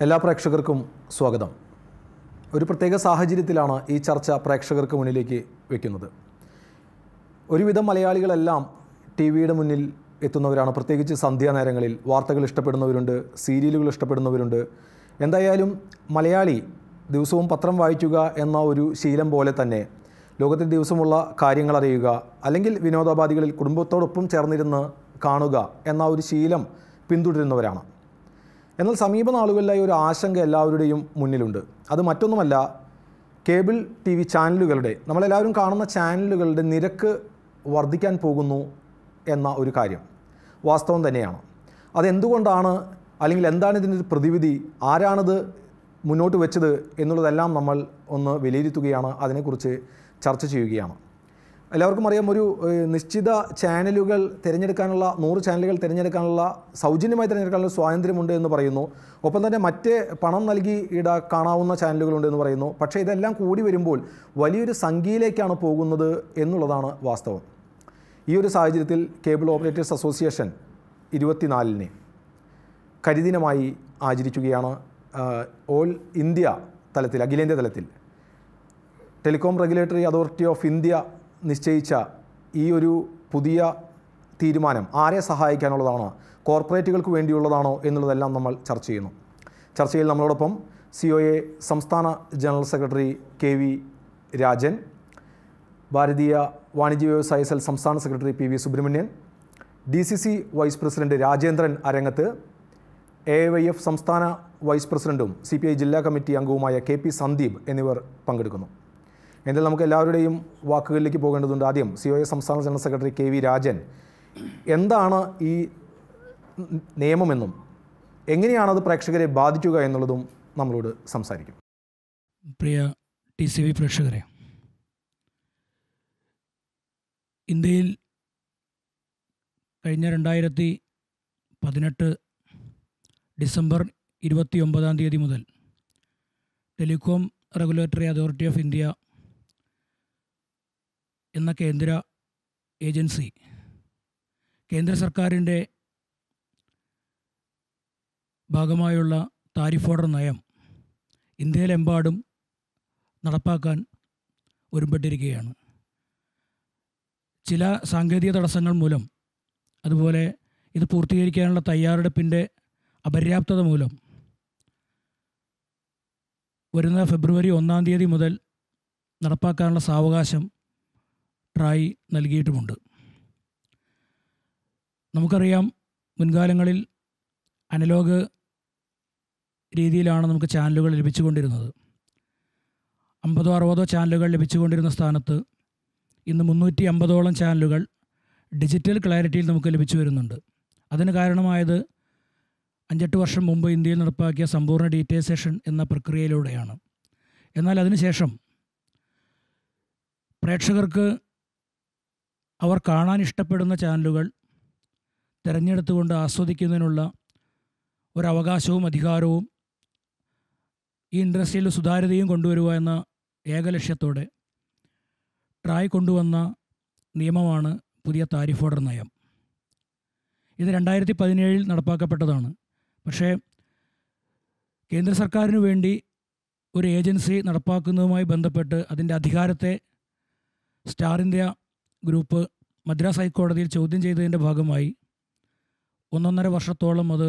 എല്ലാ പ്രേക്ഷകർക്കും സ്വാഗതം ഒരു പ്രത്യേക സാഹചര്യത്തിലാണ് ഈ ചർച്ച പ്രേക്ഷകർക്ക് മുന്നിലേക്ക് വെക്കുന്നത് ഒരുവിധം മലയാളികളെല്ലാം ടി വിയുടെ മുന്നിൽ എത്തുന്നവരാണ് പ്രത്യേകിച്ച് സന്ധ്യാനേരങ്ങളിൽ വാർത്തകൾ ഇഷ്ടപ്പെടുന്നവരുണ്ട് സീരിയലുകൾ ഇഷ്ടപ്പെടുന്നവരുണ്ട് എന്തായാലും മലയാളി ദിവസവും പത്രം വായിക്കുക എന്ന ഒരു ശീലം പോലെ തന്നെ ലോകത്തിൽ ദിവസമുള്ള കാര്യങ്ങൾ അറിയുക അല്ലെങ്കിൽ വിനോദോപാധികളിൽ കുടുംബത്തോടൊപ്പം ചേർന്നിരുന്ന് കാണുക എന്ന ഒരു ശീലം പിന്തുടരുന്നവരാണ് എന്നാൽ സമീപ നാളുകളിലായി ഒരു ആശങ്ക എല്ലാവരുടെയും മുന്നിലുണ്ട് അത് മറ്റൊന്നുമല്ല കേബിൾ ടി വി ചാനലുകളുടെ നമ്മളെല്ലാവരും കാണുന്ന ചാനലുകളുടെ നിരക്ക് വർദ്ധിക്കാൻ പോകുന്നു എന്ന ഒരു കാര്യം വാസ്തവം തന്നെയാണ് അതെന്തുകൊണ്ടാണ് അല്ലെങ്കിൽ എന്താണ് ഇതിൻ്റെ ഒരു പ്രതിവിധി ആരാണിത് മുന്നോട്ട് വെച്ചത് എന്നുള്ളതെല്ലാം നമ്മൾ ഒന്ന് വിലയിരുത്തുകയാണ് അതിനെക്കുറിച്ച് ചർച്ച ചെയ്യുകയാണ് എല്ലാവർക്കും അറിയാം ഒരു ഏഹ്, നിശ്ചിത ചാനലുകൾ തിരഞ്ഞെടുക്കാനുള്ള നൂറ് ചാനലുകൾ തിരഞ്ഞെടുക്കാനുള്ള സൗജന്യമായി തിരഞ്ഞെടുക്കാനുള്ള സ്വാതന്ത്ര്യമുണ്ട് എന്ന് പറയുന്നു ഒപ്പം തന്നെ മറ്റ് പണം നൽകി ഇട കാണാവുന്ന ചാനലുകളുണ്ട് എന്ന് പറയുന്നു പക്ഷേ ഇതെല്ലാം കൂടി വരുമ്പോൾ വലിയൊരു സംഖ്യയിലേക്കാണ് പോകുന്നത് എന്നുള്ളതാണ് വാസ്തവം ഈ ഒരു സാഹചര്യത്തിൽ കേബിൾ ഓപ്പറേറ്റേഴ്സ് അസോസിയേഷൻ ഇരുപത്തിനാലിന് കരിദിനമായി ആചരിക്കുകയാണ് ആഹ്, ഓൾ ഇന്ത്യ തലത്തിൽ അഖിലേന്ത്യാ തലത്തിൽ telecom regulatory authority of India നിശ്ചയിച്ച ഈ ഒരു പുതിയ തീരുമാനം ആരെ സഹായിക്കാനുള്ളതാണ് കോർപ്പറേറ്റുകൾക്ക് വേണ്ടിയുള്ളതാണോ എന്നുള്ളതെല്ലാം നമ്മൾ ചർച്ച ചെയ്യുന്നു ചർച്ചയിൽ നമ്മളോടൊപ്പം സി ഒ എ സംസ്ഥാന general secretary K V Rajan ഭാരതീയ വാണിജ്യ വ്യവസായ സെൽ സംസ്ഥാന secretary P V Subramanian D C C vice president Rajendran Arangath A Y F സംസ്ഥാന വൈസ് പ്രസിഡന്റും സി പി ഐ ജില്ലാ കമ്മിറ്റി അംഗവുമായ കെ പി സന്ദീപ് എന്നിവർ പങ്കെടുക്കുന്നു എന്നാൽ നമുക്ക് എല്ലാവരുടെയും വാക്കുകളിലേക്ക് പോകേണ്ടതുണ്ട് ആദ്യം സി ഒ എ സംസ്ഥാന general secretary K V Rajan എന്താണ് ഈ നിയമമെന്നും എങ്ങനെയാണത് പ്രേക്ഷകരെ ബാധിക്കുക എന്നുള്ളതും നമ്മളോട് സംസാരിക്കും പ്രിയ ടി സി വി പ്രേക്ഷകരെ ഇന്ത്യയിൽ കഴിഞ്ഞ രണ്ടായിരത്തി പതിനെട്ട് ഡിസംബർ ഇരുപത്തി ഒമ്പതാം തീയതി മുതൽ telecom regulatory authority of India എന്ന കേന്ദ്ര ഏജൻസി കേന്ദ്ര സർക്കാരിൻ്റെ ഭാഗമായുള്ള താരിഫ് ഓർഡർ നയം ഇന്ത്യയിലെമ്പാടും നടപ്പാക്കാൻ ഒരുമ്പെട്ടിരിക്കുകയാണ് ചില സാങ്കേതിക തടസ്സങ്ങൾ മൂലം അതുപോലെ ഇത് പൂർത്തീകരിക്കാനുള്ള തയ്യാറെടുപ്പിൻ്റെ അപര്യാപ്തത മൂലം വരുന്ന ഫെബ്രുവരി ഒന്നാം തീയതി മുതൽ നടപ്പാക്കാനുള്ള സാവകാശം ട്രായ് നൽകിയിട്ടുമുണ്ട് നമുക്കറിയാം മുൻകാലങ്ങളിൽ അനലോഗ് രീതിയിലാണ് നമുക്ക് ചാനലുകൾ ലഭിച്ചുകൊണ്ടിരുന്നത് അമ്പതോ അറുപതോ ചാനലുകൾ ലഭിച്ചുകൊണ്ടിരുന്ന സ്ഥാനത്ത് ഇന്ന് മുന്നൂറ്റി അമ്പതോളം ചാനലുകൾ ഡിജിറ്റൽ ക്ലാരിറ്റിയിൽ നമുക്ക് ലഭിച്ചു വരുന്നുണ്ട് അതിന് കാരണമായത് അഞ്ചെട്ട് വർഷം മുമ്പ് ഇന്ത്യയിൽ നടപ്പാക്കിയ സമ്പൂർണ്ണ ഡീറ്റൈസേഷൻ എന്ന പ്രക്രിയയിലൂടെയാണ് എന്നാൽ അതിനുശേഷം പ്രേക്ഷകർക്ക് അവർ കാണാൻ ഇഷ്ടപ്പെടുന്ന ചാനലുകൾ തിരഞ്ഞെടുത്തുകൊണ്ട് ആസ്വദിക്കുന്നതിനുള്ള ഒരവകാശവും അധികാരവും ഈ ഇൻഡസ്ട്രിയിൽ സുതാര്യതയും കൊണ്ടുവരിക എന്ന ഏക ലക്ഷ്യത്തോടെ ട്രായ് കൊണ്ടുവന്ന നിയമമാണ് പുതിയ താരിഫ് ഓർഡർ നയം ഇത് രണ്ടായിരത്തി പതിനേഴിൽ നടപ്പാക്കപ്പെട്ടതാണ് പക്ഷേ കേന്ദ്ര സർക്കാരിനു വേണ്ടി ഒരു ഏജൻസി നടപ്പാക്കുന്നതുമായി ബന്ധപ്പെട്ട് അതിൻ്റെ അധികാരത്തെ സ്റ്റാർ ഇന്ത്യ ഗ്രൂപ്പ് മദ്രാസ് ഹൈക്കോടതിയിൽ ചോദ്യം ചെയ്തതിൻ്റെ ഭാഗമായി ഒന്നൊന്നര വർഷത്തോളം അത്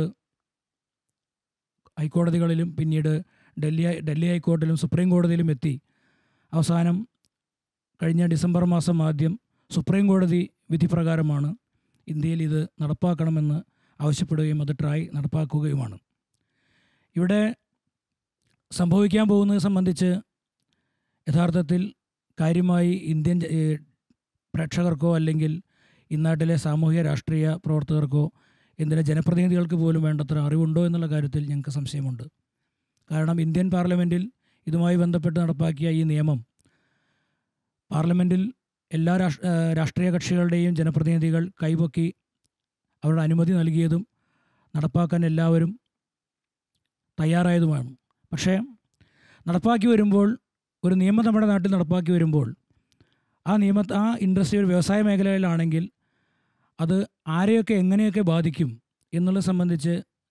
ഹൈക്കോടതികളിലും പിന്നീട് ഡൽഹി ഡൽഹി ഹൈക്കോടതിയിലും സുപ്രീം കോടതിയിലും എത്തി അവസാനം കഴിഞ്ഞ ഡിസംബർ മാസം ആദ്യം സുപ്രീം കോടതി വിധി പ്രകാരമാണ് ഇന്ത്യയിൽ ഇത് നടപ്പാക്കണമെന്ന് ആവശ്യപ്പെടുകയും അത് ട്രായ് നടപ്പാക്കുകയുമാണ് ഇവിടെ സംഭവിക്കാൻ പോകുന്നത് സംബന്ധിച്ച് യഥാർത്ഥത്തിൽ കാര്യമായി ഇന്ത്യൻ ജ- ഏ, പ്രേക്ഷകർക്കോ അല്ലെങ്കിൽ ഇന്നാട്ടിലെ സാമൂഹിക രാഷ്ട്രീയ പ്രവർത്തകർക്കോ ഇന്ത്യയിലെ ജനപ്രതിനിധികൾക്ക് പോലും വേണ്ടത്ര അറിവുണ്ടോ എന്നുള്ള കാര്യത്തിൽ ഞങ്ങൾക്ക് സംശയമുണ്ട് കാരണം ഇന്ത്യൻ പാർലമെൻറ്റിൽ ഇതുമായി ബന്ധപ്പെട്ട് നടപ്പാക്കിയ ഈ നിയമം പാർലമെൻറ്റിൽ എല്ലാ രാഷ് ആ, രാഷ്ട്രീയ കക്ഷികളുടെയും ജനപ്രതിനിധികൾ കൈപൊക്കി അവരുടെ അനുമതി നൽകിയതും നടപ്പാക്കാൻ എല്ലാവരും തയ്യാറായതുമാണ് പക്ഷേ നടപ്പാക്കി വരുമ്പോൾ ഒരു നിയമം നമ്മുടെ നാട്ടിൽ നടപ്പാക്കി വരുമ്പോൾ ആ നിയമ ആ ഇൻഡസ്ട്രി ഒരു വ്യവസായ മേഖലയിലാണെങ്കിൽ അത് ആരെയൊക്കെ എങ്ങനെയൊക്കെ ബാധിക്കും എന്നുള്ളത് സംബന്ധിച്ച്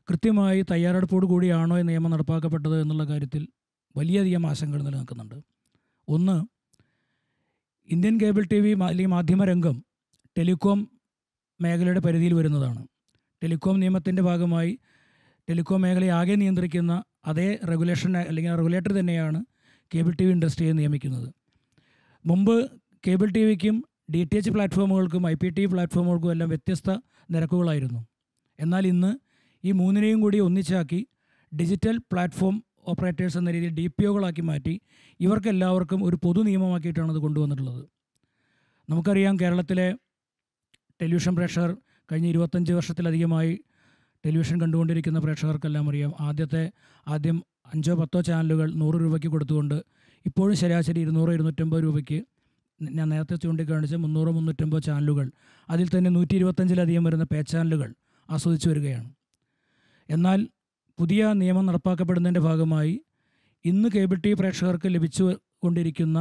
കൃത്യമായി തയ്യാറെടുപ്പോടു കൂടിയാണോ ഈ നിയമം നടപ്പാക്കപ്പെട്ടത് എന്നുള്ള കാര്യത്തിൽ വലിയധികം ആശങ്കകൾ നിലനിൽക്കുന്നുണ്ട് ഒന്ന് ഇന്ത്യൻ കേബിൾ ടി വി അല്ലെങ്കിൽ മാധ്യമരംഗം ടെലികോം മേഖലയുടെ പരിധിയിൽ വരുന്നതാണ് ടെലികോം നിയമത്തിൻ്റെ ഭാഗമായി ടെലികോം മേഖലയെ ആകെ നിയന്ത്രിക്കുന്ന അതേ റെഗുലേഷൻ അല്ലെങ്കിൽ റെഗുലേറ്റർ തന്നെയാണ് കേബിൾ ടി വി ഇൻഡസ്ട്രിയെ നിയമിക്കുന്നത് മുമ്പ് കേബിൾ ടി വിക്കും ഡി ടി എച്ച് പ്ലാറ്റ്ഫോമുകൾക്കും ഐ പി ടി വി പ്ലാറ്റ്ഫോമുകൾക്കും എല്ലാം വ്യത്യസ്ത നിരക്കുകളായിരുന്നു എന്നാൽ ഇന്ന് ഈ മൂന്നിനെയും കൂടി ഒന്നിച്ചാക്കി ഡിജിറ്റൽ പ്ലാറ്റ്ഫോം ഓപ്പറേറ്റേഴ്സ് എന്ന രീതിയിൽ ഡി പി ഒകളാക്കി മാറ്റി ഇവർക്കെല്ലാവർക്കും ഒരു പൊതു നിയമമാക്കിയിട്ടാണ് അത് കൊണ്ടുവന്നിട്ടുള്ളത് നമുക്കറിയാം കേരളത്തിലെ ടെലിവിഷൻ പ്രേക്ഷകർ കഴിഞ്ഞ ഇരുപത്തഞ്ച് വർഷത്തിലധികമായി ടെലിവിഷൻ കണ്ടുകൊണ്ടിരിക്കുന്ന പ്രേക്ഷകർക്കെല്ലാം അറിയാം ആദ്യത്തെ ആദ്യം അഞ്ചോ പത്തോ ചാനലുകൾ നൂറ് രൂപയ്ക്ക് കൊടുത്തുകൊണ്ട് ഇപ്പോഴും ശരാശരി ഇരുന്നൂറ് ഇരുന്നൂറ്റമ്പത് രൂപയ്ക്ക് ഞാൻ നേരത്തെ ചൂണ്ടിക്കാണിച്ച മുന്നൂറ് മുന്നൂറ്റമ്പത് ചാനലുകൾ അതിൽ തന്നെ നൂറ്റി ഇരുപത്തഞ്ചിലധികം വരുന്ന പേ ചാനലുകൾ ആസ്വദിച്ചു വരികയാണ് എന്നാൽ പുതിയ നിയമം നടപ്പാക്കപ്പെടുന്നതിൻ്റെ ഭാഗമായി ഇന്ന് കേബിൾ ടി വി പ്രേക്ഷകർക്ക് ലഭിച്ചു കൊണ്ടിരിക്കുന്ന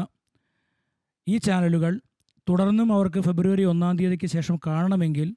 ഈ ചാനലുകൾ തുടർന്നും അവർക്ക് ഫെബ്രുവരി ഒന്നാം തീയതിക്ക് ശേഷം കാണണമെങ്കിൽ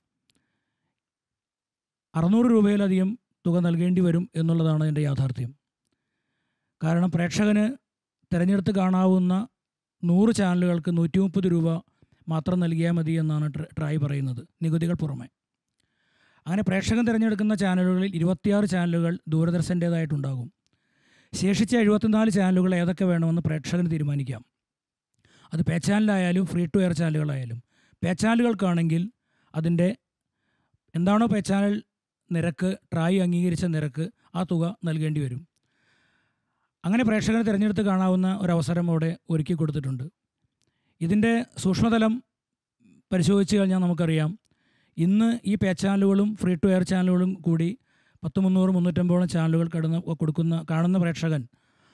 അറുന്നൂറ് രൂപയിലധികം തുക നൽകേണ്ടി വരും എന്നുള്ളതാണ് എൻ്റെ യാഥാർത്ഥ്യം കാരണം പ്രേക്ഷകന് തിരഞ്ഞെടുത്ത് കാണാവുന്ന നൂറ് ചാനലുകൾക്ക് നൂറ്റി മുപ്പത് രൂപ മാത്രം നൽകിയാൽ മതി എന്നാണ് ട്ര- ട്രായ് പറയുന്നത് നികുതികൾ പുറമെ അങ്ങനെ പ്രേക്ഷകൻ തിരഞ്ഞെടുക്കുന്ന ചാനലുകളിൽ ഇരുപത്തിയാറ് ചാനലുകൾ ദൂരദർശൻ്റേതായിട്ടുണ്ടാകും ശേഷിച്ച എഴുപത്തിനാല് ചാനലുകൾ ഏതൊക്കെ വേണമെന്ന് പ്രേക്ഷകന് തീരുമാനിക്കാം അത് പേ ചാനലായാലും ഫ്രീ ടു എയർ ചാനലുകളായാലും പേ ചാനലുകൾക്കാണെങ്കിൽ അതിൻ്റെ എന്താണോ പേ ചാനൽ നിരക്ക് ട്രായ് അംഗീകരിച്ച നിരക്ക് ആ തുക നൽകേണ്ടി വരും അങ്ങനെ പ്രേക്ഷകന് തിരഞ്ഞെടുത്ത് കാണാവുന്ന ഒരവസരം അവിടെ ഒരുക്കി കൊടുത്തിട്ടുണ്ട് ഇതിൻ്റെ സൂക്ഷ്മതലം പരിശോധിച്ച് കഴിഞ്ഞാൽ നമുക്കറിയാം ഇന്ന് ഈ പേ ചാനലുകളും ഫ്രീ ടു എയർ ചാനലുകളും കൂടി പത്ത് മുന്നൂറ് മുന്നൂറ്റമ്പതോളം ചാനലുകൾ കടന്ന് കൊടുക്കുന്ന കാണുന്ന പ്രേക്ഷകൻ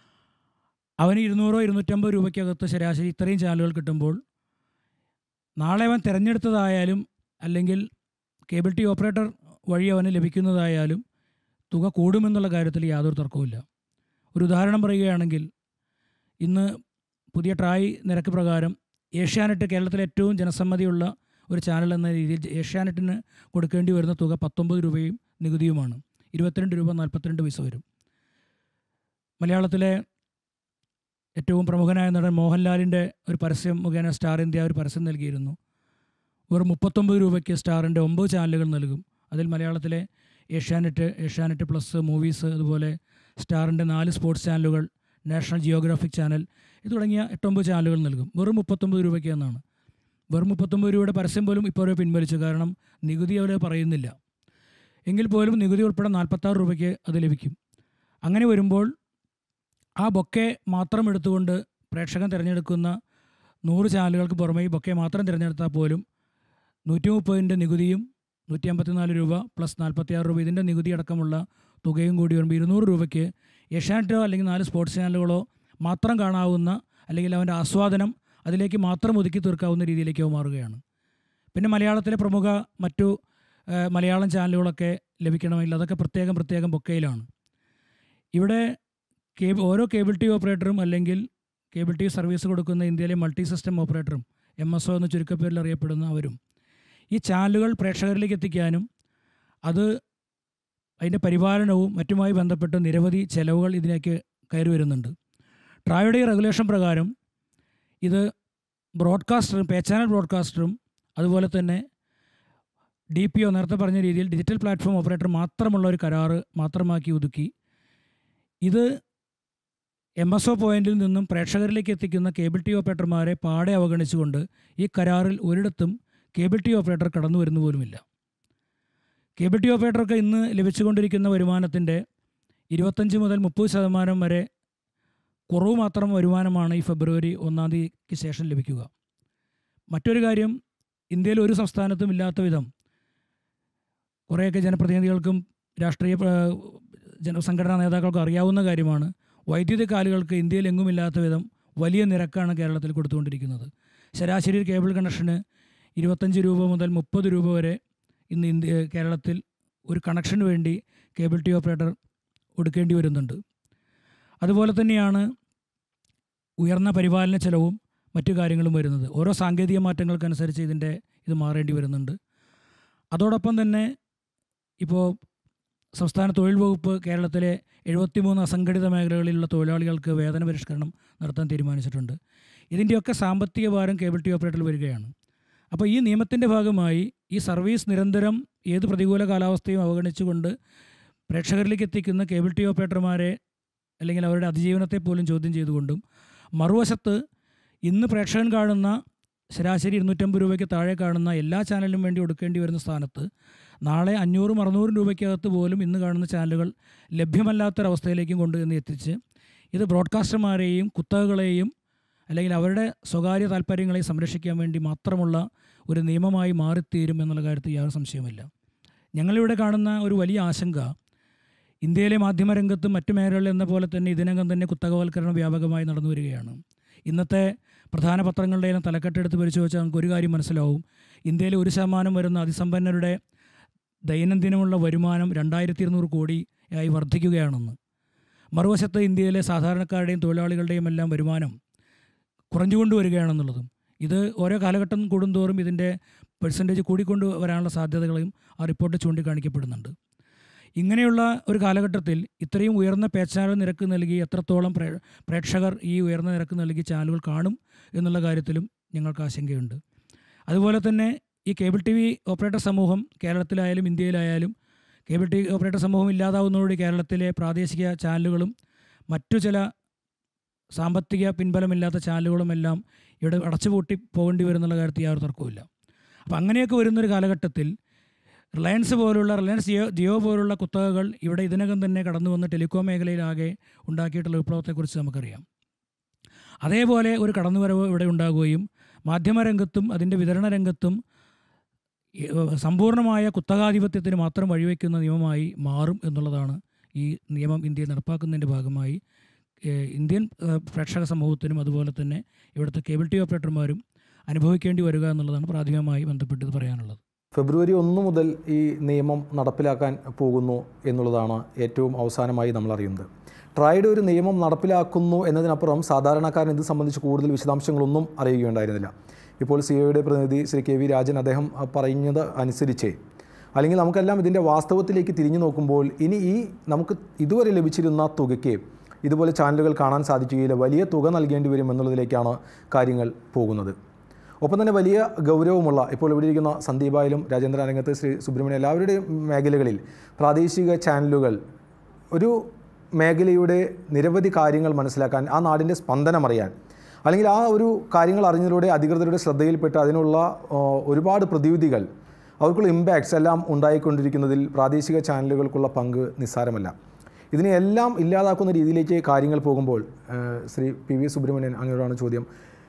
അവന് ഇരുന്നൂറോ ഇരുന്നൂറ്റമ്പത് രൂപയ്ക്കകത്ത് ശരാശരി ഇത്രയും ചാനലുകൾ കിട്ടുമ്പോൾ നാളെ അവൻ തിരഞ്ഞെടുത്തതായാലും അല്ലെങ്കിൽ കേബിൾ ടി ഓപ്പറേറ്റർ വഴി അവന് ലഭിക്കുന്നതായാലും തുക കൂടുമെന്നുള്ള കാര്യത്തിൽ യാതൊരു തർക്കവുമില്ല ഒരു ഉദാഹരണം പറയുകയാണെങ്കിൽ ഇന്ന് പുതിയ ട്രായ് നിരക്ക് പ്രകാരം ഏഷ്യാനെറ്റ് കേരളത്തിലെ ഏറ്റവും ജനസമ്മതിയുള്ള ഒരു ചാനൽ എന്ന രീതിയിൽ ഏഷ്യാനെറ്റിന് കൊടുക്കേണ്ടി വരുന്ന തുക പത്തൊമ്പത് രൂപയും നികുതിയുമാണ് ഇരുപത്തിരണ്ട് രൂപ നാൽപ്പത്തിരണ്ട് പൈസ വരും മലയാളത്തിലെ ഏറ്റവും പ്രമുഖനായ നടൻ മോഹൻലാലിൻ്റെ ഒരു പരസ്യം മുഖേന സ്റ്റാർ ഇന്ത്യ ഒരു പരസ്യം നൽകിയിരുന്നു വെറും മുപ്പത്തൊമ്പത് രൂപയ്ക്ക് സ്റ്റാറിൻ്റെ ഒമ്പത് ചാനലുകൾ നൽകും അതിൽ മലയാളത്തിലെ ഏഷ്യാനെറ്റ് ഏഷ്യാനെറ്റ് പ്ലസ് മൂവീസ് അതുപോലെ സ്റ്റാറിൻ്റെ നാല് സ്പോർട്സ് ചാനലുകൾ നാഷണൽ ജിയോഗ്രാഫിക് ചാനൽ ഇത് തുടങ്ങിയ എട്ടൊമ്പത് ചാനലുകൾ നൽകും വെറും മുപ്പത്തൊമ്പത് രൂപയ്ക്ക് എന്നാണ് വെറും മുപ്പത്തൊമ്പത് രൂപയുടെ പരസ്യം പോലും ഇപ്പോൾ അവർ പിൻവലിച്ചു കാരണം നികുതി അവർ പറയുന്നില്ല എങ്കിൽ പോലും നികുതി ഉൾപ്പെടെ നാൽപ്പത്താറ് രൂപയ്ക്ക് അത് ലഭിക്കും അങ്ങനെ വരുമ്പോൾ ആ ബൊക്കെ മാത്രം എടുത്തുകൊണ്ട് പ്രേക്ഷകൻ തിരഞ്ഞെടുക്കുന്ന നൂറ് ചാനലുകൾക്ക് പുറമെ ഈ ബൊക്കെ മാത്രം തിരഞ്ഞെടുത്താൽ പോലും നൂറ്റി മുപ്പതിൻ്റെ നികുതിയും നൂറ്റി അമ്പത്തിനാല് രൂപ പ്ലസ് നാൽപ്പത്തിയാറ് രൂപ ഇതിൻ്റെ നികുതി അടക്കമുള്ള തുകയും കൂടി വരുമ്പോൾ ഇരുന്നൂറ് രൂപയ്ക്ക് ഏഷ്യാനെറ്റോ അല്ലെങ്കിൽ നാല് സ്പോർട്സ് ചാനലുകളോ മാത്രം കാണാവുന്ന അല്ലെങ്കിൽ അവൻ്റെ ആസ്വാദനം അതിലേക്ക് മാത്രം ഒതുക്കി തീർക്കാവുന്ന രീതിയിലേക്കോ മാറുകയാണ് പിന്നെ മലയാളത്തിലെ പ്രമുഖ മറ്റു ആ, മലയാളം ചാനലുകളൊക്കെ ലഭിക്കണമെങ്കിൽ അതൊക്കെ പ്രത്യേകം പ്രത്യേകം ബൊക്കയിലാണ് ഇവിടെ കേബിൾ ഓരോ കേബിൾ ടി വി ഓപ്പറേറ്ററും അല്ലെങ്കിൽ കേബിൾ ടി വി സർവീസ് കൊടുക്കുന്ന ഇന്ത്യയിലെ മൾട്ടി സിസ്റ്റം ഓപ്പറേറ്ററും എം എസ് ഒ എന്ന ചുരുക്കപ്പേരിൽ അറിയപ്പെടുന്ന അവരും ഈ ചാനലുകൾ പ്രേക്ഷകരിലേക്ക് എത്തിക്കാനും അത് അതിൻ്റെ പരിപാലനവും മറ്റുമായി ബന്ധപ്പെട്ട് നിരവധി ചെലവുകൾ ഇതിലേക്ക് കയറി വരുന്നുണ്ട് ട്രായുടെ ഈ റെഗുലേഷൻ പ്രകാരം ഇത് ബ്രോഡ്കാസ്റ്ററും പേ ചാനൽ ബ്രോഡ്കാസ്റ്ററും അതുപോലെ തന്നെ ഡി പി ഒ നേരത്തെ പറഞ്ഞ രീതിയിൽ ഡിജിറ്റൽ പ്ലാറ്റ്ഫോം ഓപ്പറേറ്റർ മാത്രമുള്ള ഒരു കരാറ് മാത്രമാക്കി ഒതുക്കി ഇത് എം എസ് ഒ പോയിന്റിൽ നിന്നും പ്രേക്ഷകരിലേക്ക് എത്തിക്കുന്ന കേബിൾ ടി ഓപ്പറേറ്റർമാരെ പാടെ അവഗണിച്ചുകൊണ്ട് ഈ കരാറിൽ ഒരിടത്തും കേബിൾ ടി ഓപ്പറേറ്റർ കടന്നു വരുന്നു പോലുമില്ല കേബിൾ ടി ഓപ്പറേറ്റർക്ക് ഇന്ന് ലഭിച്ചുകൊണ്ടിരിക്കുന്ന വരുമാനത്തിൻ്റെ ഇരുപത്തഞ്ച് മുതൽ മുപ്പത് ശതമാനം വരെ കുറവ് മാത്രം വരുമാനമാണ് ഈ ഫെബ്രുവരി ഒന്നാം തീയതിക്ക് ശേഷം ലഭിക്കുക മറ്റൊരു കാര്യം ഇന്ത്യയിൽ ഒരു സംസ്ഥാനത്തും ഇല്ലാത്ത വിധം കുറേയൊക്കെ ജനപ്രതിനിധികൾക്കും രാഷ്ട്രീയ ആ, ജനസംഘടനാ നേതാക്കൾക്കും അറിയാവുന്ന കാര്യമാണ് വൈദ്യുതി കാലുകൾക്ക് ഇന്ത്യയിൽ എങ്ങുമില്ലാത്ത വിധം വലിയ നിരക്കാണ് കേരളത്തിൽ കൊടുത്തുകൊണ്ടിരിക്കുന്നത് ശരാശരി ഒരു കേബിൾ കണക്ഷന് ഇരുപത്തഞ്ച് രൂപ മുതൽ മുപ്പത് രൂപ വരെ ഇന്ന് ഇന്ത്യ കേരളത്തിൽ ഒരു കണക്ഷന് വേണ്ടി കേബിൾ ടി ഓപ്പറേറ്റർ കൊടുക്കേണ്ടി വരുന്നുണ്ട് അതുപോലെ തന്നെയാണ് ഉയർന്ന പരിപാലന ചെലവും മറ്റു കാര്യങ്ങളും വരുന്നത് ഓരോ സാങ്കേതിക മാറ്റങ്ങൾക്കനുസരിച്ച് ഇതിൻ്റെ ഇത് മാറേണ്ടി വരുന്നുണ്ട് അതോടൊപ്പം തന്നെ ഇപ്പോൾ സംസ്ഥാന തൊഴിൽ വകുപ്പ് കേരളത്തിലെ എഴുപത്തിമൂന്ന് അസംഘടിത മേഖലകളിലുള്ള തൊഴിലാളികൾക്ക് വേതന പരിഷ്കരണം നടത്താൻ തീരുമാനിച്ചിട്ടുണ്ട് ഇതിൻ്റെയൊക്കെ സാമ്പത്തിക ഭാരം കേബിൾ ടി ഓപ്പറേറ്ററിൽ വരികയാണ് അപ്പോൾ ഈ നിയമത്തിൻ്റെ ഭാഗമായി ഈ സർവീസ് നിരന്തരം ഏത് പ്രതികൂല കാലാവസ്ഥയും അവഗണിച്ചുകൊണ്ട് പ്രേക്ഷകരിലേക്ക് എത്തിക്കുന്ന കേബിൾ ടി ഓപ്പറേറ്റർമാരെ അല്ലെങ്കിൽ അവരുടെ അതിജീവനത്തെ പോലും ചോദ്യം ചെയ്തുകൊണ്ടും മറുവശത്ത് ഇന്ന് പ്രേക്ഷകൻ കാണുന്ന ശരാശരി ഇരുന്നൂറ്റമ്പത് രൂപയ്ക്ക് താഴെ കാണുന്ന എല്ലാ ചാനലിനും വേണ്ടി കൊടുക്കേണ്ടി വരുന്ന സ്ഥാനത്ത് നാളെ അഞ്ഞൂറും അറുന്നൂറും രൂപയ്ക്കകത്ത് പോലും ഇന്ന് കാണുന്ന ചാനലുകൾ ലഭ്യമല്ലാത്തൊരവസ്ഥയിലേക്കും കൊണ്ടുവന്ന് എത്തിച്ച് ഇത് ബ്രോഡ്കാസ്റ്റർമാരെയും കുത്തകകളെയും അല്ലെങ്കിൽ അവരുടെ സ്വകാര്യ താല്പര്യങ്ങളെ സംരക്ഷിക്കാൻ വേണ്ടി മാത്രമുള്ള ഒരു നിയമമായി മാറിത്തീരും എന്നുള്ള കാര്യത്തിൽ യാതൊരു സംശയവുമില്ല ഞങ്ങളിവിടെ കാണുന്ന ഒരു വലിയ ആശങ്ക ഇന്ത്യയിലെ മാധ്യമരംഗത്തും മറ്റു മേഖലകളിൽ എന്ന പോലെ തന്നെ ഇതിനകം തന്നെ കുത്തകവൽക്കരണം വ്യാപകമായി നടന്നു വരികയാണ് ഇന്നത്തെ പ്രധാന പത്രങ്ങളുടെയും തലക്കെട്ടെടുത്ത് പരിശോധിച്ചാൽ നമുക്ക് ഒരു കാര്യം മനസ്സിലാവും ഇന്ത്യയിൽ ഒരു ശതമാനം വരുന്ന അതിസമ്പന്നരുടെ ദൈനംദിനമുള്ള വരുമാനം രണ്ടായിരത്തി ഇരുന്നൂറ് കോടിയായി വർദ്ധിക്കുകയാണെന്ന് മറുവശത്ത് ഇന്ത്യയിലെ സാധാരണക്കാരുടെയും തൊഴിലാളികളുടെയും എല്ലാം വരുമാനം കുറഞ്ഞുകൊണ്ട് വരികയാണെന്നുള്ളതും ഇത് ഓരോ കാലഘട്ടം കൂടുന്തോറും ഇതിൻ്റെ പെർസെൻറ്റേജ് കൂടിക്കൊണ്ട് വരാനുള്ള സാധ്യതകളെയും ആ റിപ്പോർട്ട് ചൂണ്ടിക്കാണിക്കപ്പെടുന്നുണ്ട് ഇങ്ങനെയുള്ള ഒരു കാലഘട്ടത്തിൽ ഇത്രയും ഉയർന്ന പേച്ചാനൽ നിരക്ക് നൽകി എത്രത്തോളം പ്രേ പ്രേക്ഷകർ ഈ ഉയർന്ന നിരക്ക് നൽകി ചാനലുകൾ കാണും എന്നുള്ള കാര്യത്തിലും ഞങ്ങൾക്ക് ആശങ്കയുണ്ട് അതുപോലെ തന്നെ ഈ കേബിൾ ടി വി ഓപ്പറേറ്റർ സമൂഹം കേരളത്തിലായാലും ഇന്ത്യയിലായാലും കേബിൾ ടി വി ഓപ്പറേറ്റർ സമൂഹം ഇല്ലാതാവുന്നതോടെ കേരളത്തിലെ പ്രാദേശിക ചാനലുകളും മറ്റു ചില സാമ്പത്തിക പിൻബലമില്ലാത്ത ചാനലുകളുമെല്ലാം ഇവിടെ അടച്ചുപൂട്ടി പോകേണ്ടി വരുന്നുള്ള കാര്യത്തിൽ യാതൊരു തർക്കവുമില്ല അപ്പോൾ അങ്ങനെയൊക്കെ വരുന്നൊരു കാലഘട്ടത്തിൽ റിലയൻസ് പോലുള്ള റിലയൻസ് ജിയോ ജിയോ പോലുള്ള കുത്തകകൾ ഇവിടെ ഇതിനകം തന്നെ കടന്നു വന്ന് ടെലികോം മേഖലയിലാകെ ഉണ്ടാക്കിയിട്ടുള്ള വിപ്ലവത്തെക്കുറിച്ച് നമുക്കറിയാം അതേപോലെ ഒരു കടന്നുവരവ് ഇവിടെ ഉണ്ടാകുകയും മാധ്യമരംഗത്തും അതിൻ്റെ വിതരണ രംഗത്തും ഏഹ്, സമ്പൂർണ്ണമായ കുത്തകാധിപത്യത്തിന് മാത്രം വഴിവെക്കുന്ന നിയമമായി മാറും എന്നുള്ളതാണ് ഈ നിയമം ഇന്ത്യയിൽ നടപ്പാക്കുന്നതിൻ്റെ ഭാഗമായി ഏഹ്, ഇന്ത്യൻ ഏഹ്, പ്രേക്ഷക സമൂഹത്തിനും അതുപോലെ തന്നെ ഇവിടുത്തെ കേബിൾ ടി ഓപ്പറേറ്റർമാരും അനുഭവിക്കേണ്ടി വരിക എന്നുള്ളതാണ് പ്രാഥമികമായി ബന്ധപ്പെട്ട് ഇത് പറയാനുള്ളത് ഫെബ്രുവരി ഒന്ന് മുതൽ ഈ നിയമം നടപ്പിലാക്കാൻ പോകുന്നു എന്നുള്ളതാണ് ഏറ്റവും അവസാനമായി നമ്മൾ അറിയുന്നത് ട്രായുടെ ഒരു നിയമം നടപ്പിലാക്കുന്നു എന്നതിനപ്പുറം സാധാരണക്കാരൻ ഇത് സംബന്ധിച്ച് കൂടുതൽ വിശദാംശങ്ങളൊന്നും അറിയുകയുണ്ടായിരുന്നില്ല ഇപ്പോൾ സി ഒയുടെ പ്രതിനിധി ശ്രീ കെ വി രാജൻ അദ്ദേഹം ആ പറഞ്ഞത് അനുസരിച്ച് അല്ലെങ്കിൽ നമുക്കെല്ലാം ഇതിൻ്റെ വാസ്തവത്തിലേക്ക് തിരിഞ്ഞു നോക്കുമ്പോൾ ഇനി ഈ നമുക്ക് ഇതുവരെ ലഭിച്ചിരുന്ന തുകയ്ക്ക് ഇതുപോലെ ചാനലുകൾ കാണാൻ സാധിക്കുകയില്ല വലിയ തുക നൽകേണ്ടി വരും എന്നുള്ളതിലേക്കാണ് കാര്യങ്ങൾ പോകുന്നത് ഒപ്പം തന്നെ വലിയ ഗൗരവമുള്ള ഇപ്പോൾ ഇവിടെ ഇരിക്കുന്ന സന്ദീപായാലും രാജേന്ദ്ര രംഗത്ത് ശ്രീ സുബ്രഹ്മണ്യം എല്ലാവരുടെയും മേഖലകളിൽ പ്രാദേശിക ചാനലുകൾ ഒരു മേഖലയുടെ നിരവധി കാര്യങ്ങൾ മനസ്സിലാക്കാൻ ആ നാടിൻ്റെ സ്പന്ദനം അറിയാൻ അല്ലെങ്കിൽ ആ ഒരു കാര്യങ്ങൾ അറിഞ്ഞതിലൂടെ അധികൃതരുടെ ശ്രദ്ധയിൽപ്പെട്ട് അതിനുള്ള ആ, ഒരുപാട് പ്രതിവിധികൾ അവർക്കുള്ള ഇമ്പാക്ട്സ് എല്ലാം ഉണ്ടായിക്കൊണ്ടിരിക്കുന്നതിൽ പ്രാദേശിക ചാനലുകൾക്കുള്ള പങ്ക് നിസ്സാരമല്ല ഇതിനെ എല്ലാം ഇല്ലാതാക്കുന്ന രീതിയിലേക്ക് കാര്യങ്ങൾ പോകുമ്പോൾ ആ, ശ്രീ പി വി സുബ്രഹ്മണ്യൻ അങ്ങനെയാണ് ചോദ്യം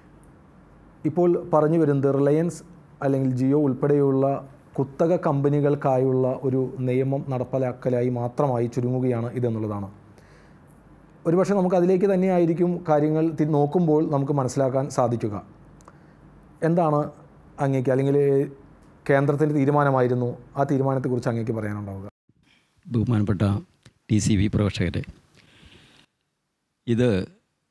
ഇപ്പോൾ പറഞ്ഞു വരുന്നത് റിലയൻസ് അല്ലെങ്കിൽ ജിയോ ഉൾപ്പെടെയുള്ള കുത്തക കമ്പനികൾക്കായുള്ള ഒരു നിയമം നടപ്പിലാക്കലായി മാത്രമായി ചുരുങ്ങുകയാണ് ഇതെന്നുള്ളതാണ് ഒരുപക്ഷെ നമുക്ക് അതിലേക്ക് തന്നെയായിരിക്കും കാര്യങ്ങൾ തി- നോക്കുമ്പോൾ നമുക്ക് മനസ്സിലാക്കാൻ സാധിക്കുക എന്താണ് അങ്ങേക്ക് അല്ലെങ്കിൽ കേന്ദ്രത്തിൻ്റെ തീരുമാനമായിരുന്നു ആ തീരുമാനത്തെക്കുറിച്ച് അങ്ങേക്ക് പറയാനുണ്ടാവുക ബഹുമാനപ്പെട്ട ടി സി വി പ്രേക്ഷകരെ ഇത്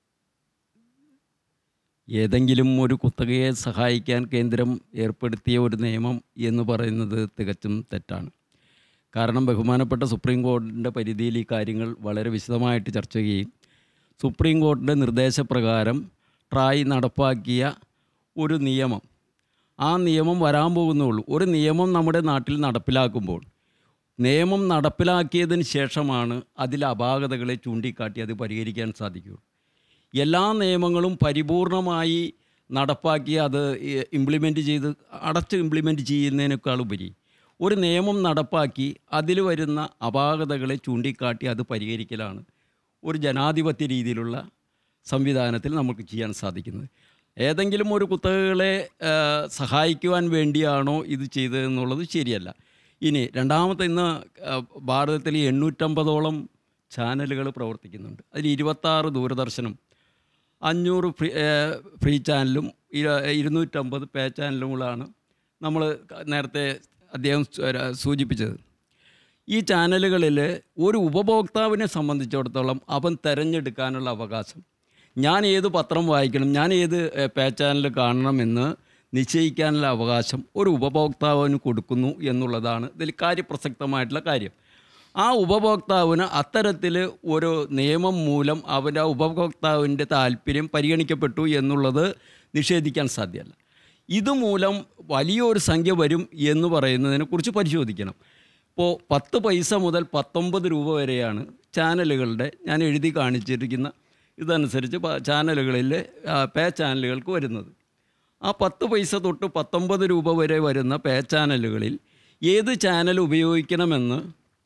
ഏതെങ്കിലും ഒരു കുത്തകയെ സഹായിക്കാൻ കേന്ദ്രം ഏർപ്പെടുത്തിയ ഒരു നിയമം എന്ന് പറയുന്നത് തികച്ചും തെറ്റാണ് കാരണം ബഹുമാനപ്പെട്ട സുപ്രീം കോടതിൻ്റെ പരിധിയിൽ ഈ കാര്യങ്ങൾ വളരെ വിശദമായിട്ട് ചർച്ച ചെയ്യുകയും സുപ്രീം കോടതിയുടെ നിർദ്ദേശപ്രകാരം ട്രായ് നടപ്പാക്കിയ ഒരു നിയമം ആ നിയമം വരാൻ പോകുന്നുള്ളൂ ഒരു നിയമം നമ്മുടെ നാട്ടിൽ നടപ്പിലാക്കുമ്പോൾ നിയമം നടപ്പിലാക്കിയതിന് ശേഷമാണ് അതിലെ അപാകതകളെ ചൂണ്ടിക്കാട്ടി അത് പരിഹരിക്കാൻ സാധിക്കുകയുള്ളൂ എല്ലാ നിയമങ്ങളും പരിപൂർണമായി നടപ്പാക്കി അത് ഇംപ്ലിമെൻറ്റ് ചെയ്ത് അടച്ച് ഇംപ്ലിമെൻറ്റ് ചെയ്യുന്നതിനേക്കാൾ ഉപരി ഒരു നിയമം നടപ്പാക്കി അതിൽ വരുന്ന അപാകതകളെ ചൂണ്ടിക്കാട്ടി അത് പരിഹരിക്കലാണ് ഒരു ജനാധിപത്യ രീതിയിലുള്ള സംവിധാനത്തിൽ നമുക്ക് ചെയ്യാൻ സാധിക്കുന്നത് ഏതെങ്കിലും ഒരു കുത്തകകളെ ആ, സഹായിക്കുവാൻ വേണ്ടിയാണോ ഇത് ചെയ്തതെന്നുള്ളത് ശരിയല്ല ഇനി രണ്ടാമത്തെ ഇന്ന് ആ, ഭാരതത്തിൽ എണ്ണൂറ്റമ്പതോളം ചാനലുകൾ പ്രവർത്തിക്കുന്നുണ്ട് അതിൽ ഇരുപത്താറ് ദൂരദർശനും അഞ്ഞൂറ് ഫ്രീ ഏ, ഫ്രീ ചാനലും ഇര- ഇരുന്നൂറ്റമ്പത് പേ ചാനലുകളാണ് നമ്മൾ നേരത്തെ അദ്ദേഹം സു- ര- സൂചിപ്പിച്ചത് ഈ ചാനലുകളിൽ ഒരു ഉപഭോക്താവിനെ സംബന്ധിച്ചിടത്തോളം അവൻ തിരഞ്ഞെടുക്കാനുള്ള അവകാശം ഞാൻ ഏത് പത്രം വായിക്കണം ഞാൻ ഏത് ഏ, പേ ചാനൽ കാണണമെന്ന് നിശ്ചയിക്കാനുള്ള അവകാശം ഒരു ഉപഭോക്താവിന് കൊടുക്കുന്നു എന്നുള്ളതാണ് ഇതിൽ കാര്യപ്രസക്തമായിട്ടുള്ള കാര്യം ആ ഉപഭോക്താവിന് അത്തരത്തിൽ ഒരു നിയമം മൂലം അവൻ്റെ ആ ഉപഭോക്താവിൻ്റെ താല്പര്യം പരിഗണിക്കപ്പെട്ടു എന്നുള്ളത് നിഷേധിക്കാൻ സാധ്യമല്ല ഇതുമൂലം വലിയൊരു സംഖ്യ വരും എന്ന് പറയുന്നതിനെക്കുറിച്ച് പരിശോധിക്കണം ഇപ്പോൾ പത്ത് പൈസ മുതൽ പത്തൊമ്പത് രൂപ വരെയാണ് ചാനലുകളുടെ ഞാൻ എഴുതി കാണിച്ചിരിക്കുന്ന ഇതനുസരിച്ച് പ- ചാനലുകളിൽ ആ, പേ ചാനലുകൾക്ക് വരുന്നത് ആ പത്ത് പൈസ തൊട്ട് പത്തൊമ്പത് രൂപ വരെ വരുന്ന പേ ചാനലുകളിൽ ഏത് ചാനൽ ഉപയോഗിക്കണമെന്ന്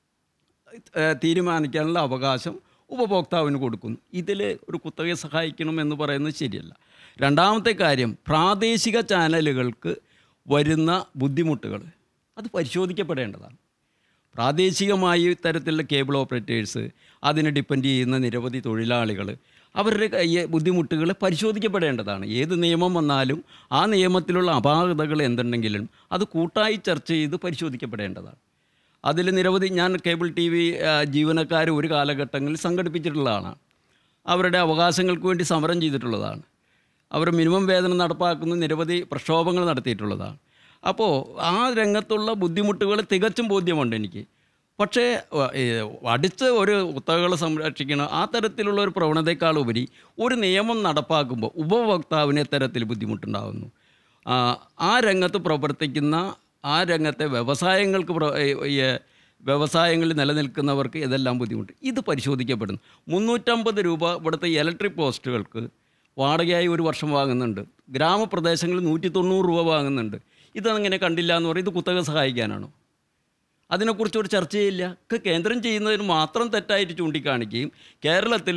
ഏഹ് തീരുമാനിക്കാനുള്ള അവകാശം ഉപഭോക്താവിന് കൊടുക്കുന്നു ഇതിൽ ഒരു കുത്തകയെ സഹായിക്കണമെന്ന് പറയുന്നത് ശരിയല്ല രണ്ടാമത്തെ കാര്യം പ്രാദേശിക ചാനലുകൾക്ക് വരുന്ന ബുദ്ധിമുട്ടുകൾ അത് പരിശോധിക്കപ്പെടേണ്ടതാണ് പ്രാദേശികമായി ഇത്തരത്തിലുള്ള കേബിൾ ഓപ്പറേറ്റേഴ്സ് അതിനെ ഡിപ്പെൻഡ് ചെയ്യുന്ന നിരവധി തൊഴിലാളികൾ അവരുടെ കയ്യ- ബുദ്ധിമുട്ടുകൾ പരിശോധിക്കപ്പെടേണ്ടതാണ് ഏത് നിയമം വന്നാലും ആ നിയമത്തിലുള്ള അപാകതകൾ എന്തുണ്ടെങ്കിലും അത് കൂട്ടായി ചർച്ച ചെയ്ത് പരിശോധിക്കപ്പെടേണ്ടതാണ് അതിൽ നിരവധി ഞാൻ കേബിൾ ടി വി ജീവനക്കാർ ഒരു കാലഘട്ടങ്ങളിൽ സംഘടിപ്പിച്ചിട്ടുള്ളതാണ് അവരുടെ അവകാശങ്ങൾക്ക് വേണ്ടി സമരം ചെയ്തിട്ടുള്ളതാണ് അവർ മിനിമം വേതനം നടപ്പാക്കുന്ന നിരവധി പ്രക്ഷോഭങ്ങൾ നടത്തിയിട്ടുള്ളതാണ് അപ്പോൾ ആ രംഗത്തുള്ള ബുദ്ധിമുട്ടുകൾ തികച്ചും ബോധ്യമുണ്ട് എനിക്ക് പക്ഷേ വ- ഏ, അടിച്ച് ഒരു കുത്തകകളെ സംരക്ഷിക്കണം ആ തരത്തിലുള്ള ഒരു പ്രവണതയേക്കാൾ ഉപരി ഒരു നിയമം നടപ്പാക്കുമ്പോൾ ഉപഭോക്താവിന് തരത്തിൽ ബുദ്ധിമുട്ടുണ്ടാകുന്നു ആ, ആ രംഗത്ത് പ്രവർത്തിക്കുന്ന ആ രംഗത്തെ വ്യവസായങ്ങൾക്ക് പ്ര- ഏ, ഏ, വ്യവസായങ്ങളിൽ നിലനിൽക്കുന്നവർക്ക് ഇതെല്ലാം ബുദ്ധിമുട്ട് ഇത് പരിശോധിക്കപ്പെടുന്നു മുന്നൂറ്റമ്പത് രൂപ ഇവിടുത്തെ ഇലക്ട്രിക് പോസ്റ്റുകൾക്ക് വാടകയായി ഒരു വർഷം വാങ്ങുന്നുണ്ട് ഗ്രാമപ്രദേശങ്ങളിൽ നൂറ്റി തൊണ്ണൂറ് രൂപ വാങ്ങുന്നുണ്ട് ഇതങ്ങനെ കണ്ടില്ല എന്ന് പറയും ഇത് കുത്തക സഹായിക്കാനാണോ അതിനെക്കുറിച്ച് ഒരു ചർച്ചയില്ല ഒക്കെ കേന്ദ്രം ചെയ്യുന്നതിന് മാത്രം തെറ്റായിട്ട് ചൂണ്ടിക്കാണിക്കുകയും കേരളത്തിൽ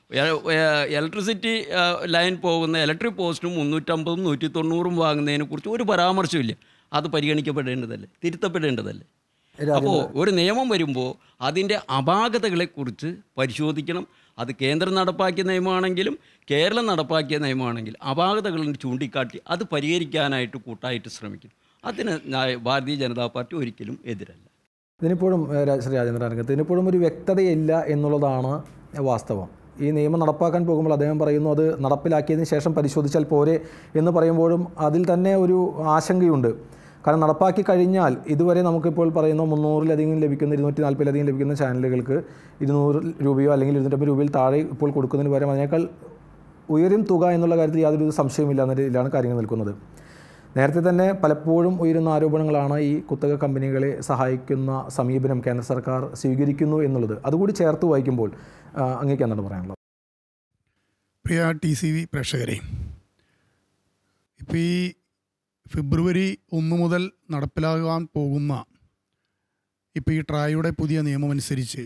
ഇലക്ട്രിസിറ്റി ലൈൻ പോകുന്ന ഇലക്ട്രിക് പോസ്റ്റും മുന്നൂറ്റമ്പതും നൂറ്റി തൊണ്ണൂറും വാങ്ങുന്നതിനെക്കുറിച്ച് ഒരു പരാമർശമില്ല അത് പരിഗണിക്കപ്പെടേണ്ടതല്ലേ തിരുത്തപ്പെടേണ്ടതല്ലേ അപ്പോൾ ഒരു നിയമം വരുമ്പോൾ അതിൻ്റെ അപാകതകളെക്കുറിച്ച് പരിശോധിക്കണം അത് കേന്ദ്രം നടപ്പാക്കിയ നിയമമാണെങ്കിലും കേരളം നടപ്പാക്കിയ നിയമമാണെങ്കിലും അപാകതകൾ ചൂണ്ടിക്കാട്ടി അത് പരിഹരിക്കാനായിട്ട് കൂട്ടായിട്ട് ശ്രമിക്കും അതിന് ഞാൻ- ഭാരതീയ ജനതാ പാർട്ടി ഒരിക്കലും എതിരല്ല ഇതിനിപ്പോഴും ഏഹ്, രാ- ശ്രീ രാജേന്ദ്ര രംഗത്ത് ഇതിനിപ്പോഴും ഒരു വ്യക്തതയില്ല എന്നുള്ളതാണ് വാസ്തവം ഈ നിയമം നടപ്പാക്കാൻ പോകുമ്പോൾ അദ്ദേഹം പറയുന്നു അത് നടപ്പിലാക്കിയതിന് ശേഷം പരിശോധിച്ചാൽ പോരെ എന്ന് പറയുമ്പോഴും അതിൽ തന്നെ ഒരു ആശങ്കയുണ്ട് കാരണം നടപ്പാക്കി കഴിഞ്ഞാൽ ഇതുവരെ നമുക്കിപ്പോൾ പറയുന്ന മുന്നൂറിലധികം ലഭിക്കുന്ന ഇരുന്നൂറ്റി നാൽപ്പതിലധികം ലഭിക്കുന്ന ചാനലുകൾക്ക് ഇരുന്നൂറ് രൂപയോ അല്ലെങ്കിൽ ഇരുന്നൂറ്റമ്പത് രൂപയിൽ താഴെ ഇപ്പോൾ കൊടുക്കുന്നതിന് പകരം അതിനേക്കാൾ ഉയരും തുക എന്നുള്ള കാര്യത്തിൽ യാതൊരു സംശയമില്ല എന്ന രീതിയിലാണ് കാര്യങ്ങൾ നിൽക്കുന്നത് നേരത്തെ തന്നെ പലപ്പോഴും ഉയരുന്ന ആരോപണങ്ങളാണ് ഈ കുത്തക കമ്പനികളെ സഹായിക്കുന്ന സമീപനം കേന്ദ്ര സർക്കാർ സ്വീകരിക്കുന്നു എന്നുള്ളത് അതുകൂടി ചേർത്ത് വായിക്കുമ്പോൾ ആ, അങ്ങേക്ക് എന്താണ് പറയാനുള്ളത് പ്രിയ ടി സി വി പ്രേക്ഷകരെ ഇപ്പോൾ ഈ ഫെബ്രുവരി ഒന്ന് മുതൽ നടപ്പിലാകാൻ പോകുന്ന ഇപ്പോൾ ഈ ട്രായുടെ പുതിയ നിയമമനുസരിച്ച്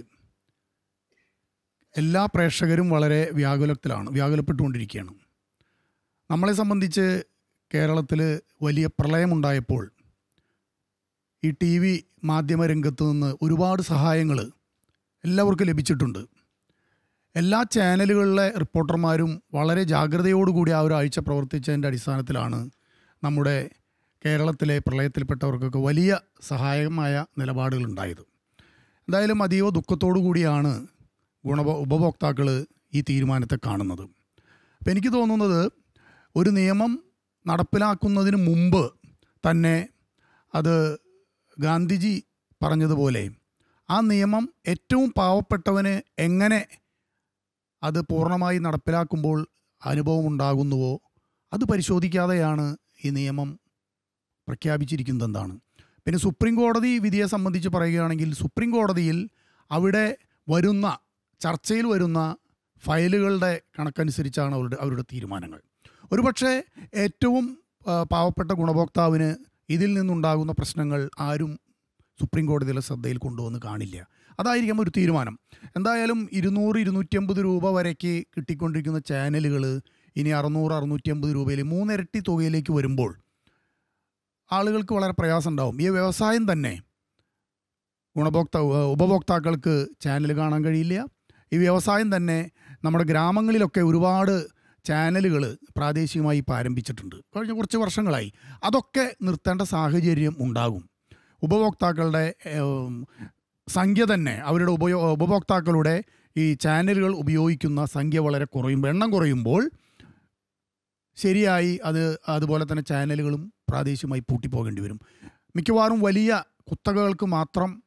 എല്ലാ പ്രേക്ഷകരും വളരെ വ്യാകുലത്തിലാണ് വ്യാകുലപ്പെട്ടുകൊണ്ടിരിക്കുകയാണ് നമ്മളെ സംബന്ധിച്ച് കേരളത്തിൽ വലിയ പ്രളയമുണ്ടായപ്പോൾ ഈ ടി വി മാധ്യമ രംഗത്ത് നിന്ന് ഒരുപാട് സഹായങ്ങൾ എല്ലാവർക്കും ലഭിച്ചിട്ടുണ്ട് എല്ലാ ചാനലുകളിലെ റിപ്പോർട്ടർമാരും വളരെ ജാഗ്രതയോടുകൂടി ആ ഒരാഴ്ച പ്രവർത്തിച്ചതിൻ്റെ അടിസ്ഥാനത്തിലാണ് നമ്മുടെ കേരളത്തിലെ പ്രളയത്തിൽപ്പെട്ടവർക്കൊക്കെ വലിയ സഹായകമായ നിലപാടുകൾ ഉണ്ടായത് എന്തായാലും അതീവ ദുഃഖത്തോടു കൂടിയാണ് ഗുണഭോ ഉപഭോക്താക്കൾ ഈ തീരുമാനത്തെ കാണുന്നത് അപ്പം എനിക്ക് തോന്നുന്നത് ഒരു നിയമം നടപ്പിലാക്കുന്നതിന് മുമ്പ് തന്നെ അത് ഗാന്ധിജി പറഞ്ഞതുപോലെ ആ നിയമം ഏറ്റവും പാവപ്പെട്ടവന് എങ്ങനെ അത് പൂർണ്ണമായി നടപ്പിലാക്കുമ്പോൾ അനുഭവം ഉണ്ടാകുന്നുവോ അത് പരിശോധിക്കാതെയാണ് ഈ നിയമം പ്രഖ്യാപിച്ചിരിക്കുന്നത് എന്താണ് പിന്നെ സുപ്രീം കോടതി വിധിയെ സംബന്ധിച്ച് പറയുകയാണെങ്കിൽ സുപ്രീം കോടതിയിൽ അവിടെ വരുന്ന ചർച്ചയിൽ വരുന്ന ഫയലുകളുടെ കണക്കനുസരിച്ചാണ് അവരുടെ അവരുടെ തീരുമാനങ്ങൾ ഒരുപക്ഷെ ഏറ്റവും ആ, പാവപ്പെട്ട ഗുണഭോക്താവിന് ഇതിൽ നിന്നുണ്ടാകുന്ന പ്രശ്നങ്ങൾ ആരും സുപ്രീം കോടതിയിലെ ശ്രദ്ധയിൽ കൊണ്ടുവന്ന് കാണില്ല അതായിരിക്കാം ഒരു തീരുമാനം എന്തായാലും ഇരുന്നൂറ് ഇരുന്നൂറ്റമ്പത് രൂപ വരയ്ക്ക് കിട്ടിക്കൊണ്ടിരിക്കുന്ന ചാനലുകൾ ഇനി അറുന്നൂറ് അറുന്നൂറ്റമ്പത് രൂപയിൽ മൂന്നിരട്ടി തുകയിലേക്ക് വരുമ്പോൾ ആളുകൾക്ക് വളരെ പ്രയാസം ഉണ്ടാവും ഈ വ്യവസായം തന്നെ ഗുണഭോക്ത ഉപഭോക്താക്കൾക്ക് ചാനൽ കാണാൻ കഴിയില്ല ഈ വ്യവസായം തന്നെ നമ്മുടെ ഗ്രാമങ്ങളിലൊക്കെ ഒരുപാട് ചാനലുകൾ പ്രാദേശികമായി ഇപ്പോൾ ആരംഭിച്ചിട്ടുണ്ട് കഴിഞ്ഞ കുറച്ച് വർഷങ്ങളായി അതൊക്കെ നിർത്തേണ്ട സാഹചര്യം ഉണ്ടാകും ഉപഭോക്താക്കളുടെ ഏം, സംഖ്യ തന്നെ അവരുടെ ഉപയോ ഉപഭോക്താക്കളുടെ ഈ ചാനലുകൾ ഉപയോഗിക്കുന്ന സംഖ്യ വളരെ കുറയുമ്പോൾ എണ്ണം കുറയുമ്പോൾ ശരിയായി അത് അതുപോലെ തന്നെ ചാനലുകളും പ്രാദേശികമായി പൂട്ടിപ്പോകേണ്ടി വരും മിക്കവാറും വലിയ കുത്തകകൾക്ക് മാത്രം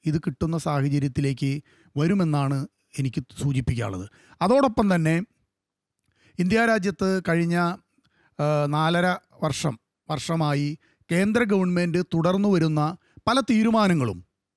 ഇത് കിട്ടുന്ന സാഹചര്യത്തിലേക്ക് വരുമെന്നാണ് എനിക്ക് സൂചിപ്പിക്കാനുള്ളത് അതോടൊപ്പം തന്നെ ഇന്ത്യ രാജ്യത്ത് കഴിഞ്ഞ ആ, നാലര വർഷം വർഷമായി കേന്ദ്ര ഗവൺമെൻറ് തുടർന്നു വരുന്ന പല തീരുമാനങ്ങളും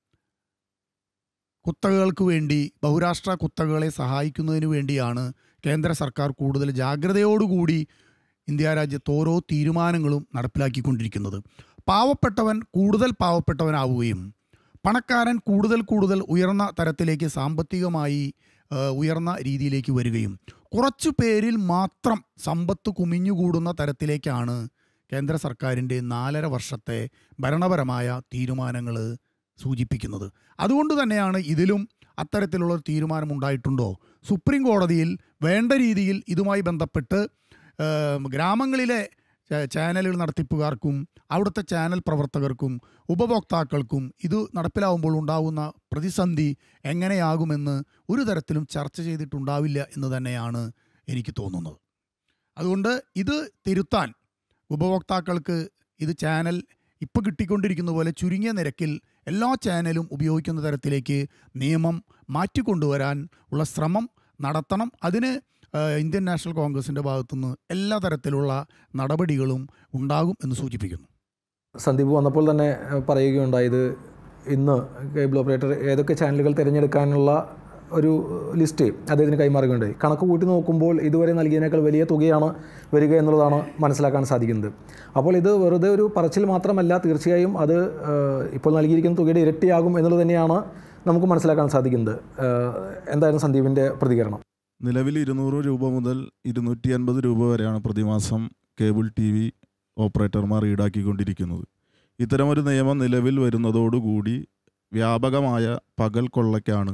കുത്തകകൾക്ക് വേണ്ടി ബഹുരാഷ്ട്ര കുത്തകകളെ സഹായിക്കുന്നതിന് വേണ്ടിയാണ് കേന്ദ്ര സർക്കാർ കൂടുതൽ ജാഗ്രതയോടുകൂടി ഇന്ത്യ രാജ്യത്ത് ഓരോ തീരുമാനങ്ങളും നടപ്പിലാക്കിക്കൊണ്ടിരിക്കുന്നത് പാവപ്പെട്ടവൻ കൂടുതൽ പാവപ്പെട്ടവനാവുകയും പണക്കാരൻ കൂടുതൽ കൂടുതൽ ഉയർന്ന തരത്തിലേക്ക് സാമ്പത്തികമായി ആ, ഉയർന്ന രീതിയിലേക്ക് വരികയും കുറച്ചു പേരിൽ മാത്രം സമ്പത്ത് കുമിഞ്ഞുകൂടുന്ന തരത്തിലേക്കാണ് കേന്ദ്ര സർക്കാരിൻ്റെ നാലര വർഷത്തെ ഭരണപരമായ തീരുമാനങ്ങൾ സൂചിപ്പിക്കുന്നത് അതുകൊണ്ട് തന്നെയാണ് ഇതിലും അത്തരത്തിലുള്ള ഒരു തീരുമാനം ഉണ്ടായിട്ടുണ്ടോ സുപ്രീം കോടതിയിൽ വേണ്ട രീതിയിൽ ഇതുമായി ബന്ധപ്പെട്ട് ഏം, ഗ്രാമങ്ങളിലെ ചാ- ചാനലുകൾ നടത്തിപ്പുകാർക്കും അവിടുത്തെ ചാനൽ പ്രവർത്തകർക്കും ഉപഭോക്താക്കൾക്കും ഇത് നടപ്പിലാവുമ്പോൾ ഉണ്ടാകുന്ന പ്രതിസന്ധി എങ്ങനെയാകുമെന്ന് ഒരു തരത്തിലും ചർച്ച ചെയ്തിട്ടുണ്ടാവില്ല എന്ന് തന്നെയാണ് എനിക്ക് തോന്നുന്നത് അതുകൊണ്ട് ഇത് തിരുത്താൻ ഉപഭോക്താക്കൾക്ക് ഇത് ചാനൽ ഇപ്പോൾ കിട്ടിക്കൊണ്ടിരിക്കുന്ന പോലെ ചുരുങ്ങിയ നിരക്കിൽ എല്ലാ ചാനലും ഉപയോഗിക്കുന്ന തരത്തിലേക്ക് നിയമം മാറ്റിക്കൊണ്ടുവരാൻ ഉള്ള ശ്രമം നടത്തണം അതിന് ആ, ഇന്ത്യൻ നാഷണൽ കോൺഗ്രസിൻ്റെ ഭാഗത്തുനിന്ന് എല്ലാ തരത്തിലുള്ള നടപടികളും ഉണ്ടാകും എന്ന് സൂചിപ്പിക്കുന്നു സന്ദീപ് വന്നപ്പോൾ തന്നെ ഏഹ്, പറയുകയുണ്ടായി ഇത് ഇന്ന് കേബിൾ ഓപ്പറേറ്റർ ഏതൊക്കെ ചാനലുകൾ തിരഞ്ഞെടുക്കാനുള്ള ഒരു ലിസ്റ്റ് അദ്ദേഹത്തിന് കൈമാറുകയുണ്ടായി കണക്ക് കൂട്ടി നോക്കുമ്പോൾ ഇതുവരെ നൽകിയതിനേക്കാൾ വലിയ തുകയാണ് വരിക എന്നുള്ളതാണ് മനസ്സിലാക്കാൻ സാധിക്കുന്നത് അപ്പോൾ ഇത് വെറുതെ ഒരു പറച്ചിൽ മാത്രമല്ല തീർച്ചയായും അത് ഏഹ്, ഇപ്പോൾ നൽകിയിരിക്കുന്ന തുകയുടെ ഇരട്ടിയാകും എന്നുള്ളത് തന്നെയാണ് നമുക്ക് മനസ്സിലാക്കാൻ സാധിക്കുന്നത് ഏഹ്, എന്തായിരുന്നു സന്ദീപിൻ്റെ പ്രതികരണം നിലവിൽ ഇരുന്നൂറ് രൂപ മുതൽ ഇരുന്നൂറ്റി അൻപത് രൂപ വരെയാണ് പ്രതിമാസം കേബിൾ ടി വി ഓപ്പറേറ്റർമാർ ഈടാക്കിക്കൊണ്ടിരിക്കുന്നത് ഇത്തരമൊരു നിയമം നിലവിൽ വരുന്നതോടുകൂടി വ്യാപകമായ പകൽ കൊള്ളയ്ക്കാണ്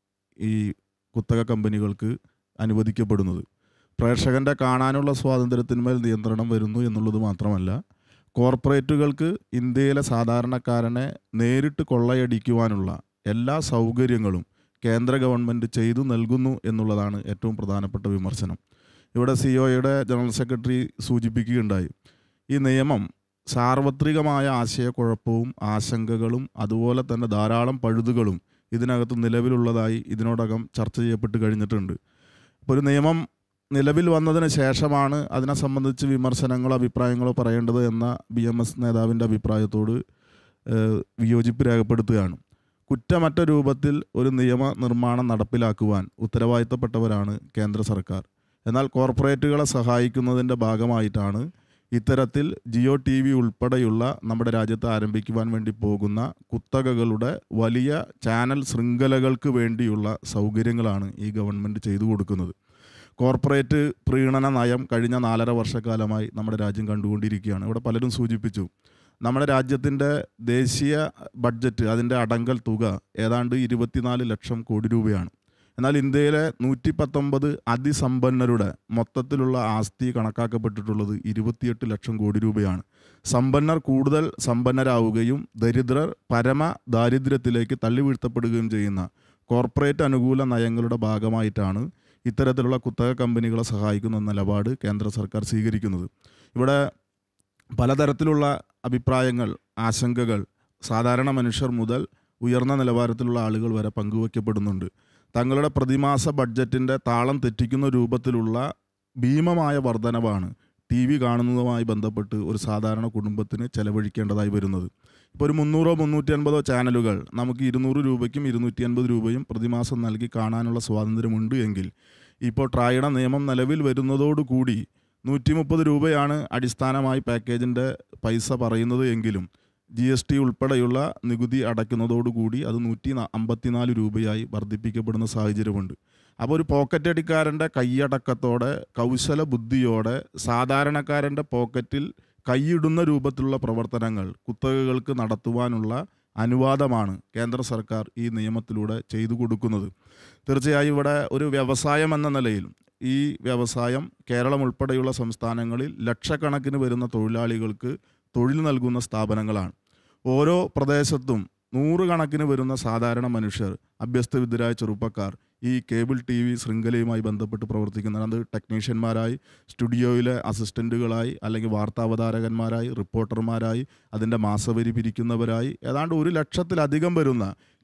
ഈ കുത്തക കമ്പനികൾക്ക് അനുവദിക്കപ്പെടുന്നത് പ്രേക്ഷകൻ്റെ കാണാനുള്ള സ്വാതന്ത്ര്യത്തിന്മേൽ നിയന്ത്രണം വരുന്നു എന്നുള്ളത് മാത്രമല്ല കോർപ്പറേറ്റുകൾക്ക് ഇന്ത്യയിലെ സാധാരണക്കാരനെ നേരിട്ട് കൊള്ളയടിക്കുവാനുള്ള എല്ലാ സൗകര്യങ്ങളും കേന്ദ്ര ഗവൺമെൻറ് ചെയ്തു നൽകുന്നു എന്നുള്ളതാണ് ഏറ്റവും പ്രധാനപ്പെട്ട വിമർശനം ഇവിടെ സി ഒയുടെ ജനറൽ സെക്രട്ടറി സൂചിപ്പിക്കുകയുണ്ടായി ഈ നിയമം സാർവത്രികമായ ആശയക്കുഴപ്പവും ആശങ്കകളും അതുപോലെ തന്നെ ധാരാളം പഴുതുകളും ഇതിനകത്ത് നിലവിലുള്ളതായി ഇതിനോടകം ചർച്ച ചെയ്യപ്പെട്ട് കഴിഞ്ഞിട്ടുണ്ട് ഇപ്പോൾ ഒരു നിയമം നിലവിൽ വന്നതിന് ശേഷമാണ് അതിനെ സംബന്ധിച്ച് വിമർശനങ്ങളോ അഭിപ്രായങ്ങളോ പറയേണ്ടത് എന്ന ബി എം എസ് നേതാവിൻ്റെ അഭിപ്രായത്തോട് ഏഹ്, വിയോജിപ്പ് രേഖപ്പെടുത്തുകയാണ് കുറ്റമറ്റ രൂപത്തിൽ ഒരു നിയമ നിർമ്മാണം നടപ്പിലാക്കുവാൻ ഉത്തരവാദിത്തപ്പെട്ടവരാണ് കേന്ദ്ര സർക്കാർ എന്നാൽ കോർപ്പറേറ്റുകളെ സഹായിക്കുന്നതിൻ്റെ ഭാഗമായിട്ടാണ് ഇത്തരത്തിൽ ജിയോ ടി വി ഉൾപ്പെടെയുള്ള നമ്മുടെ രാജ്യത്ത് ആരംഭിക്കുവാൻ വേണ്ടി പോകുന്ന കുത്തകകളുടെ വലിയ ചാനൽ ശൃംഖലകൾക്ക് വേണ്ടിയുള്ള സൗകര്യങ്ങളാണ് ഈ ഗവൺമെൻറ് ചെയ്തു കൊടുക്കുന്നത് കോർപ്പറേറ്റ് പ്രീണന നയം കഴിഞ്ഞ നാലര വർഷക്കാലമായി നമ്മുടെ രാജ്യം കണ്ടുകൊണ്ടിരിക്കുകയാണ് ഇവിടെ പലരും സൂചിപ്പിച്ചു നമ്മുടെ രാജ്യത്തിൻ്റെ ദേശീയ ബഡ്ജറ്റ് അതിൻ്റെ അടങ്കൽ തുക ഏതാണ്ട് ഇരുപത്തിനാല് ലക്ഷം കോടി രൂപയാണ് എന്നാൽ ഇന്ത്യയിലെ നൂറ്റി പത്തൊമ്പത് അതിസമ്പന്നരുടെ മൊത്തത്തിലുള്ള ആസ്തി കണക്കാക്കപ്പെട്ടിട്ടുള്ളത് ഇരുപത്തിയെട്ട് ലക്ഷം കോടി രൂപയാണ് സമ്പന്നർ കൂടുതൽ സമ്പന്നരാവുകയും ദരിദ്രർ പരമ ദാരിദ്ര്യത്തിലേക്ക് തള്ളിവീഴ്ത്തപ്പെടുകയും ചെയ്യുന്ന കോർപ്പറേറ്റ് അനുകൂല നയങ്ങളുടെ ഭാഗമായിട്ടാണ് ഇത്തരത്തിലുള്ള കുത്തക കമ്പനികളെ സഹായിക്കുന്ന നിലപാട് കേന്ദ്ര സർക്കാർ സ്വീകരിക്കുന്നത് ഇവിടെ പലതരത്തിലുള്ള അഭിപ്രായങ്ങൾ ആശങ്കകൾ സാധാരണ മനുഷ്യർ മുതൽ ഉയർന്ന നിലവാരത്തിലുള്ള ആളുകൾ വരെ പങ്കുവയ്ക്കപ്പെടുന്നുണ്ട് തങ്ങളുടെ പ്രതിമാസ ബഡ്ജറ്റിൻ്റെ താളം തെറ്റിക്കുന്ന രൂപത്തിലുള്ള ഭീമമായ വർധനവാണ് ടി വി കാണുന്നതുമായി ബന്ധപ്പെട്ട് ഒരു സാധാരണ കുടുംബത്തിന് ചെലവഴിക്കേണ്ടതായി വരുന്നത് ഇപ്പോൾ ഒരു മുന്നൂറോ മുന്നൂറ്റി അൻപതോ ചാനലുകൾ നമുക്ക് ഇരുന്നൂറ് രൂപയ്ക്കും ഇരുന്നൂറ്റി അൻപത് രൂപയും പ്രതിമാസം നൽകി കാണാനുള്ള സ്വാതന്ത്ര്യമുണ്ട് എങ്കിൽ ഇപ്പോൾ ട്രായുടെ നിയമം നിലവിൽ വരുന്നതോടുകൂടി നൂറ്റി മുപ്പത് രൂപയാണ് അടിസ്ഥാനമായി പാക്കേജിൻ്റെ പൈസ പറയുന്നത് എങ്കിലും ജി എസ് ടി ഉൾപ്പെടെയുള്ള നികുതി അടയ്ക്കുന്നതോടുകൂടി അത് നൂറ്റി അമ്പത്തിനാല് രൂപയായി വർദ്ധിപ്പിക്കപ്പെടുന്ന സാഹചര്യമുണ്ട് അപ്പോൾ ഒരു പോക്കറ്റ് അടിക്കാരൻ്റെ കൈയടക്കത്തോടെ കൗശല ബുദ്ധിയോടെ സാധാരണക്കാരൻ്റെ പോക്കറ്റിൽ കൈയിടുന്ന രൂപത്തിലുള്ള പ്രവർത്തനങ്ങൾ കുത്തകകൾക്ക് നടത്തുവാനുള്ള അനുവാദമാണ് കേന്ദ്ര സർക്കാർ ഈ നിയമത്തിലൂടെ ചെയ്തു കൊടുക്കുന്നത് തീർച്ചയായും ഇവിടെ ഒരു വ്യവസായം എന്ന നിലയിൽ ഈ വ്യവസായം കേരളം ഉൾപ്പെടെയുള്ള സംസ്ഥാനങ്ങളിൽ ലക്ഷക്കണക്കിന് വരുന്ന തൊഴിലാളികൾക്ക് തൊഴിൽ നൽകുന്ന സ്ഥാപനങ്ങളാണ് ഓരോ പ്രദേശത്തും നൂറുകണക്കിന് വരുന്ന സാധാരണ മനുഷ്യർ അഭ്യസ്തവിദ്യരായ ചെറുപ്പക്കാർ ഈ കേബിൾ ടി വി ശൃംഖലയുമായി ബന്ധപ്പെട്ട് പ്രവർത്തിക്കുന്ന അത് ടെക്നീഷ്യന്മാരായി സ്റ്റുഡിയോയിലെ അസിസ്റ്റൻറ്റുകളായി അല്ലെങ്കിൽ വാർത്താവതാരകന്മാരായി റിപ്പോർട്ടർമാരായി അതിൻ്റെ മാസവരി പിരിക്കുന്നവരായി ഏതാണ്ട് ഒരു ലക്ഷത്തിലധികം വരുന്ന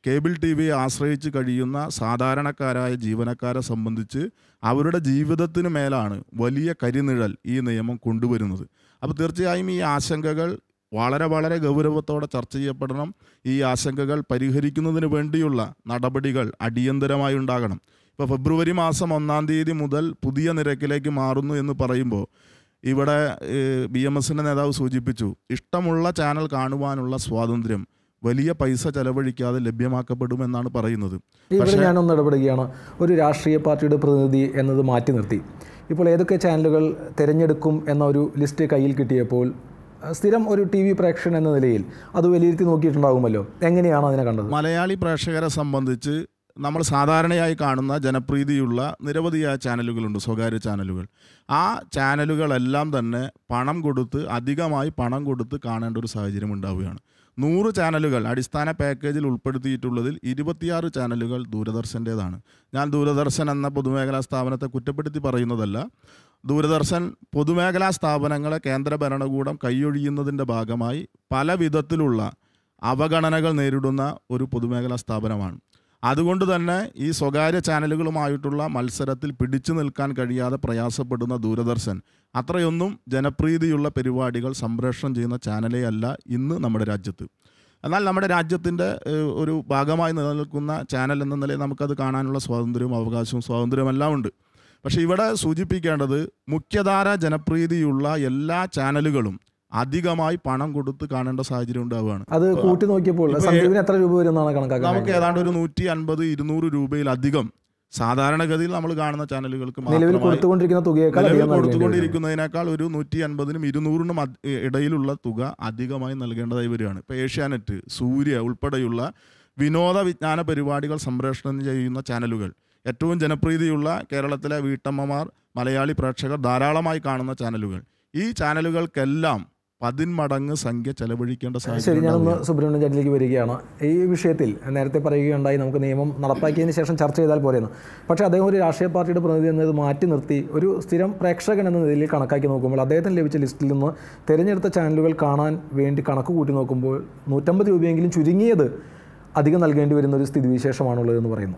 കേബിൾ ടി വിയെ ആശ്രയിച്ച് കഴിയുന്ന സാധാരണക്കാരായ ജീവനക്കാരെ സംബന്ധിച്ച് അവരുടെ ജീവിതത്തിന് മേലാണ് വലിയ കരിനിഴൽ ഈ നിയമം കൊണ്ടുവരുന്നത് അപ്പോൾ തീർച്ചയായും ഈ ആശങ്കകൾ വളരെ വളരെ ഗൗരവത്തോടെ ചർച്ച ചെയ്യപ്പെടണം ഈ ആശങ്കകൾ പരിഹരിക്കുന്നതിന് വേണ്ടിയുള്ള നടപടികൾ അടിയന്തരമായി ഉണ്ടാകണം ഇപ്പോൾ ഫെബ്രുവരി മാസം ഒന്നാം തീയതി മുതൽ പുതിയ നിരക്കിലേക്ക് മാറുന്നു എന്ന് പറയുമ്പോൾ ഇവിടെ ബി എം എസിൻ്റെ നേതാവ് സൂചിപ്പിച്ചു ഇഷ്ടമുള്ള ചാനൽ കാണുവാനുള്ള സ്വാതന്ത്ര്യം വലിയ പൈസ ചെലവഴിക്കാതെ ലഭ്യമാക്കപ്പെടുമെന്നാണ് പറയുന്നത് ഇവിടെ ഞാനൊന്ന് ഇടപെടുകയാണ് ഒരു രാഷ്ട്രീയ പാർട്ടിയുടെ പ്രതിനിധി എന്നത് മാറ്റി നിർത്തി ഇപ്പോൾ ഏതൊക്കെ ചാനലുകൾ തിരഞ്ഞെടുക്കും എന്ന ഒരു ലിസ്റ്റ് കയ്യിൽ കിട്ടിയപ്പോൾ അഹ് സ്ഥിരം ഒരു ടി വി പ്രേക്ഷകൻ എന്ന നിലയിൽ അത് വിലയിരുത്തി നോക്കിയിട്ടുണ്ടാകുമല്ലോ എങ്ങനെയാണ് അതിനെ കണ്ടത് മലയാളി പ്രേക്ഷകരെ സംബന്ധിച്ച് നമ്മൾ സാധാരണയായി കാണുന്ന ജനപ്രീതിയുള്ള നിരവധിയായ ചാനലുകളുണ്ട് സ്വകാര്യ ചാനലുകൾ ആ ചാനലുകളെല്ലാം തന്നെ പണം കൊടുത്ത് അധികമായി പണം കൊടുത്ത് കാണേണ്ട ഒരു സാഹചര്യം ഉണ്ടാവുകയാണ് നൂറ് ചാനലുകൾ അടിസ്ഥാന പാക്കേജിൽ ഉൾപ്പെടുത്തിയിട്ടുള്ളതിൽ ഇരുപത്തിയാറ് ചാനലുകൾ ദൂരദർശൻ്റേതാണ് ഞാൻ ദൂരദർശൻ എന്ന പൊതുമേഖലാ സ്ഥാപനത്തെ കുറ്റപ്പെടുത്തി പറയുന്നതല്ല ദൂരദർശൻ പൊതുമേഖലാ സ്ഥാപനങ്ങളെ കേന്ദ്ര ഭരണകൂടം കൈയൊഴിയുന്നതിൻ്റെ ഭാഗമായി പല വിധത്തിലുള്ള അവഗണനകൾ നേരിടുന്ന ഒരു പൊതുമേഖലാ സ്ഥാപനമാണ് അതുകൊണ്ട് തന്നെ ഈ സ്വകാര്യ ചാനലുകളുമായിട്ടുള്ള മത്സരത്തിൽ പിടിച്ചു നിൽക്കാൻ കഴിയാതെ പ്രയാസപ്പെടുന്ന ദൂരദർശൻ അത്രയൊന്നും ജനപ്രീതിയുള്ള പരിപാടികൾ സംപ്രേഷണം ചെയ്യുന്ന ചാനലേ അല്ല ഇന്ന് നമ്മുടെ രാജ്യത്ത് എന്നാൽ നമ്മുടെ രാജ്യത്തിൻ്റെ ഏഹ്, ഒരു ഭാഗമായി നിലനിൽക്കുന്ന ചാനൽ എന്ന നിലയിൽ നമുക്കത് കാണാനുള്ള സ്വാതന്ത്ര്യവും അവകാശവും സ്വാതന്ത്ര്യവും എല്ലാം ഉണ്ട് പക്ഷേ ഇവിടെ സൂചിപ്പിക്കേണ്ടത് മുഖ്യധാര ജനപ്രീതിയുള്ള എല്ലാ ചാനലുകളും അധികമായി പണം കൊടുത്ത് കാണേണ്ട സാഹചര്യം ഉണ്ടാവുകയാണ് അത് കൂട്ടി നോക്കിയപ്പോൾ ഇപ്പൊ സന്ദീപിന് എത്ര രൂപ വരുമെന്നാണ് കണക്കാക്കുന്നത് നമുക്ക് ഏതാണ്ട് ഒരു നൂറ്റി അൻപത് ഇരുന്നൂറ് രൂപയിലധികം സാധാരണഗതിയിൽ നമ്മൾ കാണുന്ന ചാനലുകൾക്ക് നിലവിൽ മാത്രമായി കൊടുത്തുകൊണ്ടിരിക്കുന്ന തുകയേക്കാൾ നിലവിൽ അധികം നൽകേണ്ടി വരും. കൊടുത്തുകൊണ്ടിരിക്കുന്നതിനേക്കാൾ ഒരു നൂറ്റി അൻപതിനും ഇരുന്നൂറിനും അധ്- ഇടയിലുള്ള തുക അധികമായി നൽകേണ്ടതായി വരികയാണ് ഇപ്പോൾ ഏഷ്യാനെറ്റ് സൂര്യ ഉൾപ്പെടെയുള്ള വിനോദ വിജ്ഞാന പരിപാടികൾ സംപ്രേഷണം ചെയ്യുന്ന ചാനലുകൾ ഏറ്റവും ജനപ്രീതിയുള്ള കേരളത്തിലെ വീട്ടമ്മമാർ മലയാളി പ്രേക്ഷകർ ധാരാളമായി കാണുന്ന ചാനലുകൾ ഈ ചാനലുകൾക്കെല്ലാം പതിന്മടങ്ങ് സംഖ്യ ചെലവഴിക്കേണ്ട ശരി സാഹചര്യം ഞാനൊന്ന് ഉണ്ടാവുകയാണ്. സുബ്രഹ്മണ്യ ചാറ്റിലേക്ക് വരികയാണ് ഈ വിഷയത്തിൽ നേരത്തെ പറയുകയുണ്ടായി നമുക്ക് നിയമം നടപ്പാക്കിയതിന് ശേഷം ചർച്ച ചെയ്താൽ പോരെയെന്ന് പക്ഷേ അദ്ദേഹം ഒരു രാഷ്ട്രീയ പാർട്ടിയുടെ പ്രതിനിധി എന്നത് മാറ്റി നിർത്തി ഒരു സ്ഥിരം പ്രേക്ഷകൻ എന്ന നിലയിൽ കണക്കാക്കി നോക്കുമ്പോൾ അദ്ദേഹത്തിന് ലഭിച്ച ലിസ്റ്റിൽ നിന്ന് തിരഞ്ഞെടുത്ത ചാനലുകൾ കാണാൻ വേണ്ടി കണക്ക് കൂട്ടി നോക്കുമ്പോൾ നൂറ്റമ്പത് രൂപയെങ്കിലും ചുരുങ്ങിയത് അധികം നൽകേണ്ടി വരുന്ന ഒരു സ്ഥിതിവിശേഷമാണുള്ളതെന്ന് പറയുന്നു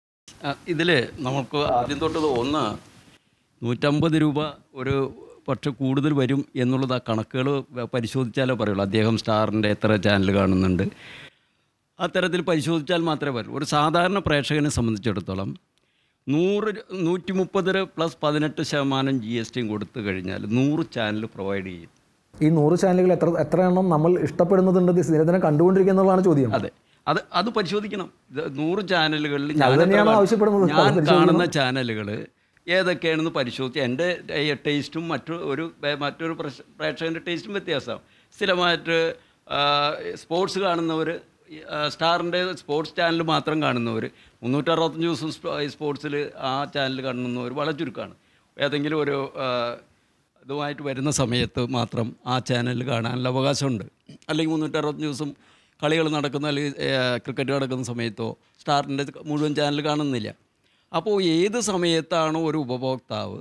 ഇതിൽ നമുക്ക് ആദ്യം തൊട്ടത് ഒന്ന് നൂറ്റമ്പത് രൂപ ഒരു പക്ഷെ കൂടുതൽ വരും എന്നുള്ളത് ആ കണക്കുകൾ പരിശോധിച്ചാലേ പറയുള്ളൂ അദ്ദേഹം സ്റ്റാറിൻ്റെ എത്ര ചാനൽ കാണുന്നുണ്ട് അത്തരത്തിൽ പരിശോധിച്ചാൽ മാത്രമേ പറയൂ ഒരു സാധാരണ പ്രേക്ഷകനെ സംബന്ധിച്ചിടത്തോളം നൂറ് നൂറ്റി മുപ്പത് പ്ലസ് പതിനെട്ട് ശതമാനം ജി എസ് ടിയും കൊടുത്തു കഴിഞ്ഞാൽ നൂറ് ചാനൽ പ്രൊവൈഡ് ചെയ്യും ഈ നൂറ് ചാനലുകൾ എത്ര എത്ര എണ്ണം നമ്മൾ ഇഷ്ടപ്പെടുന്നതുണ്ട് ഇത് നിരന്തരം കണ്ടുകൊണ്ടിരിക്കുക എന്നുള്ളതാണ് ചോദ്യം അതെ അത് അത് പരിശോധിക്കണം ഇത് നൂറ് ചാനലുകളിൽ അത് ഞാൻ എത്ര തന്നെയാണ് കാണും? ആവശ്യപ്പെടുന്നത്. അത് ഞാൻ പരിശോധിക്കണം. കാണുന്ന ചാനലുകൾ ഏതൊക്കെയാണെന്ന് പരിശോധിച്ച് എൻ്റെ ടേസ്റ്റും മറ്റു ഒരു വേ- മറ്റൊരു പ്രേക്ഷ- പ്രേക്ഷകൻ്റെ ടേസ്റ്റും വ്യത്യാസമാവും സ്ഥിരമായിട്ട് ആ, സ്പോർട്സ് കാണുന്നവർ സ്റ്റാറിൻ്റെ സ്പോർട്സ് ചാനൽ മാത്രം കാണുന്നവർ മുന്നൂറ്ററുപത്തഞ്ച് ദിവസം സ്പ- ഈ സ്പോർട്സിൽ ആ ചാനൽ കാണുന്നവർ വളരെ ചുരുക്കമാണ് ഏതെങ്കിലും ഒരു ആ, ഇതുമായിട്ട് വരുന്ന സമയത്ത് മാത്രം ആ ചാനൽ കാണാനുള്ള അവകാശമുണ്ട് അല്ലെങ്കിൽ മുന്നൂറ്ററുപത്തഞ്ച് ദിവസം കളികൾ നടക്കുന്ന അല്ലെങ്കിൽ ഏഹ്, ക്രിക്കറ്റ് നടക്കുന്ന സമയത്തോ സ്റ്റാറിൻ്റെ മുഴുവൻ ചാനൽ കാണുന്നില്ല അപ്പോൾ ഏത് സമയത്താണോ ഒരു ഉപഭോക്താവ്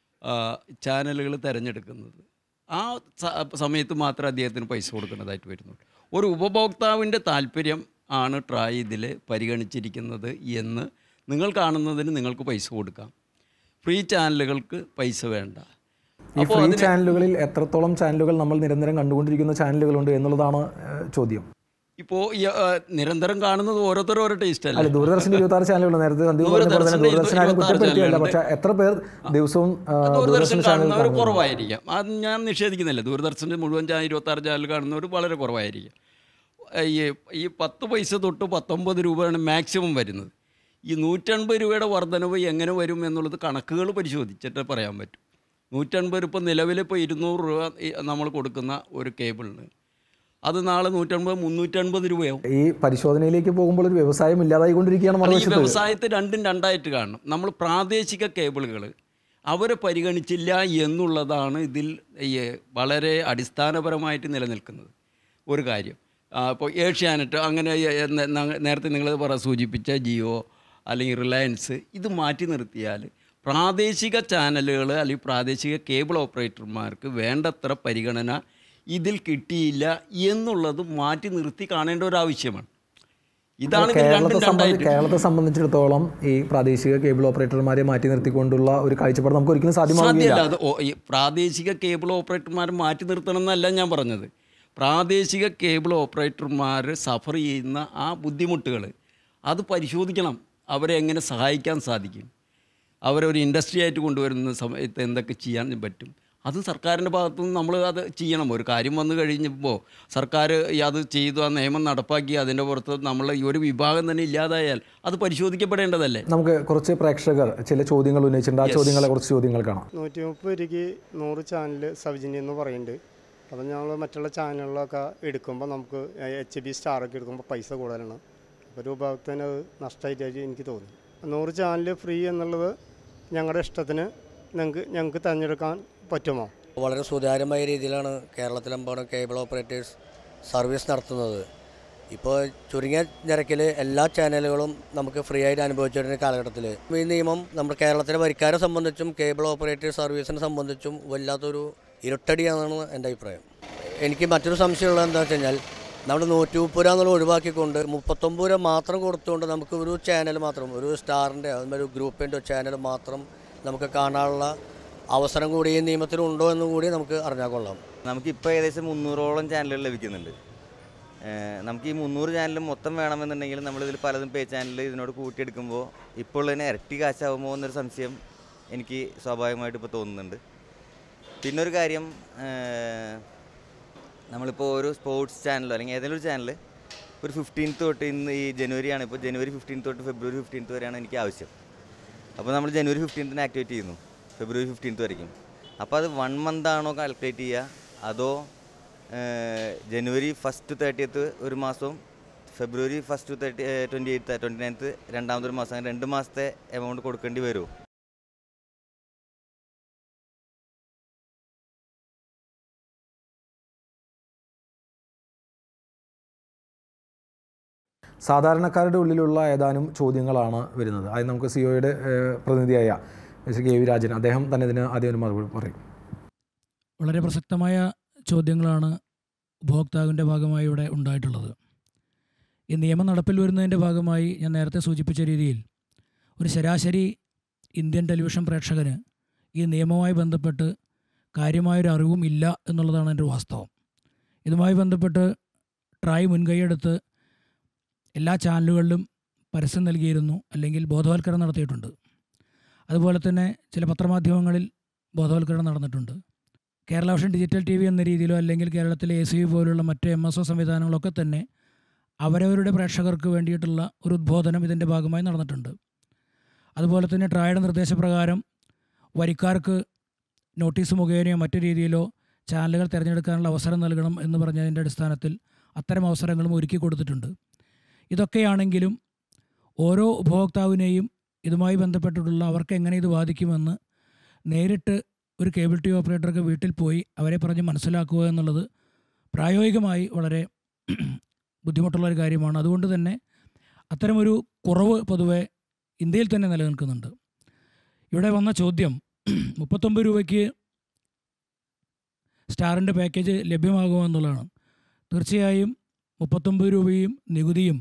ചാനലുകൾ തിരഞ്ഞെടുക്കുന്നത് ആ സ- സമയത്ത് മാത്രമേ അദ്ദേഹത്തിന് പൈസ കൊടുക്കേണ്ടതായിട്ട് വരുന്നുള്ളൂ ഒരു ഉപഭോക്താവിൻ്റെ താല്പര്യം ആണ് ട്രായ് ഇതിൽ പരിഗണിച്ചിരിക്കുന്നത് എന്ന് നിങ്ങൾ കാണുന്നതിന് നിങ്ങൾക്ക് പൈസ കൊടുക്കാം ഫ്രീ ചാനലുകൾക്ക് പൈസ വേണ്ട ഈ ഫ്രീ ചാനലുകളിൽ എത്രത്തോളം ചാനലുകൾ നമ്മൾ നിരന്തരം കണ്ടുകൊണ്ടിരിക്കുന്ന ചാനലുകളുണ്ട് എന്നുള്ളതാണ് ഏഹ്, ചോദ്യം ഇപ്പോൾ ഈ ആ, നിരന്തരം കാണുന്നത് ഓരോരുത്തരും ഓരോ ടേസ്റ്റ് അല്ല അല്ലേ ദൂരദർശൻ്റെ ഇരുപത്തി ആറ് ചാനലുകൾ നേരത്തെ സന്ദീപ് പറഞ്ഞ പോലെ തന്നെ ദൂരദർശൻ്റെ ദൂരദർശൻ ആരും ഇരുപത്താറ് കുറ്റപ്പെടുത്തിയല്ല ചാനലുകളുണ്ട്. പക്ഷേ എത്ര പേർ ദിവസവും ആ, ദൂരദർശൻ ദൂരദർശൻ ചാനൽ കാണുന്നവർ കാണുന്നുണ്ട് കുറവായിരിക്കാം അത് ഞാൻ നിഷേധിക്കുന്നില്ല ദൂരദർശൻ്റെ മുഴുവൻ ചാനൽ ഇരുപത്താറ് ചാനൽ കാണുന്നവർ വളരെ കുറവായിരിക്കും ഈ ഈ പത്ത് പൈസ തൊട്ട് പത്തൊമ്പത് രൂപയാണ് മാക്സിമം വരുന്നത് ഈ നൂറ്റൻപത് രൂപയുടെ വർധനവ് എങ്ങനെ വരും എന്നുള്ളത് കണക്കുകൾ പരിശോധിച്ചിട്ട് പറയാൻ പറ്റും നൂറ്റൻപത് ഇപ്പോൾ നിലവിൽ ഇപ്പോൾ ഇരുന്നൂറ് രൂപ ഈ നമ്മൾ കൊടുക്കുന്ന ഒരു കേബിളിന് അത് നാളെ നൂറ്റൻപത് മുന്നൂറ്റൻപത് രൂപയാവും ഈ പരിശോധനയിലേക്ക് പോകുമ്പോൾ ഒരു വ്യവസായം ഇല്ലാതായിക്കൊണ്ടിരിക്കുകയാണ് അത് ഈ മറുവശത്ത് വ്യവസായത്തെ രണ്ടും രണ്ടായിട്ട് കാണണം നമ്മൾ പ്രാദേശിക കേബിളുകൾ അവരെ പരിഗണിച്ചില്ല എന്നുള്ളതാണ് ഇതിൽ ഈ വളരെ അടിസ്ഥാനപരമായിട്ട് നിലനിൽക്കുന്നത് ഒരു കാര്യം അപ്പോൾ ഏഷ്യാനെറ്റ് അങ്ങനെ ഈ- ന- ന- നേരത്തെ നിങ്ങൾ പറ സൂചിപ്പിച്ച ജിയോ അല്ലെങ്കിൽ റിലയൻസ് ഇത് മാറ്റി നിർത്തിയാൽ പ്രാദേശിക ചാനലുകൾ അല്ലെങ്കിൽ പ്രാദേശിക കേബിൾ ഓപ്പറേറ്റർമാർക്ക് വേണ്ടത്ര പരിഗണന ഇതിൽ കിട്ടിയില്ല എന്നുള്ളത് മാറ്റി നിർത്തി കാണേണ്ട ഒരു ആവശ്യമാണ് ഇതാണ് ഇതിൽ കേരളത്തെ രണ്ടും സംബന്ധി രണ്ടായിട്ട് കേരളത്തെ സംബന്ധിച്ചിടത്തോളം ഈ പ്രാദേശിക കേബിൾ ഓപ്പറേറ്റർമാരെ മാറ്റി നിർത്തിക്കൊണ്ടുള്ള ഒരു കാഴ്ചപ്പാട് നമുക്ക് ഒരിക്കലും സാധ്യമാകില്ല സാധ്യമല്ല അത് ഓ- ഈ പ്രാദേശിക കേബിൾ ഓപ്പറേറ്റർമാർ മാറ്റി നിർത്തണം എന്നല്ല ഞാൻ പറഞ്ഞത് പ്രാദേശിക കേബിൾ ഓപ്പറേറ്റർമാർ സഫർ ചെയ്യുന്ന ആ ബുദ്ധിമുട്ടുകൾ അത് പരിശോധിക്കണം അവരെ എങ്ങനെ സഹായിക്കാൻ സാധിക്കും അവരെ ഒരു ഇൻഡസ്ട്രി ആയിട്ട് കൊണ്ടുവരുന്ന സമയത്ത് എന്തൊക്കെ ചെയ്യാൻ പറ്റും അത് സർക്കാരിൻ്റെ ഭാഗത്തുനിന്ന് നമ്മൾ അത് ചെയ്യണം ഒരു കാര്യം വന്നു കഴിഞ്ഞപ്പോൾ സർക്കാർ ഈ അത് ചെയ്തു ആ നിയമം നടപ്പാക്കി അതിൻ്റെ പുറത്ത് നമ്മൾ ഈ ഒരു വിഭാഗം തന്നെ ഇല്ലാതായാൽ അത് പരിശോധിക്കപ്പെടേണ്ടതല്ലേ നമുക്ക് കുറച്ച് പ്രേക്ഷകർ ചില ചോദ്യങ്ങൾ ഉന്നയിച്ചിട്ടുണ്ട് ആ ചോദ്യങ്ങളെ കുറച്ച് ചോദ്യങ്ങൾ കാണാം നൂറ്റി മുപ്പത് രൂപയ്ക്ക് നൂറ് ചാനൽ സൗജന്യം എന്ന് പറയുന്നുണ്ട് അപ്പം ഞങ്ങൾ മറ്റുള്ള ചാനലുകളൊക്കെ എടുക്കുമ്പോൾ നമുക്ക് എച്ച് ബി സ്റ്റാറൊക്കെ എടുക്കുമ്പോൾ പൈസ കൂടുതലാണ് അപ്പോൾ ഒരു ഉപഭോക്താവിന് അത് നഷ്ടമായിട്ടായിട്ട് എനിക്ക് തോന്നി നൂറ് ചാനൽ ഫ്രീ എന്നുള്ളത് ഞങ്ങളുടെ ഇഷ്ടത്തിന് ഞങ്ങൾക്ക് ഞങ്ങൾക്ക് തിരഞ്ഞെടുക്കാൻ പറ്റുമോ വളരെ സുതാര്യമായ രീതിയിലാണ് കേരളത്തിലെമ്പാടും കേബിൾ ഓപ്പറേറ്റേഴ്സ് സർവീസ് നടത്തുന്നത് ഇപ്പോൾ ചുരുങ്ങിയ നിരക്കിൽ എല്ലാ ചാനലുകളും നമുക്ക് ഫ്രീ ആയിട്ട് അനുഭവിച്ചിരുന്ന കാലഘട്ടത്തിൽ ഈ നിയമം നമ്മുടെ കേരളത്തിലെ വരിക്കാരെ സംബന്ധിച്ചും കേബിൾ ഓപ്പറേറ്റേഴ്സ് സർവീസിനെ സംബന്ധിച്ചും വല്ലാത്തൊരു ഇരുട്ടടിയാണെന്നാണ് എൻ്റെ അഭിപ്രായം എനിക്ക് മറ്റൊരു സംശയമുള്ളത് എന്താ വെച്ച് കഴിഞ്ഞാൽ നമ്മൾ നൂറ്റി മുപ്പത് രൂപ എന്നുള്ളത് ഒഴിവാക്കിക്കൊണ്ട് മുപ്പത്തൊമ്പത് രൂപ മാത്രം കൊടുത്തുകൊണ്ട് നമുക്ക് ഒരു ചാനൽ മാത്രം ഒരു സ്റ്റാറിൻ്റെ അതുമാതിരി ഒരു ഗ്രൂപ്പിൻ്റെ ചാനൽ മാത്രം നമുക്ക് കാണാനുള്ള അവസരം കൂടി ഈ നിയമത്തിലുണ്ടോ എന്നും കൂടി നമുക്ക് അറിഞ്ഞാൽ കൊള്ളാം നമുക്കിപ്പോൾ ഏകദേശം മുന്നൂറോളം ചാനലുകൾ ലഭിക്കുന്നുണ്ട് ഏഹ് നമുക്ക് ഈ മുന്നൂറ് ചാനൽ മൊത്തം വേണമെന്നുണ്ടെങ്കിൽ നമ്മളിതിൽ പലതും പേ ചാനൽ ഇതിനോട് കൂട്ടിയെടുക്കുമ്പോൾ ഇപ്പോൾ ഉള്ളതിന് ഇരട്ടി കാശാവുമോ എന്നൊരു സംശയം എനിക്ക് സ്വാഭാവികമായിട്ട് ഇപ്പോൾ തോന്നുന്നുണ്ട് പിന്നെ ഒരു കാര്യം ഏഹ് നമ്മളിപ്പോൾ ഒരു സ്പോർട്സ് ചാനലോ അല്ലെങ്കിൽ ഏതെങ്കിലും ഒരു ചാനൽ ഒരു ഫിഫ്റ്റീൻത്ത് തൊട്ട് ഇന്ന് ഈ ജനുവരിയാണ് ഇപ്പോൾ ജനുവരി ഫിഫ്റ്റീൻത്ത് തൊട്ട് ഫെബ്രുവരി ഫിഫ്റ്റീൻത്ത് വരെയാണ് എനിക്ക് ആവശ്യം അപ്പോൾ നമ്മൾ ജനുവരി ഫിഫ്റ്റീൻത്തിന് ആക്ടിവേറ്റ് ചെയ്യുന്നു ഫെബ്രുവരി ഫിഫ്റ്റീൻത്ത് വരയ്ക്കും അപ്പോൾ അത് വൺ മന്ത് ആണോ കാൽക്കുലേറ്റ് ചെയ്യുക അതോ ഏഹ്, ജനുവരി ഫസ്റ്റ് തേർട്ടിയത്ത് ഒരു മാസവും February first thirty twenty eighth twenty ninth രണ്ടാമതൊരു മാസം അങ്ങനെ രണ്ട് മാസത്തെ എമൗണ്ട് കൊടുക്കേണ്ടി വരുമോ സാധാരണക്കാരുടെ ഉള്ളിലുള്ള ഏതാനും ചോദ്യങ്ങളാണ് വരുന്നത് ആദ്യം നമുക്ക് സിഒയുടെ പ്രതിനിധിയായ മിസ്റ്റർ കെ വി രാജൻ അദ്ദേഹം തന്നെ ഇതിന് ആദ്യം ഒരു മറുപടി പറയും വളരെ പ്രസക്തമായ ചോദ്യങ്ങളാണ് ഉപഭോക്താവിൻ്റെ ഭാഗമായി ഇവിടെ ഉണ്ടായിട്ടുള്ളത് ഈ നിയമം നടപ്പിൽ വരുന്നതിൻ്റെ ഭാഗമായി ഞാൻ നേരത്തെ സൂചിപ്പിച്ച രീതിയിൽ ഒരു ശരാശരി ഇന്ത്യൻ ടെലിവിഷൻ പ്രേക്ഷകന് ഈ നിയമവുമായി ബന്ധപ്പെട്ട് കാര്യമായൊരു അറിവും ഇല്ല എന്നുള്ളതാണ് എൻ്റെ വാസ്തവം ഇതുമായി ബന്ധപ്പെട്ട് ട്രായ് മുൻകൈയെടുത്ത് എല്ലാ ചാനലുകളിലും പരസ്യം നൽകിയിരുന്നു അല്ലെങ്കിൽ ബോധവൽക്കരണം നടത്തിയിട്ടുണ്ട് അതുപോലെ തന്നെ ചില പത്രമാധ്യമങ്ങളിൽ ബോധവൽക്കരണം നടന്നിട്ടുണ്ട് Kerala vision digital T V എന്ന രീതിയിലോ അല്ലെങ്കിൽ കേരളത്തിലെ എ സി വി പോലുള്ള മറ്റ് എം എസ് ഒ സംവിധാനങ്ങളൊക്കെ തന്നെ അവരവരുടെ പ്രേക്ഷകർക്ക് വേണ്ടിയിട്ടുള്ള ഒരു ഉദ്ബോധനം ഇതിൻ്റെ ഭാഗമായി നടന്നിട്ടുണ്ട് അതുപോലെ തന്നെ ട്രായുടെ നിർദ്ദേശപ്രകാരം വരിക്കാർക്ക് നോട്ടീസ് മുഖേനയോ മറ്റു രീതിയിലോ ചാനലുകൾ തിരഞ്ഞെടുക്കാനുള്ള അവസരം നൽകണം എന്ന് പറഞ്ഞതിൻ്റെ അടിസ്ഥാനത്തിൽ അത്തരം അവസരങ്ങളും ഒരുക്കി കൊടുത്തിട്ടുണ്ട് ഇതൊക്കെയാണെങ്കിലും ഓരോ ഉപഭോക്താവിനെയും ഇതുമായി ബന്ധപ്പെട്ടിട്ടുള്ള അവർക്ക് എങ്ങനെ ഇത് ബാധിക്കുമെന്ന് നേരിട്ട് ഒരു കേബിൾ ടി വി ഓപ്പറേറ്റർക്ക് വീട്ടിൽ പോയി അവരെ പറഞ്ഞ് മനസ്സിലാക്കുക എന്നുള്ളത് പ്രായോഗികമായി വളരെ ബുദ്ധിമുട്ടുള്ള ഒരു കാര്യമാണ് അതുകൊണ്ട് തന്നെ അത്തരമൊരു കുറവ് പൊതുവെ ഇന്ത്യയിൽ തന്നെ നിലനിൽക്കുന്നുണ്ട് ഇവിടെ വന്ന ചോദ്യം മുപ്പത്തൊമ്പത് രൂപയ്ക്ക് സ്റ്റാറിൻ്റെ പാക്കേജ് ലഭ്യമാകുമോ എന്നുള്ളതാണ് തീർച്ചയായും മുപ്പത്തൊമ്പത് രൂപയും നികുതിയും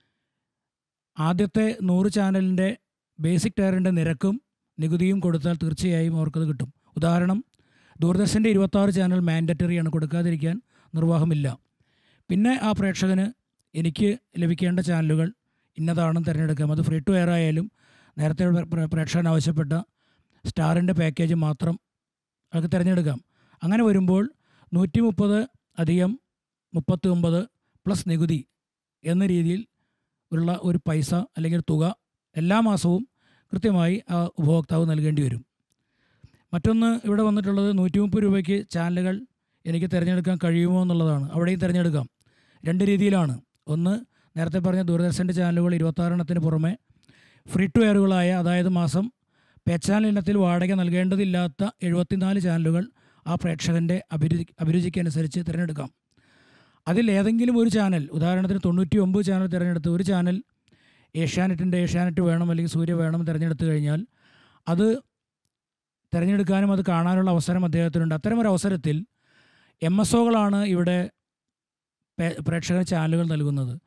ആദ്യത്തെ നൂറ് ചാനലിൻ്റെ ബേസിക് ടയറിൻ്റെ നിരക്കും നികുതിയും കൊടുത്താൽ തീർച്ചയായും അവർക്കത് കിട്ടും ഉദാഹരണം ദൂരദർശൻ്റെ ഇരുപത്താറ് ചാനൽ മാൻഡറ്ററിയാണ് കൊടുക്കാതിരിക്കാൻ നിർവാഹമില്ല പിന്നെ ആ പ്രേക്ഷകന് എനിക്ക് ലഭിക്കേണ്ട ചാനലുകൾ ഇന്നതാണെന്ന് തിരഞ്ഞെടുക്കാം അത് ഫ്രീ ടു എയർ ആയാലും നേരത്തെ പ്ര- പ്ര- പ്രേക്ഷകൻ ആവശ്യപ്പെട്ട സ്റ്റാറിൻ്റെ പാക്കേജ് മാത്രം അതൊക്കെ തിരഞ്ഞെടുക്കാം അങ്ങനെ വരുമ്പോൾ നൂറ്റി മുപ്പത് അധികം മുപ്പത്തി ഒമ്പത് പ്ലസ് നികുതി എന്ന രീതിയിൽ ഉള്ള ഒരു പൈസ അല്ലെങ്കിൽ ഒരു തുക എല്ലാ മാസവും കൃത്യമായി ആ ഉപഭോക്താവ് നൽകേണ്ടി വരും മറ്റൊന്ന് ഇവിടെ വന്നിട്ടുള്ളത് നൂറ്റി മുപ്പത് രൂപയ്ക്ക് ചാനലുകൾ എനിക്ക് തിരഞ്ഞെടുക്കാൻ കഴിയുമോ എന്നുള്ളതാണ് അവിടെയും തിരഞ്ഞെടുക്കാം രണ്ട് രീതിയിലാണ് ഒന്ന് നേരത്തെ പറഞ്ഞ ദൂരദർശൻ്റെ ചാനലുകൾ ഇരുപത്താറെണ്ണത്തിന് പുറമെ ഫ്രീ ടു എയറുകളായ അതായത് മാസം പേ ചാനൽ ഇനത്തിൽ വാടക നൽകേണ്ടതില്ലാത്ത എഴുപത്തിനാല് ചാനലുകൾ ആ പ്രേക്ഷകൻ്റെ അഭിരുചി അഭിരുചിക്കനുസരിച്ച് തിരഞ്ഞെടുക്കാം അതിൽ ഏതെങ്കിലും ഒരു ചാനൽ ഉദാഹരണത്തിന് തൊണ്ണൂറ്റി ഒമ്പത് ചാനൽ തിരഞ്ഞെടുത്ത് ഒരു ചാനൽ ഏഷ്യാനെറ്റിൻ്റെ ഏഷ്യാനെറ്റ് വേണം അല്ലെങ്കിൽ സൂര്യ വേണം തിരഞ്ഞെടുത്ത് കഴിഞ്ഞാൽ അത് തിരഞ്ഞെടുക്കാനും അത് കാണാനുള്ള അവസരം അദ്ദേഹത്തിനുണ്ട് അത്തരമൊരു അവസരത്തിൽ എം എസ് ഒകളാണ് ഇവിടെ പേ- പ്രേക്ഷകന് ചാനലുകൾ നൽകുന്നത്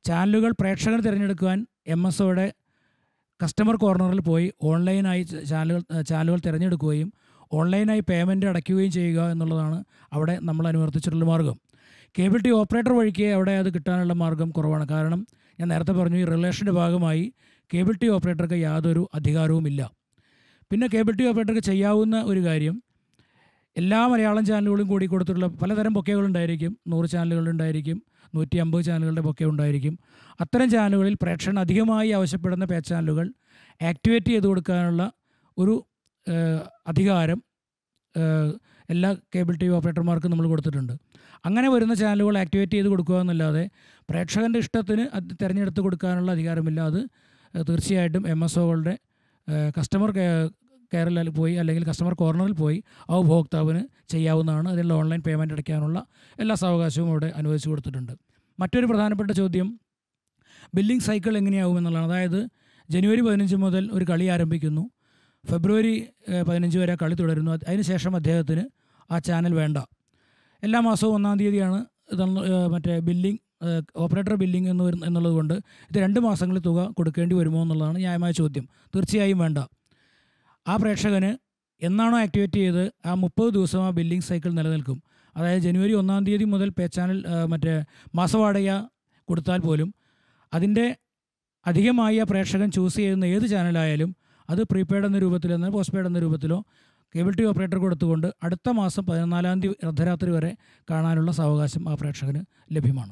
ചാനലുകൾ പ്രേക്ഷകർ തിരഞ്ഞെടുക്കുവാൻ എം എസ് ഒയുടെ കസ്റ്റമർ കോർണറിൽ പോയി ഓൺലൈനായി ച- ചാനലുകൾ ചാനലുകൾ തിരഞ്ഞെടുക്കുകയും ഓൺലൈനായി പേയ്മെൻറ്റ് അടയ്ക്കുകയും ചെയ്യുക എന്നുള്ളതാണ് അവിടെ നമ്മൾ അനുവർത്തിച്ചിട്ടുള്ള മാർഗം കേബിൾ ടി ഓപ്പറേറ്റർ വഴിക്ക് അവിടെ അത് കിട്ടാനുള്ള മാർഗം കുറവാണ് കാരണം ഞാൻ നേരത്തെ പറഞ്ഞു ഈ റിലേഷൻ്റെ ഭാഗമായി കേബിൾ ടി ഓപ്പറേറ്റർക്ക് യാതൊരു അധികാരവുമില്ല പിന്നെ കേബിൾ ടി ഓപ്പറേറ്റർക്ക് ചെയ്യാവുന്ന ഒരു കാര്യം എല്ലാ മലയാളം ചാനലുകളും കൂടി കൊടുത്തിട്ടുള്ള പലതരം ബൊക്കകളുണ്ടായിരിക്കും നൂറ് ചാനലുകളുണ്ടായിരിക്കും നൂറ്റി അമ്പത് ചാനലുകളുടെ ബൊക്കെ ഉണ്ടായിരിക്കും അത്തരം ചാനലുകളിൽ പ്രേക്ഷകൻ അധികമായി ആവശ്യപ്പെടുന്ന പേ ചാനലുകൾ ആക്ടിവേറ്റ് ചെയ്ത് കൊടുക്കാനുള്ള ഒരു ഏഹ്, അധികാരം ഏഹ്, എല്ലാ കേബിൾ ടി വി ഓപ്പറേറ്റർമാർക്കും നമ്മൾ കൊടുത്തിട്ടുണ്ട് അങ്ങനെ വരുന്ന ചാനലുകൾ ആക്ടിവേറ്റ് ചെയ്ത് കൊടുക്കുക എന്നല്ലാതെ പ്രേക്ഷകൻ്റെ ഇഷ്ടത്തിന് അത് തിരഞ്ഞെടുത്ത് കൊടുക്കാനുള്ള അധികാരമില്ല അത് ഏഹ്, തീർച്ചയായിട്ടും എം എസ് ഒകളുടെ കസ്റ്റമർ കെയറിൽ പോയി അല്ലെങ്കിൽ കസ്റ്റമർ കോർണറിൽ പോയി ആ ഉപഭോക്താവിന് ചെയ്യാവുന്നതാണ് അതിനുള്ള ഓൺലൈൻ പേയ്മെൻറ്റ് അടയ്ക്കാനുള്ള എല്ലാ സാവകാശവും അവിടെ അനുവദിച്ചു കൊടുത്തിട്ടുണ്ട് മറ്റൊരു പ്രധാനപ്പെട്ട ചോദ്യം ബില്ലിംഗ് സൈക്കിൾ എങ്ങനെയാവും എന്നുള്ളതാണ് അതായത് ജനുവരി പതിനഞ്ച് മുതൽ ഒരു കളി ആരംഭിക്കുന്നു ഫെബ്രുവരി ഏഹ്, പതിനഞ്ച് വരെ കളി തുടരുന്നു അത് അതിനുശേഷം അദ്ദേഹത്തിന് ആ ചാനൽ വേണ്ട എല്ലാ മാസവും ഒന്നാം തീയതിയാണ് ഇതെന്ന് ഏഹ്, മറ്റേ ബില്ലിംഗ് ഏഹ്, ഓപ്പറേറ്റർ ബില്ലിംഗ് എന്ന് വരുന്ന എന്നുള്ളത് കൊണ്ട് ഇത് രണ്ട് മാസങ്ങളിൽ തുക കൊടുക്കേണ്ടി വരുമോ എന്നുള്ളതാണ് ന്യായമായ ചോദ്യം തീർച്ചയായും വേണ്ട ആ പ്രേക്ഷകന് എന്നാണോ ആക്ടിവേറ്റ് ചെയ്ത് ആ മുപ്പത് ദിവസം ആ ബില്ലിംഗ് സൈക്കിൾ നിലനിൽക്കും അതായത് ജനുവരി ഒന്നാം തീയതി മുതൽ പേ ചാനൽ ആ, മറ്റേ മാസവാടക കൊടുത്താൽ പോലും അതിൻ്റെ അധികമായി ആ പ്രേക്ഷകൻ ചൂസ് ചെയ്യുന്ന ഏത് ചാനലായാലും അത് പ്രീപെയ്ഡ് എന്ന രൂപത്തിലോ എന്നാൽ പോസ്റ്റ് പെയ്ഡ് എന്ന രൂപത്തിലോ കേബിൾ ടി ഓപ്പറേറ്റർ കൊടുത്തുകൊണ്ട് അടുത്ത മാസം പതിനാലാം തീയതി അർദ്ധരാത്രി വരെ കാണാനുള്ള സാവകാശം ആ പ്രേക്ഷകന് ലഭ്യമാണ്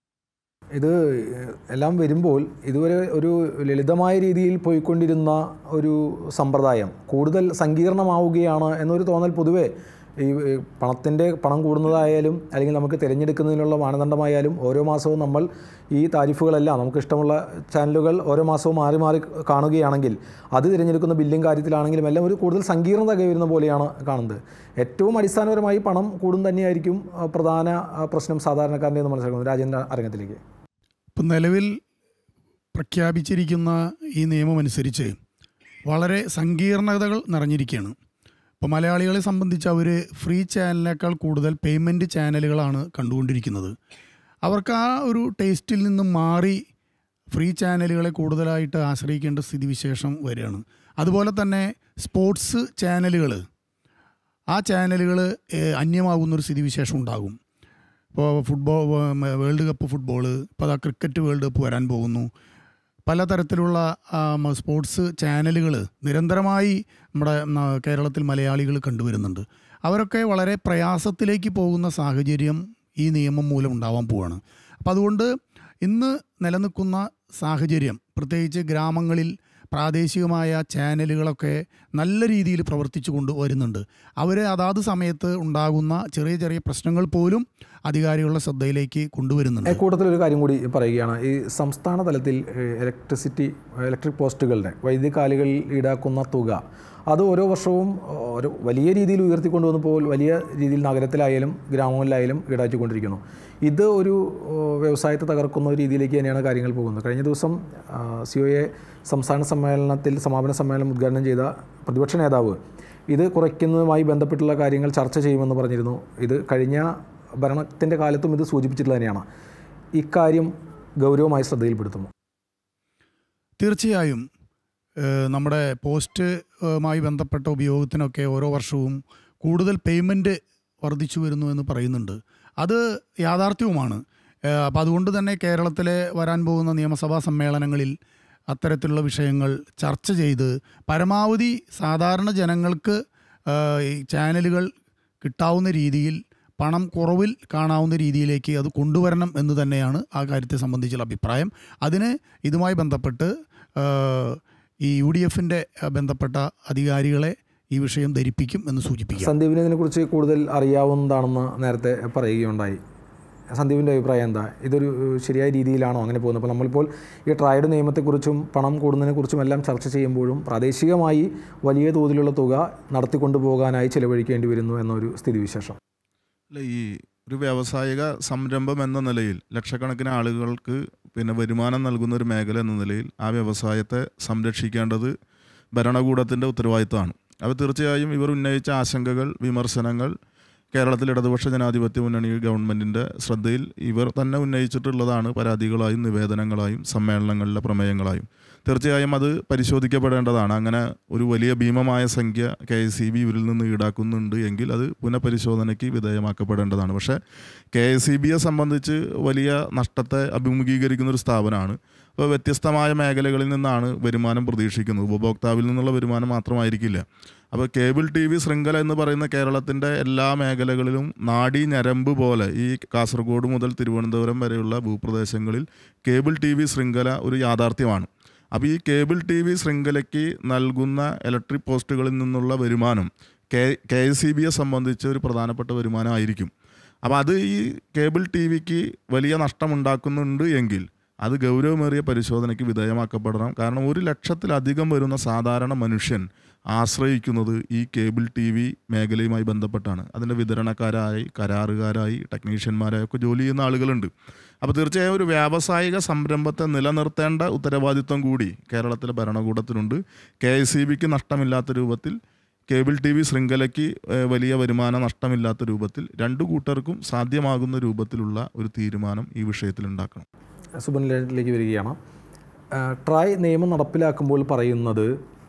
ഇത് എല്ലാം വരുമ്പോൾ ഇതുവരെ ഒരു ലളിതമായ രീതിയിൽ പോയിക്കൊണ്ടിരുന്ന ഒരു സമ്പ്രദായം കൂടുതൽ സങ്കീർണമാവുകയാണ് എന്നൊരു തോന്നൽ പൊതുവേ ഈ ഈ പണത്തിൻ്റെ പണം കൂടുന്നതായാലും അല്ലെങ്കിൽ നമുക്ക് തിരഞ്ഞെടുക്കുന്നതിനുള്ള മാനദണ്ഡമായാലും ഓരോ മാസവും നമ്മൾ ഈ താരിഫുകളെല്ലാം നമുക്ക് ഇഷ്ടമുള്ള ചാനലുകൾ ഓരോ മാസവും മാറി മാറി കാണുകയാണെങ്കിൽ അത് തിരഞ്ഞെടുക്കുന്ന ബില്ലിംഗ് കാര്യത്തിലാണെങ്കിലും എല്ലാം ഒരു കൂടുതൽ സങ്കീർണത കൈവരുന്ന പോലെയാണ് കാണുന്നത് ഏറ്റവും അടിസ്ഥാനപരമായി പണം കൂടും തന്നെയായിരിക്കും ആ, പ്രധാന ആ, പ്രശ്നം സാധാരണക്കാരൻ്റെ എന്ന് മനസ്സിലാക്കുന്നത് രാജേന്ദ്ര അരങ്ങത്തിലേക്ക് ഇപ്പം നിലവിൽ പ്രഖ്യാപിച്ചിരിക്കുന്ന ഈ നിയമമനുസരിച്ച് വളരെ സങ്കീർണതകൾ നിറഞ്ഞിരിക്കുകയാണ് ഇപ്പോൾ മലയാളികളെ സംബന്ധിച്ച് അവർ ഫ്രീ ചാനലിനേക്കാൾ കൂടുതൽ പേയ്മെൻറ്റ് ചാനലുകളാണ് കണ്ടുകൊണ്ടിരിക്കുന്നത് അവർക്ക് ആ ഒരു ടേസ്റ്റിൽ നിന്നും മാറി ഫ്രീ ചാനലുകളെ കൂടുതലായിട്ട് ആശ്രയിക്കേണ്ട സ്ഥിതിവിശേഷം വരികയാണ് അതുപോലെ തന്നെ സ്പോർട്സ് ചാനലുകൾ ആ ചാനലുകൾ അന്യമാകുന്നൊരു സ്ഥിതിവിശേഷം ഉണ്ടാകും ഇപ്പോൾ ഫുട്ബോൾ വേൾഡ് കപ്പ് ഫുട്ബോൾ ഇപ്പോൾ അതാ ക്രിക്കറ്റ് വേൾഡ് കപ്പ് വരാൻ പോകുന്നു പലതരത്തിലുള്ള ആം, സ്പോർട്സ് ചാനലുകൾ നിരന്തരമായി നമ്മുടെ ന- കേരളത്തിൽ മലയാളികൾ കണ്ടുവരുന്നുണ്ട് അവരൊക്കെ വളരെ പ്രയാസത്തിലേക്ക് പോകുന്ന സാഹചര്യം ഈ നിയമം മൂലം ഉണ്ടാവാൻ പോവാണ് അപ്പോൾ അതുകൊണ്ട് ഇന്ന് നിലനിൽക്കുന്ന സാഹചര്യം പ്രത്യേകിച്ച് ഗ്രാമങ്ങളിൽ പ്രാദേശികമായ ചാനലുകളൊക്കെ നല്ല രീതിയിൽ പ്രവർത്തിച്ചു കൊണ്ട് വരുന്നുണ്ട് അവർ അതാത് സമയത്ത് ഉണ്ടാകുന്ന ചെറിയ ചെറിയ പ്രശ്നങ്ങൾ പോലും അധികാരികളുടെ ശ്രദ്ധയിലേക്ക് കൊണ്ടുവരുന്നുണ്ട് കൂട്ടത്തിൽ ഒരു കാര്യം കൂടി പറയുകയാണ് ഈ സംസ്ഥാന തലത്തിൽ ഏഹ്, ഇലക്ട്രിസിറ്റി ഇലക്ട്രിക് പോസ്റ്റുകളുടെ വൈദ്യുതി കാലുകളിൽ ഈടാക്കുന്ന തുക അത് ഓരോ വർഷവും ഒരു വലിയ രീതിയിൽ ഉയർത്തിക്കൊണ്ടുവന്നപ്പോൾ വലിയ രീതിയിൽ നഗരത്തിലായാലും ഗ്രാമങ്ങളിലായാലും ഈടാക്കിക്കൊണ്ടിരിക്കുന്നു ഇത് ഒരു ഏഹ്, വ്യവസായത്തെ തകർക്കുന്ന ഒരു രീതിയിലേക്ക് തന്നെയാണ് കാര്യങ്ങൾ പോകുന്നത് കഴിഞ്ഞ ദിവസം സി ഒ എ സംസ്ഥാന സമ്മേളനത്തിൽ സമാപന സമ്മേളനം ഉദ്ഘാടനം ചെയ്ത പ്രതിപക്ഷ നേതാവ് ഇത് കുറയ്ക്കുന്നതുമായി ബന്ധപ്പെട്ടുള്ള കാര്യങ്ങൾ ചർച്ച ചെയ്യുമെന്ന് പറഞ്ഞിരുന്നു ഇത് കഴിഞ്ഞ ഭരണത്തിൻ്റെ കാലത്തും ഇത് സൂചിപ്പിച്ചിട്ടുള്ളത് തന്നെയാണ് ഇക്കാര്യം ഗൗരവമായി ശ്രദ്ധയിൽപ്പെടുത്തുന്നു തീർച്ചയായും ഏഹ്, നമ്മുടെ പോസ്റ്റുമായി ബന്ധപ്പെട്ട ഉപയോഗത്തിനൊക്കെ ഓരോ വർഷവും കൂടുതൽ പേയ്മെൻറ്റ് വർദ്ധിച്ചു വരുന്നു എന്ന് പറയുന്നുണ്ട് അത് യാഥാർത്ഥ്യവുമാണ് ഏഹ്, അപ്പോൾ അതുകൊണ്ട് തന്നെ കേരളത്തിലെ വരാൻ പോകുന്ന നിയമസഭാ സമ്മേളനങ്ങളിൽ അത്തരത്തിലുള്ള വിഷയങ്ങൾ ചർച്ച ചെയ്ത് പരമാവധി സാധാരണ ജനങ്ങൾക്ക് ഏഹ്, ഈ ചാനലുകൾ കിട്ടാവുന്ന രീതിയിൽ പണം കുറവിൽ കാണാവുന്ന രീതിയിലേക്ക് അത് കൊണ്ടുവരണം എന്ന് തന്നെയാണ് ആ കാര്യത്തെ സംബന്ധിച്ചുള്ള അഭിപ്രായം അതിന് ഇതുമായി ബന്ധപ്പെട്ട് ഏഹ്, ഈ യു ഡി എഫിൻ്റെ ബന്ധപ്പെട്ട അധികാരികളെ ഈ വിഷയം ധരിപ്പിക്കും എന്ന് സൂചിപ്പിക്കാം സന്ദീപിന് ഇതിനെക്കുറിച്ച് കൂടുതൽ അറിയാവുന്നതാണെന്ന് നേരത്തെ പറയുകയുണ്ടായി സന്ദീപിൻ്റെ അഭിപ്രായം എന്താ ഇതൊരു ഏഹ്, ശരിയായ രീതിയിലാണോ അങ്ങനെ പോകുന്നത് അപ്പോൾ നമ്മളിപ്പോൾ ഈ ട്രയഡ് നിയമത്തെക്കുറിച്ചും പണം കൂടുന്നതിനെക്കുറിച്ചും എല്ലാം ചർച്ച ചെയ്യുമ്പോഴും പ്രാദേശികമായി വലിയ തോതിലുള്ള തുക നടത്തിക്കൊണ്ടു പോകാനായി ചിലവഴിക്കേണ്ടി വരുന്നു എന്നൊരു സ്ഥിതിവിശേഷം അല്ല ഈ ഒരു വ്യാവസായിക സംരംഭം എന്ന നിലയിൽ ലക്ഷക്കണക്കിന് ആളുകൾക്ക് പിന്നെ വരുമാനം നൽകുന്ന ഒരു മേഖല എന്ന നിലയിൽ ആ വ്യവസായത്തെ സംരക്ഷിക്കേണ്ടത് ഭരണകൂടത്തിൻ്റെ ഉത്തരവാദിത്തമാണ് അപ്പോൾ തീർച്ചയായും ഇവർ ഉന്നയിച്ച ആശങ്കകൾ വിമർശനങ്ങൾ കേരളത്തിൽ ഇടതുപക്ഷ ജനാധിപത്യ മുന്നണി ഗവൺമെൻറ്റിൻ്റെ ശ്രദ്ധയിൽ ഇവർ തന്നെ ഉന്നയിച്ചിട്ടുള്ളതാണ് പരാതികളായും നിവേദനങ്ങളായും സമ്മേളനങ്ങളിലെ പ്രമേയങ്ങളായും തീർച്ചയായും അത് പരിശോധിക്കപ്പെടേണ്ടതാണ് അങ്ങനെ ഒരു വലിയ ഭീമമായ സംഖ്യ കെ എസ് സി ബി ഇവരിൽ നിന്ന് ഈടാക്കുന്നുണ്ട് എങ്കിൽ അത് പുനഃപരിശോധനയ്ക്ക് വിധേയമാക്കപ്പെടേണ്ടതാണ് പക്ഷേ കെ എസ് സി ബിയെ സംബന്ധിച്ച് വലിയ നഷ്ടത്തെ അഭിമുഖീകരിക്കുന്ന ഒരു സ്ഥാപനമാണ് അപ്പോൾ വ്യത്യസ്തമായ മേഖലകളിൽ നിന്നാണ് വരുമാനം പ്രതീക്ഷിക്കുന്നത് ഉപഭോക്താവിൽ നിന്നുള്ള വരുമാനം മാത്രമായിരിക്കില്ല അപ്പോൾ കേബിൾ ടി വി ശൃംഖല എന്ന് പറയുന്ന കേരളത്തിൻ്റെ എല്ലാ മേഖലകളിലും നാഡീ ഞരമ്പ് പോലെ ഈ കാസർഗോഡ് മുതൽ തിരുവനന്തപുരം വരെയുള്ള ഭൂപ്രദേശങ്ങളിൽ കേബിൾ ടി വി ശൃംഖല ഒരു യാഥാർത്ഥ്യമാണ് അപ്പോൾ ഈ കേബിൾ ടി വി ശൃംഖലയ്ക്ക് നൽകുന്ന ഇലക്ട്രിക് പോസ്റ്റുകളിൽ നിന്നുള്ള വരുമാനം കെ കെ എസ് സി ബിയെ സംബന്ധിച്ച് ഒരു പ്രധാനപ്പെട്ട വരുമാനമായിരിക്കും അപ്പോൾ അത് ഈ കേബിൾ ടി വിക്ക് വലിയ നഷ്ടമുണ്ടാക്കുന്നുണ്ട് എങ്കിൽ അത് ഗൗരവമേറിയ പരിശോധനയ്ക്ക് വിധേയമാക്കപ്പെടണം കാരണം ഒരു ലക്ഷത്തിലധികം വരുന്ന സാധാരണ മനുഷ്യൻ ആശ്രയിക്കുന്നത് ഈ കേബിൾ ടി വി മേഖലയുമായി ബന്ധപ്പെട്ടാണ് അതിൻ്റെ വിതരണക്കാരായി കരാറുകാരായി ടെക്നീഷ്യന്മാരായി ഒക്കെ ജോലി ചെയ്യുന്ന ആളുകളുണ്ട് അപ്പോൾ തീർച്ചയായും ഒരു വ്യാവസായിക സംരംഭത്തെ നിലനിർത്തേണ്ട ഉത്തരവാദിത്വം കൂടി കേരളത്തിലെ ഭരണകൂടത്തിനുണ്ട് കെ എസ് സി ബിക്ക് നഷ്ടമില്ലാത്ത രൂപത്തിൽ കേബിൾ ടി വി ശൃംഖലയ്ക്ക് ഏഹ്, വലിയ വരുമാന നഷ്ടമില്ലാത്ത രൂപത്തിൽ രണ്ടു കൂട്ടർക്കും സാധ്യമാകുന്ന രൂപത്തിലുള്ള ഒരു തീരുമാനം ഈ വിഷയത്തിൽ ഉണ്ടാക്കണം സുബനിലേക്ക് വരികയാണ് ആ, ട്രായ് നിയമം നടപ്പിലാക്കുമ്പോൾ പറയുന്നത്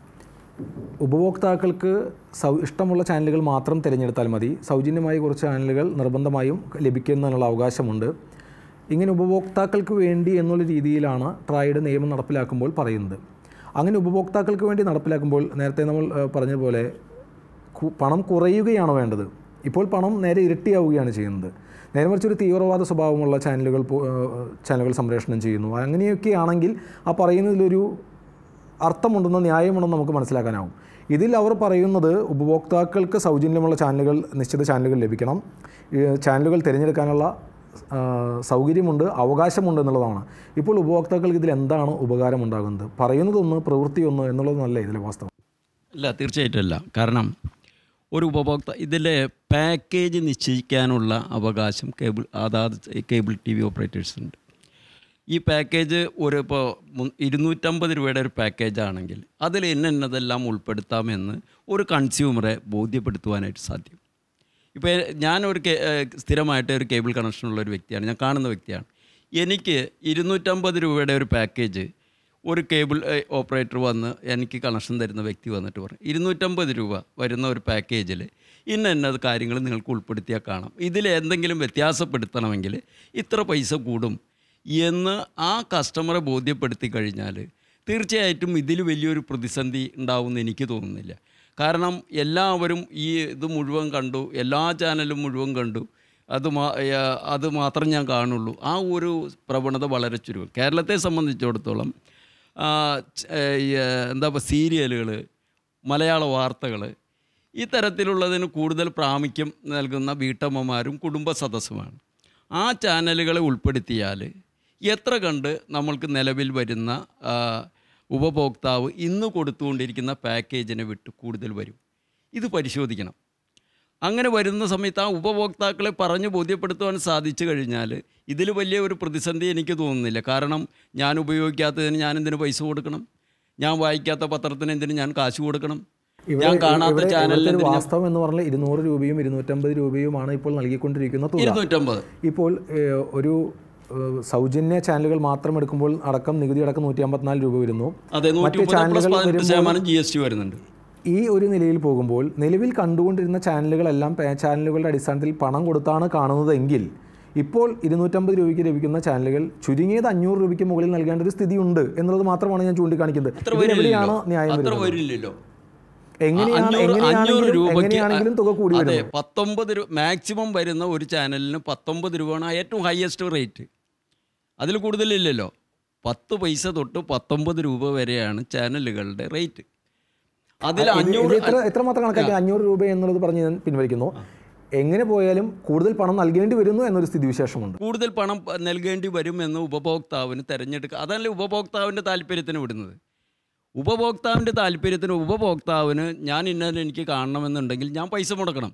ഉപഭോക്താക്കൾക്ക് സൗ ഇഷ്ടമുള്ള ചാനലുകൾ മാത്രം തിരഞ്ഞെടുത്താൽ മതി സൗജന്യമായി കുറച്ച് ചാനലുകൾ നിർബന്ധമായും ലഭിക്കുന്നതിനുള്ള അവകാശമുണ്ട് ഇങ്ങനെ ഉപഭോക്താക്കൾക്ക് വേണ്ടി എന്നുള്ള രീതിയിലാണ് ട്രായുടെ നിയമം നടപ്പിലാക്കുമ്പോൾ പറയുന്നത് അങ്ങനെ ഉപഭോക്താക്കൾക്ക് വേണ്ടി നടപ്പിലാക്കുമ്പോൾ നേരത്തെ നമ്മൾ ആ, പറഞ്ഞതുപോലെ കു- പണം കുറയുകയാണ് വേണ്ടത് ഇപ്പോൾ പണം നേരെ ഇരട്ടിയാവുകയാണ് ചെയ്യുന്നത് നേരെ മറിച്ച് ഒരു തീവ്രവാദ സ്വഭാവമുള്ള ചാനലുകൾ പോ- ഏഹ് ചാനലുകൾ സംപ്രേഷണം ചെയ്യുന്നു അങ്ങനെയൊക്കെ ആണെങ്കിൽ ആ പറയുന്നതിലൊരു അർത്ഥമുണ്ടെന്ന് ന്യായമുണ്ടെന്ന് നമുക്ക് മനസ്സിലാക്കാനാവും ഇതിൽ അവർ പറയുന്നത് ഉപഭോക്താക്കൾക്ക് സൗജന്യമുള്ള ചാനലുകൾ നിശ്ചിത ചാനലുകൾ ലഭിക്കണം ഈ ചാനലുകൾ തിരഞ്ഞെടുക്കാനുള്ള ആ, സൗകര്യമുണ്ട് അവകാശമുണ്ട് എന്നുള്ളതാണ് ഇപ്പോൾ ഉപഭോക്താക്കൾക്ക് ഇതിൽ എന്താണ് ഉപകാരമുണ്ടാകുന്നത് പറയുന്നതൊന്ന് പ്രവൃത്തിയൊന്ന് എന്നുള്ളതൊന്നല്ല ഇതിലെ വാസ്തവം ഇല്ല തീർച്ചയായിട്ടും അല്ല കാരണം ഒരു ഉപഭോക്ത ഇതിലെ പാക്കേജ് നിശ്ചയിക്കാനുള്ള അവകാശം കേബിൾ അതാത് കേബിൾ ടി വി ഓപ്പറേറ്റേഴ്സ് ഉണ്ട് ഈ പാക്കേജ് ഒരു ഇപ്പോൾ ഇരുന്നൂറ്റമ്പത് രൂപയുടെ ഒരു പാക്കേജ് ആണെങ്കിൽ അതിൽ ഇന്ന ഇന്നതെല്ലാം ഉൾപ്പെടുത്താമെന്ന് ഒരു കൺസ്യൂമറെ ബോധ്യപ്പെടുത്തുവാനായിട്ട് സാധ്യം ഇപ്പോൾ ഞാനൊരു കേ- ഏഹ് സ്ഥിരമായിട്ട് ഒരു കേബിൾ കണക്ഷനുള്ള ഒരു വ്യക്തിയാണ് ഞാൻ കാണുന്ന വ്യക്തിയാണ് എനിക്ക് ഇരുന്നൂറ്റമ്പത് രൂപയുടെ ഒരു പാക്കേജ് ഒരു കേബിൾ ഏഹ്, ഓപ്പറേറ്റർ വന്ന് എനിക്ക് കണക്ഷൻ തരുന്ന വ്യക്തി വന്നിട്ട് പറഞ്ഞു ഇരുന്നൂറ്റമ്പത് രൂപ വരുന്ന ഒരു പാക്കേജിൽ ഇന്ന ഇന്ന കാര്യങ്ങൾ നിങ്ങൾക്ക് ഉൾപ്പെടുത്തിയാൽ കാണാം ഇതിൽ എന്തെങ്കിലും വ്യത്യാസപ്പെടുത്തണമെങ്കിൽ ഇത്ര പൈസ കൂടും എന്ന് ആ കസ്റ്റമറെ ബോധ്യപ്പെടുത്തി കഴിഞ്ഞാൽ തീർച്ചയായിട്ടും ഇതിൽ വലിയൊരു പ്രതിസന്ധി ഉണ്ടാവുമെന്ന് എനിക്ക് തോന്നുന്നില്ല കാരണം എല്ലാവരും ഈ ഇത് മുഴുവൻ കണ്ടു എല്ലാ ചാനലും മുഴുവൻ കണ്ടു അത് മാ ഏഹ് അത് മാത്രം ഞാൻ കാണുള്ളൂ ആ ഒരു പ്രവണത വളരെ ചുരുക്കം കേരളത്തെ സംബന്ധിച്ചിടത്തോളം ആ, ച- ഏഹ് ഈ, ഏഹ് എന്താ പറയുക സീരിയലുകൾ മലയാള വാർത്തകൾ ഈ തരത്തിലുള്ളതിന് കൂടുതൽ പ്രാമുഖ്യം നൽകുന്ന വീട്ടമ്മമാരും കുടുംബ സദസ്സുമാണ് ആ ചാനലുകളെ ഉൾപ്പെടുത്തിയാൽ എത്ര കണ്ട് നമ്മൾക്ക് നിലവിൽ വരുന്ന ആ, ഉപഭോക്താവ് ഇന്ന് കൊടുത്തുകൊണ്ടിരിക്കുന്ന പാക്കേജിനെ വിട്ട് കൂടുതൽ വരും ഇത് പരിശോധിക്കണം അങ്ങനെ വരുന്ന സമയത്ത് ആ ഉപഭോക്താക്കളെ പറഞ്ഞ് ബോധ്യപ്പെടുത്തുവാൻ സാധിച്ചു കഴിഞ്ഞാൽ ഇതിൽ വലിയ ഒരു പ്രതിസന്ധി എനിക്ക് തോന്നുന്നില്ല കാരണം ഞാൻ ഉപയോഗിക്കാത്തതിന് ഞാൻ എന്തിനു പൈസ കൊടുക്കണം ഞാൻ വായിക്കാത്ത പത്രത്തിന് എന്തിന് ഞാൻ കാശ് കൊടുക്കണം ഞാൻ കാണാത്ത ഇവിടെ ചാനലിന് ഇവിടുത്തെ ഒരു എന്തിന് ഞാൻ- വാസ്തവം എന്ന് പറഞ്ഞാൽ ഇരുന്നൂറ് രൂപയും ഇരുന്നൂറ്റമ്പത് രൂപയുമാണ് ഇപ്പോൾ നൽകിക്കൊണ്ടിരിക്കുന്ന തുക ഇരുന്നൂറ്റമ്പത് ഇപ്പോൾ ഏഹ്, ഒരു ഏഹ്, സൗജന്യ ചാനലുകൾ മാത്രം എടുക്കുമ്പോൾ അടക്കം നികുതി അടക്കം നൂറ്റി അമ്പത്തിനാല് രൂപ വരുന്നു അതെ നൂറ്റി മറ്റ് മുപ്പത് പ്ലസ് ചാനലുകൾ പതിനെട്ട് വരുമ്പോൾ ശതമാനം ജി എസ് ടി വരുന്നുണ്ട് ഈ ഒരു നിലയിൽ പോകുമ്പോൾ നിലവിൽ കണ്ടുകൊണ്ടിരുന്ന ചാനലുകളെല്ലാം പേ ചാനലുകളുടെ അടിസ്ഥാനത്തിൽ പണം കൊടുത്താണ് കാണുന്നതെങ്കിൽ ഇപ്പോൾ ഇരുന്നൂറ്റമ്പത് രൂപയ്ക്ക് ലഭിക്കുന്ന ചാനലുകൾ ചുരുങ്ങിയത് അഞ്ഞൂറ് രൂപയ്ക്ക് മുകളിൽ നൽകേണ്ട ഒരു സ്ഥിതിയുണ്ട് എന്നുള്ളത് മാത്രമാണ് ഞാൻ ചൂണ്ടിക്കാണിക്കുന്നത് അത്ര ഇതിലെവിടെയാണ് വരില്ലല്ലോ ന്യായം അത്ര വരുന്നത് വരില്ലല്ലോ എങ്ങനെയാണ് അഞ്ഞൂറ് അഞ്ഞൂറ് എങ്ങനെയാണെങ്കിലും രൂപയ്ക്ക് എങ്ങനെയാണെങ്കിലും തുക കൂടി അതെ വരുന്നു പത്തൊമ്പത് രൂപ മാക്സിമം വരുന്ന ഒരു ചാനലിന് പത്തൊമ്പത് രൂപയാണ് ആ ഏറ്റവും ഹയസ്റ്റ് റേറ്റ് അതിൽ കൂടുതലില്ലല്ലോ പത്ത് പൈസ തൊട്ട് പത്തൊമ്പത് രൂപ വരെയാണ് ചാനലുകളുടെ റേറ്റ് അതിൽ ഇത് ഇത് അഞ്ഞൂറ് എത്ര എത്രമാത്രം കണക്കാക്കി അഞ്ഞൂറ് രൂപ എന്നുള്ളത് പറഞ്ഞ് ഞാൻ പിൻവലിക്കുന്നു എങ്ങനെ പോയാലും കൂടുതൽ പണം നൽകേണ്ടി വരുന്നു എന്നൊരു സ്ഥിതിവിശേഷമുണ്ട് കൂടുതൽ പണം പ- നൽകേണ്ടി വരുമെന്ന് ഉപഭോക്താവിന് തിരഞ്ഞെടുക്കുക അതല്ലേ ഉപഭോക്താവിൻ്റെ താല്പര്യത്തിന് വിടുന്നത് ഉപഭോക്താവിൻ്റെ താല്പര്യത്തിന് ഉപഭോക്താവിന് ഞാൻ ഇന്നത് എനിക്ക് കാണണമെന്നുണ്ടെങ്കിൽ ഞാൻ പൈസ മുടക്കണം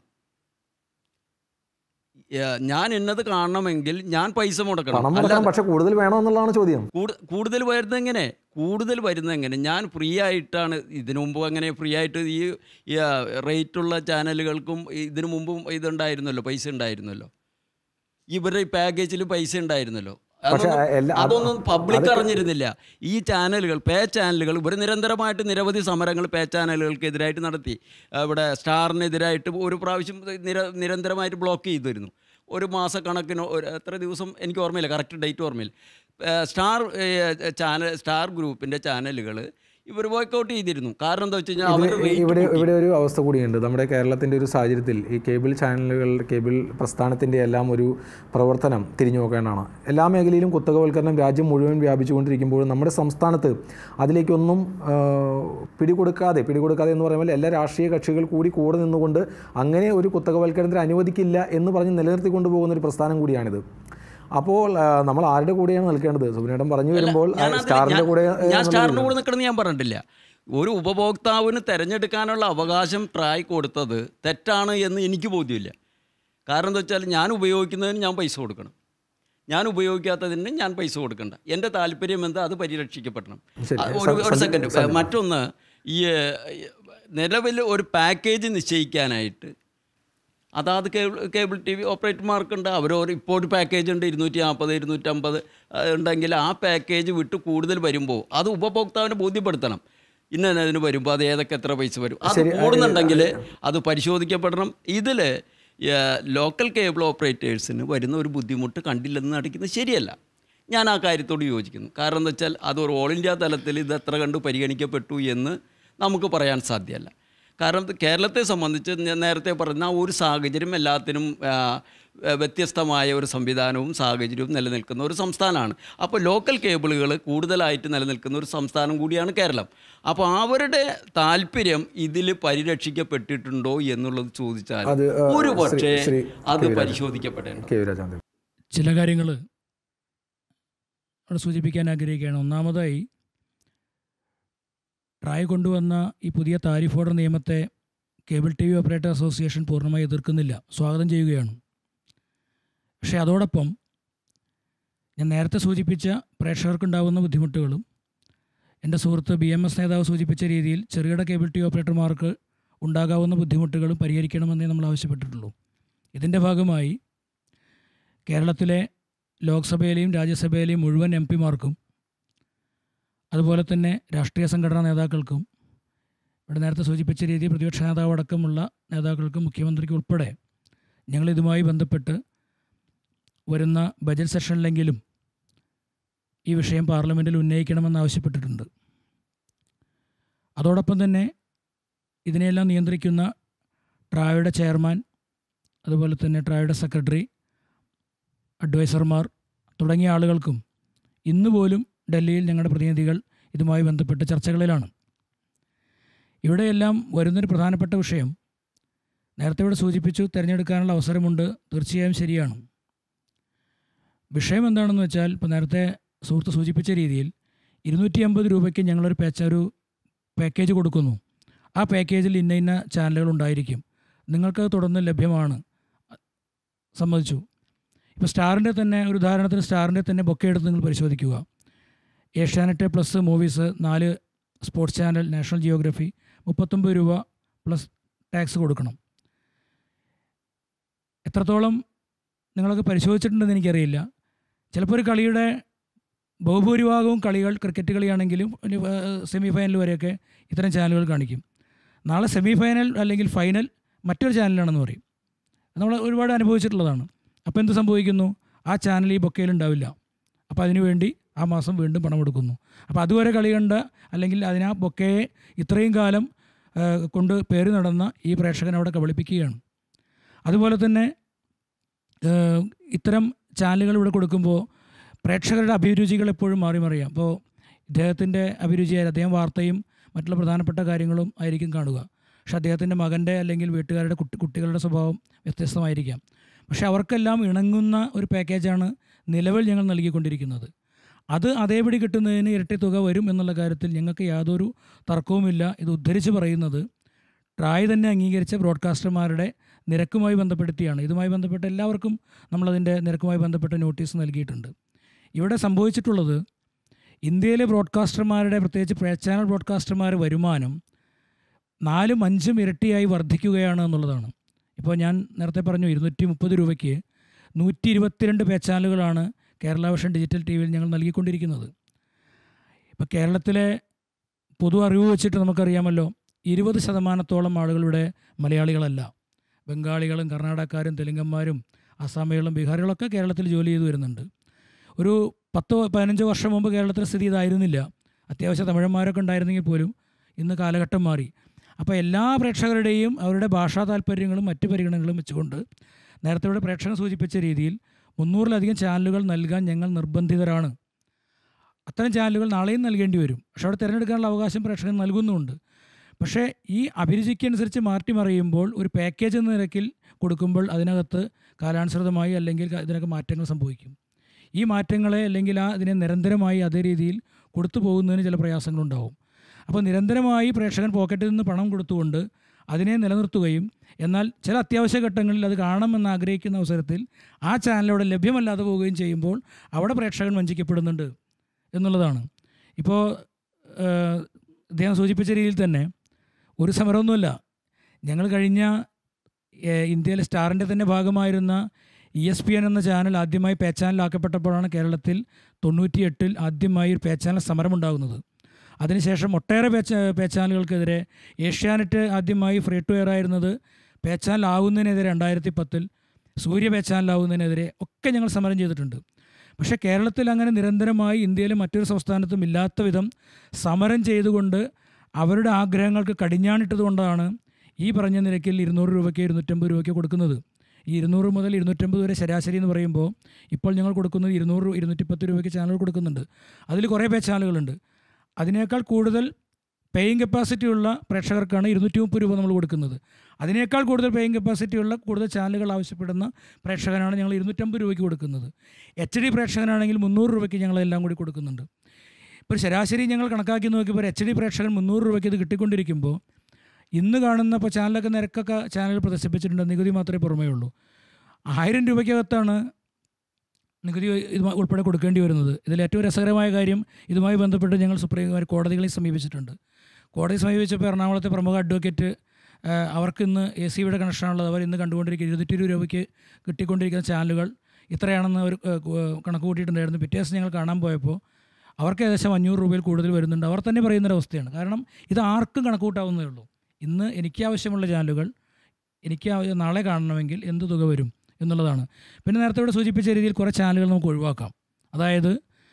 ഏ, ഞാൻ ഇന്നത് കാണണമെങ്കിൽ ഞാൻ പൈസ മുടക്കണം പണം മുടക്കണം പക്ഷെ കൂടുതൽ വേണോ എന്നുള്ളതാണ് ചോദ്യം കൂടു- കൂടുതൽ വരുന്നത് എങ്ങനെ കൂടുതൽ വരുന്നത് എങ്ങനെ ഞാൻ ഫ്രീ ആയിട്ടാണ് ഇതിനു മുമ്പ് അങ്ങനെ ഫ്രീ ആയിട്ട് ഈ ഈ, ആ, റേറ്റുള്ള ചാനലുകൾക്കും ഇതിനു മുമ്പും ഇതുണ്ടായിരുന്നല്ലോ പൈസ ഉണ്ടായിരുന്നല്ലോ ഇവരുടെ ഈ പാക്കേജിൽ പൈസ ഉണ്ടായിരുന്നല്ലോ പക്ഷേ, അതൊന്നും- എല്ലാ- അത് അതൊന്നും പബ്ലിക് അതൊക്കെ- അറിഞ്ഞിരുന്നില്ല ഈ ചാനലുകൾ പേ ചാനലുകൾ ഇവർ നിരന്തരമായിട്ട് നിരവധി സമരങ്ങൾ പേ ചാനലുകൾക്കെതിരായിട്ട് നടത്തി ഇവിടെ സ്റ്റാറിനെതിരായിട്ട് ഒരു പ്രാവശ്യം നിര നിരന്തരമായിട്ട് ബ്ലോക്ക് ചെയ്തിരുന്നു ഒരു മാസക്കണക്കിന് ഒരു എത്ര ദിവസം എനിക്ക് ഓർമ്മയില്ല കറക്റ്റ് ഡേറ്റ് ഓർമ്മയില്ല ഏ, സ്റ്റാർ ഏ, ചാനൽ സ്റ്റാർ ഗ്രൂപ്പിൻ്റെ ചാനലുകൾ ഇവർ ബോയ്ക്കൗട്ട് ചെയ്തിരുന്നു കാരണം എന്താ വെച്ച് കഴിഞ്ഞാൽ അവർ ഇതിന് ഇവിടെ ഇവിടെ ഒരു അവസ്ഥ കൂടിയുണ്ട് നമ്മുടെ കേരളത്തിൻ്റെ ഒരു സാഹചര്യത്തിൽ ഈ കേബിൾ ചാനലുകൾ കേബിൾ പ്രസ്ഥാനത്തിൻ്റെ എല്ലാം ഒരു പ്രവർത്തനം തിരിഞ്ഞു നോക്കേണ്ടതാണ് എല്ലാ മേഖലയിലും കുത്തകവൽക്കരണം രാജ്യം മുഴുവൻ വ്യാപിച്ചുകൊണ്ടിരിക്കുമ്പോഴും നമ്മുടെ സംസ്ഥാനത്ത് അതിലേക്കൊന്നും ആ, പിടികൊടുക്കാതെ പിടികൊടുക്കാതെ എന്ന് പറയുമ്പോൾ എല്ലാ രാഷ്ട്രീയ കക്ഷികൾ കൂടി കൂടെ നിന്നുകൊണ്ട് അങ്ങനെ ഒരു കുത്തകവൽക്കരണത്തിന് അനുവദിക്കില്ല എന്ന് പറഞ്ഞ് നിലനിർത്തിക്കൊണ്ടു പോകുന്ന ഒരു പ്രസ്ഥാനം കൂടിയാണിത് അപ്പോൾ ആ, നമ്മൾ ആരുടെ കൂടെയാണ് നിൽക്കേണ്ടത് സുബിനേടം പറഞ്ഞു വരുമ്പോൾ ആ, ഞാൻ അതിന് സ്റ്റാറിൻ്റെ ഞാൻ- കൂടെ ഞാൻ എന്നുള്ളതില്ല. സ്റ്റാറിൻ്റെ കൂടെ നിൽക്കണമെന്ന് ഞാൻ പറഞ്ഞിട്ടില്ല ഒരു ഉപഭോക്താവിന് തിരഞ്ഞെടുക്കാനുള്ള അവകാശം ട്രായ് കൊടുത്തത് തെറ്റാണ് എന്ന് എനിക്ക് ബോധ്യമില്ല കാരണം എന്താ വെച്ചാൽ ഞാൻ ഉപയോഗിക്കുന്നതിന് ഞാൻ പൈസ കൊടുക്കണം ഞാൻ ഉപയോഗിക്കാത്തതിന് ഞാൻ പൈസ കൊടുക്കണ്ട എൻ്റെ താല്പര്യം എന്താ അത് പരിരക്ഷിക്കപ്പെടണം ശരി. ആ, ഒരു ഒരു സ- സെക്കൻഡ് സ- മറ്റൊന്ന് ഈ നിലവിൽ ഒരു പാക്കേജ് നിശ്ചയിക്കാനായിട്ട് അതാത് കേബിൾ കേബിൾ ടി വി ഓപ്പറേറ്റർമാർക്കുണ്ട് അവരോർ ഇപ്പോൾ ഒരു പാക്കേജ് ഉണ്ട് ഇരുന്നൂറ്റി നാൽപ്പത് ഇരുന്നൂറ്റമ്പത് ഉണ്ടെങ്കിൽ ആ പാക്കേജ് വിട്ട് കൂടുതൽ വരുമ്പോൾ അത് ഉപഭോക്താവിനെ ബോധ്യപ്പെടുത്തണം ഇന്ന അതിന് വരുമ്പോൾ അത് ഏതൊക്കെ എത്ര പൈസ വരും അത് ശരി, ആ, കൂടുന്നുണ്ടെങ്കിൽ അത് പരിശോധിക്കപ്പെടണം ഇതിൽ ലോക്കൽ കേബിൾ ഓപ്പറേറ്റേഴ്സിന് വരുന്ന ഒരു ബുദ്ധിമുട്ട് കണ്ടില്ലെന്ന് നടിക്കുന്നത് ശരിയല്ല ഞാൻ ആ കാര്യത്തോട് യോജിക്കുന്നു കാരണം എന്താ വെച്ചാൽ അത് ഒരു ഓൾ ഇന്ത്യ തലത്തിൽ ഇത് എത്ര കണ്ട് പരിഗണിക്കപ്പെട്ടു എന്ന് നമുക്ക് പറയാൻ സാധ്യമല്ല കാരണം ഇത് കേരളത്തെ സംബന്ധിച്ച് ഞാൻ നേരത്തെ പറഞ്ഞ ആ ഒരു സാഹചര്യം എല്ലാത്തിനും ആ, ആ, വ്യത്യസ്തമായ ഒരു സംവിധാനവും സാഹചര്യവും നിലനിൽക്കുന്ന ഒരു സംസ്ഥാനമാണ് അപ്പോൾ ലോക്കൽ കേബിളുകൾ കൂടുതലായിട്ട് നിലനിൽക്കുന്ന ഒരു സംസ്ഥാനം കൂടിയാണ് കേരളം അപ്പോൾ അവരുടെ താല്പര്യം ഇതിൽ പരിരക്ഷിക്കപ്പെട്ടിട്ടുണ്ടോ എന്നുള്ളത് ചോദിച്ചാൽ അത്, ആ, ഒരു ശ്രീ- പക്ഷേ ശ്രീ അത് കെ. വി രാജൻ. പരിശോധിക്കപ്പെടേണ്ട കെ വി രാജാന്തൻ ചില കാര്യങ്ങൾ അവിടെ സൂചിപ്പിക്കാൻ ആഗ്രഹിക്കുകയാണ് ഒന്നാമതായി ട്രായ് കൊണ്ടുവന്ന ഈ പുതിയ താരിഫ് ഓർഡർ നിയമത്തെ cable T V operator association പൂർണ്ണമായി എതിർക്കുന്നില്ല സ്വാഗതം ചെയ്യുകയാണ് പക്ഷേ അതോടൊപ്പം ഞാൻ നേരത്തെ സൂചിപ്പിച്ച പ്രേക്ഷകർക്കുണ്ടാകുന്ന ബുദ്ധിമുട്ടുകളും എൻ്റെ സുഹൃത്ത് ബി എം എസ് നേതാവ് സൂചിപ്പിച്ച രീതിയിൽ ചെറുകിട കേബിൾ ടി വി ഓപ്പറേറ്റർമാർക്ക് ഉണ്ടാകാവുന്ന ബുദ്ധിമുട്ടുകളും പരിഹരിക്കണമെന്നേ നമ്മൾ ആവശ്യപ്പെട്ടിട്ടുള്ളൂ ഇതിൻ്റെ ഭാഗമായി കേരളത്തിലെ ലോക്സഭയിലെയും രാജ്യസഭയിലെയും മുഴുവൻ എം പിമാർക്കും അതുപോലെ തന്നെ രാഷ്ട്രീയ സംഘടനാ നേതാക്കൾക്കും ഇവിടെ നേരത്തെ സൂചിപ്പിച്ച രീതിയിൽ പ്രതിപക്ഷ നേതാവ് അടക്കമുള്ള നേതാക്കൾക്കും മുഖ്യമന്ത്രിക്കും ഉൾപ്പെടെ ഞങ്ങൾ ഇതുമായി ബന്ധപ്പെട്ട് വരുന്ന ബജറ്റ് സെഷനിലെങ്കിലും ഈ വിഷയം പാർലമെൻറ്റിൽ ഉന്നയിക്കണമെന്ന് ആവശ്യപ്പെട്ടിട്ടുണ്ട് അതോടൊപ്പം തന്നെ ഇതിനെല്ലാം നിയന്ത്രിക്കുന്ന ട്രായുടെ ചെയർമാൻ അതുപോലെ തന്നെ ട്രായുടെ സെക്രട്ടറി അഡ്വൈസർമാർ തുടങ്ങിയ ആളുകൾക്കും ഇന്ന് പോലും ഡൽഹിയിൽ ഞങ്ങളുടെ പ്രതിനിധികൾ ഇതുമായി ബന്ധപ്പെട്ട് ചർച്ചകളിലാണ് ഇവിടെയെല്ലാം വരുന്നൊരു പ്രധാനപ്പെട്ട വിഷയം നേരത്തെ ഇവിടെ സൂചിപ്പിച്ചു തിരഞ്ഞെടുക്കാനുള്ള അവസരമുണ്ട് തീർച്ചയായും ശരിയാണ് വിഷയം എന്താണെന്ന് വെച്ചാൽ ഇപ്പോൾ നേരത്തെ സുഹൃത്ത് സൂചിപ്പിച്ച രീതിയിൽ ഇരുന്നൂറ്റി അമ്പത് രൂപയ്ക്ക് ഞങ്ങളൊരു പാച്ച ഒരു പാക്കേജ് കൊടുക്കുന്നു ആ പാക്കേജിൽ ഇന്ന ഇന്ന ചാനലുകൾ ഉണ്ടായിരിക്കും നിങ്ങൾക്കത് തുടർന്ന് ലഭ്യമാണ് സമ്മതിച്ചു ഇപ്പോൾ സ്റ്റാറിൻ്റെ തന്നെ ഒരു ഉദാഹരണത്തിന് സ്റ്റാറിൻ്റെ തന്നെ ബൊക്കെ എടുത്ത് നിങ്ങൾ പരിശോധിക്കുക ഏഷ്യാനെറ്റ് പ്ലസ് മൂവീസ് നാല് സ്പോർട്സ് ചാനൽ നാഷണൽ ജിയോഗ്രഫി മുപ്പത്തൊമ്പത് രൂപ പ്ലസ് ടാക്സ് കൊടുക്കണം എത്രത്തോളം നിങ്ങളൊക്കെ പരിശോധിച്ചിട്ടുണ്ടെന്ന് എനിക്കറിയില്ല ചിലപ്പോൾ ഒരു കളിയുടെ ബഹുഭൂരിഭാഗവും കളികൾ ക്രിക്കറ്റ് കളിയാണെങ്കിലും സെമി ഫൈനൽ വരെയൊക്കെ ഇത്തരം ചാനലുകൾ കാണിക്കും നാളെ സെമി ഫൈനൽ അല്ലെങ്കിൽ ഫൈനൽ മറ്റൊരു ചാനലാണെന്ന് പറയും നമ്മൾ ഒരുപാട് അനുഭവിച്ചിട്ടുള്ളതാണ് അപ്പോൾ എന്ത് സംഭവിക്കുന്നു ആ ചാനൽ ഈ ബൊക്കയിൽ ഉണ്ടാവില്ല അപ്പോൾ അതിനുവേണ്ടി ആ മാസം വീണ്ടും പണമെടുക്കുന്നു അപ്പോൾ അതുവരെ കളി കണ്ട അല്ലെങ്കിൽ അതിനാ ബൊക്കയെ ഇത്രയും കാലം ആ, കൊണ്ട് പേര് നടന്ന ഈ പ്രേക്ഷകനെ അവിടെ കബളിപ്പിക്കുകയാണ് അതുപോലെ തന്നെ ആ, ഇത്തരം ചാനലുകൾ ഇവിടെ കൊടുക്കുമ്പോൾ പ്രേക്ഷകരുടെ അഭിരുചികൾ എപ്പോഴും മാറി മറിയാം അപ്പോൾ ഇദ്ദേഹത്തിൻ്റെ അഭിരുചിയായി അദ്ദേഹം വാർത്തയും മറ്റുള്ള പ്രധാനപ്പെട്ട കാര്യങ്ങളും ആയിരിക്കും കാണുക പക്ഷെ അദ്ദേഹത്തിൻ്റെ മകൻ്റെ അല്ലെങ്കിൽ വീട്ടുകാരുടെ കുട്ടി കുട്ടികളുടെ സ്വഭാവം വ്യത്യസ്തമായിരിക്കാം പക്ഷെ അവർക്കെല്ലാം ഇണങ്ങുന്ന ഒരു പാക്കേജാണ് നിലവിൽ ഞങ്ങൾ നൽകിക്കൊണ്ടിരിക്കുന്നത് അത് അതേപടി കിട്ടുന്നതിന് ഇരട്ടി തുക വരും എന്നുള്ള കാര്യത്തിൽ ഞങ്ങൾക്ക് യാതൊരു തർക്കവുമില്ല ഇത് ഉദ്ധരിച്ച് പറയുന്നത് ട്രായ് തന്നെ അംഗീകരിച്ച ബ്രോഡ്കാസ്റ്റർമാരുടെ നിരക്കുമായി ബന്ധപ്പെടുത്തിയാണ് ഇതുമായി ബന്ധപ്പെട്ട എല്ലാവർക്കും നമ്മളതിൻ്റെ നിരക്കുമായി ബന്ധപ്പെട്ട നോട്ടീസ് നൽകിയിട്ടുണ്ട് ഇവിടെ സംഭവിച്ചിട്ടുള്ളത് ഇന്ത്യയിലെ ബ്രോഡ്കാസ്റ്റർമാരുടെ പ്രത്യേകിച്ച് പേ ചാനൽ ബ്രോഡ്കാസ്റ്റർമാരുടെ വരുമാനം നാലും അഞ്ചും ഇരട്ടിയായി വർദ്ധിക്കുകയാണ് എന്നുള്ളതാണ് ഇപ്പോൾ ഞാൻ നേരത്തെ പറഞ്ഞു ഇരുന്നൂറ്റി മുപ്പത് രൂപയ്ക്ക് നൂറ്റി ഇരുപത്തിരണ്ട് പേ ചാനലുകളാണ് കേരള വിഷൻ ഡിജിറ്റൽ ടി വിയിൽ ഞങ്ങൾ നൽകിക്കൊണ്ടിരിക്കുന്നത് ഇപ്പോൾ കേരളത്തിലെ പൊതു അറിവ് വെച്ചിട്ട് നമുക്കറിയാമല്ലോ ഇരുപത് ശതമാനത്തോളം ആളുകളുടെ മലയാളികളല്ല ബംഗാളികളും കർണാടകക്കാരും തെലുങ്കന്മാരും അസാമികളും ബീഹാറികളൊക്കെ കേരളത്തിൽ ജോലി ചെയ്തു വരുന്നുണ്ട് ഒരു പത്തോ പതിനഞ്ചോ വർഷം മുമ്പ് കേരളത്തിലെ സ്ഥിതി ഇതായിരുന്നില്ല അത്യാവശ്യം തമിഴന്മാരൊക്കെ ഉണ്ടായിരുന്നെങ്കിൽ പോലും ഇന്ന് കാലഘട്ടം മാറി അപ്പോൾ എല്ലാ പ്രേക്ഷകരുടെയും അവരുടെ ഭാഷാ താല്പര്യങ്ങളും മറ്റ് പരിഗണനകളും വെച്ചുകൊണ്ട് നേരത്തെ ഇവിടെ പ്രേക്ഷകൻ സൂചിപ്പിച്ച രീതിയിൽ മുന്നൂറിലധികം ചാനലുകൾ നൽകാൻ ഞങ്ങൾ നിർബന്ധിതരാണ് അത്തരം ചാനലുകൾ നാളെയും നൽകേണ്ടി വരും പക്ഷേ അവിടെ തിരഞ്ഞെടുക്കാനുള്ള അവകാശം പ്രേക്ഷകൻ നൽകുന്നുമുണ്ട് പക്ഷേ ഈ അഭിരുചിക്കനുസരിച്ച് മാറ്റി മറിയുമ്പോൾ ഒരു പാക്കേജ് എന്ന നിരക്കിൽ കൊടുക്കുമ്പോൾ അതിനകത്ത് കാലാനുസൃതമായി അല്ലെങ്കിൽ ഇതിനൊക്കെ മാറ്റങ്ങൾ സംഭവിക്കും ഈ മാറ്റങ്ങളെ അല്ലെങ്കിൽ ആ ഇതിനെ നിരന്തരമായി അതേ രീതിയിൽ കൊടുത്തു പോകുന്നതിന് ചില പ്രയാസങ്ങളുണ്ടാവും അപ്പോൾ നിരന്തരമായി പ്രേക്ഷകൻ പോക്കറ്റിൽ നിന്ന് പണം കൊടുത്തുകൊണ്ട് അതിനെ നിലനിർത്തുകയും എന്നാൽ ചില അത്യാവശ്യ ഘട്ടങ്ങളിൽ അത് കാണണമെന്ന് ആഗ്രഹിക്കുന്ന അവസരത്തിൽ ആ ചാനൽ അവിടെ ലഭ്യമല്ലാതെ പോവുകയും ചെയ്യുമ്പോൾ അവിടെ പ്രേക്ഷകൻ വഞ്ചിക്കപ്പെടുന്നുണ്ട് എന്നുള്ളതാണ് ഇപ്പോൾ ഏഹ്, അദ്ദേഹം സൂചിപ്പിച്ച രീതിയിൽ തന്നെ ഒരു സമരമൊന്നുമല്ല ഞങ്ങൾ കഴിഞ്ഞ ഏഹ്, ഇന്ത്യയിലെ സ്റ്റാറിൻ്റെ തന്നെ ഭാഗമായിരുന്ന ഇ എസ് പി എൻ എന്ന ചാനൽ ആദ്യമായി പേ ചാനലാക്കപ്പെട്ടപ്പോഴാണ് കേരളത്തിൽ തൊണ്ണൂറ്റിയെട്ടിൽ ആദ്യമായി ഒരു പേ ചാനൽ സമരമുണ്ടാകുന്നത് അതിനുശേഷം ഒട്ടേറെ പേ ചാ- പേ ചാനലുകൾക്കെതിരെ ഏഷ്യാനെറ്റ് ആദ്യമായി ഫ്രീ ടു എയർ ആയിരുന്നത് പേ ചാനൽ ആവുന്നതിനെതിരെ രണ്ടായിരത്തി പത്തിൽ സൂര്യ പേ ചാനൽ ആവുന്നതിനെതിരെ ഒക്കെ ഞങ്ങൾ സമരം ചെയ്തിട്ടുണ്ട് പക്ഷേ കേരളത്തിൽ അങ്ങനെ നിരന്തരമായി ഇന്ത്യയിലെ മറ്റൊരു സംസ്ഥാനത്തും ഇല്ലാത്ത വിധം സമരം ചെയ്തുകൊണ്ട് അവരുടെ ആഗ്രഹങ്ങൾക്ക് കടിഞ്ഞാണിട്ടത് കൊണ്ടാണ് ഈ പറഞ്ഞ നിരക്കിൽ ഇരുന്നൂറ് രൂപയ്ക്ക് ഇരുന്നൂറ്റമ്പത് രൂപയ്ക്ക് കൊടുക്കുന്നത് ഈ ഇരുന്നൂറ് മുതൽ ഇരുന്നൂറ്റമ്പത് വരെ ശരാശരി എന്ന് പറയുമ്പോൾ ഇപ്പോൾ ഞങ്ങൾ കൊടുക്കുന്നത് ഇരുന്നൂറ് ഇരുന്നൂറ്റിപ്പത്ത് രൂപയ്ക്ക് ചാനൽ കൊടുക്കുന്നുണ്ട് അതിൽ കുറേ പേ ചാനലുകളുണ്ട് അതിനേക്കാൾ കൂടുതൽ പേയിങ് കപ്പാസിറ്റി ഉള്ള പ്രേക്ഷകർക്കാണ് ഇരുന്നൂറ്റി മുപ്പത് രൂപ നമ്മൾ കൊടുക്കുന്നത് അതിനേക്കാൾ കൂടുതൽ പേയിങ് കപ്പാസിറ്റി ഉള്ള കൂടുതൽ ചാനലുകൾ ആവശ്യപ്പെടുന്ന പ്രേക്ഷകനാണ് ഞങ്ങൾ ഇരുന്നൂറ്റമ്പത് രൂപയ്ക്ക് കൊടുക്കുന്നത് എച്ച് ഡി പ്രേക്ഷകനാണെങ്കിൽ മുന്നൂറ് രൂപയ്ക്ക് ഞങ്ങൾ എല്ലാം കൂടി കൊടുക്കുന്നുണ്ട് ഇപ്പോൾ ഒരു ശരാശരി ഞങ്ങൾ കണക്കാക്കി നോക്കിയപ്പോൾ ഒരു എച്ച് ഡി പ്രേക്ഷകൻ മുന്നൂറ് രൂപയ്ക്ക് ഇത് കിട്ടിക്കൊണ്ടിരിക്കുമ്പോൾ ഇന്ന് കാണുന്ന ഇപ്പോൾ ചാനലൊക്കെ നിരക്കൊക്കെ ചാനൽ പ്രദർശിപ്പിച്ചിട്ടുണ്ട് നികുതി മാത്രമേ പുറമേ ഉള്ളൂ ആയിരം രൂപയ്ക്കകത്താണ് നികുതി ഇത് ഉൾപ്പെടെ കൊടുക്കേണ്ടി വരുന്നത് ഇതിൽ ഏറ്റവും രസകരമായ കാര്യം ഇതുമായി ബന്ധപ്പെട്ട് ഞങ്ങൾ സുപ്രീം കോടതി കോടതികളെ സമീപിച്ചിട്ടുണ്ട് കോടതി സമീപിച്ചപ്പോൾ എറണാകുളത്തെ പ്രമുഖ അഡ്വക്കേറ്റ് ആ, അവർക്ക് ഇന്ന് എ സി ബിയുടെ കണക്ഷനാണുള്ളത് അവർ ഇന്ന് കണ്ടുകൊണ്ടിരിക്കുന്ന ഇരുന്നൂറ്റി ഇരുപത് രൂപയ്ക്ക് കിട്ടിക്കൊണ്ടിരിക്കുന്ന ചാനലുകൾ ഇത്രയാണെന്ന് അവർ ആ, കു- കണക്ക് കൂട്ടിയിട്ടുണ്ടായിരുന്നു പിറ്റേ ദിവസം ഞങ്ങൾ കാണാൻ പോയപ്പോൾ അവർക്ക് ഏകദേശം അഞ്ഞൂറ് രൂപയിൽ കൂടുതൽ വരുന്നുണ്ട് അവർ തന്നെ പറയുന്നൊരവസ്ഥയാണ് കാരണം ഇത് ആർക്കും കണക്ക് കൂട്ടാവുന്നതേ ഉള്ളൂ ഇന്ന് എനിക്ക് ആവശ്യമുള്ള ചാനലുകൾ എനിക്ക് ആവശ്യം- നാളെ കാണണമെങ്കിൽ എന്ത് തുക വരും എന്നുള്ളതാണ് പിന്നെ നേരത്തെ ഇവിടെ സൂചിപ്പിച്ച രീതിയിൽ കുറേ ചാനലുകൾ നമുക്ക് ഒഴിവാക്കാം അതായത്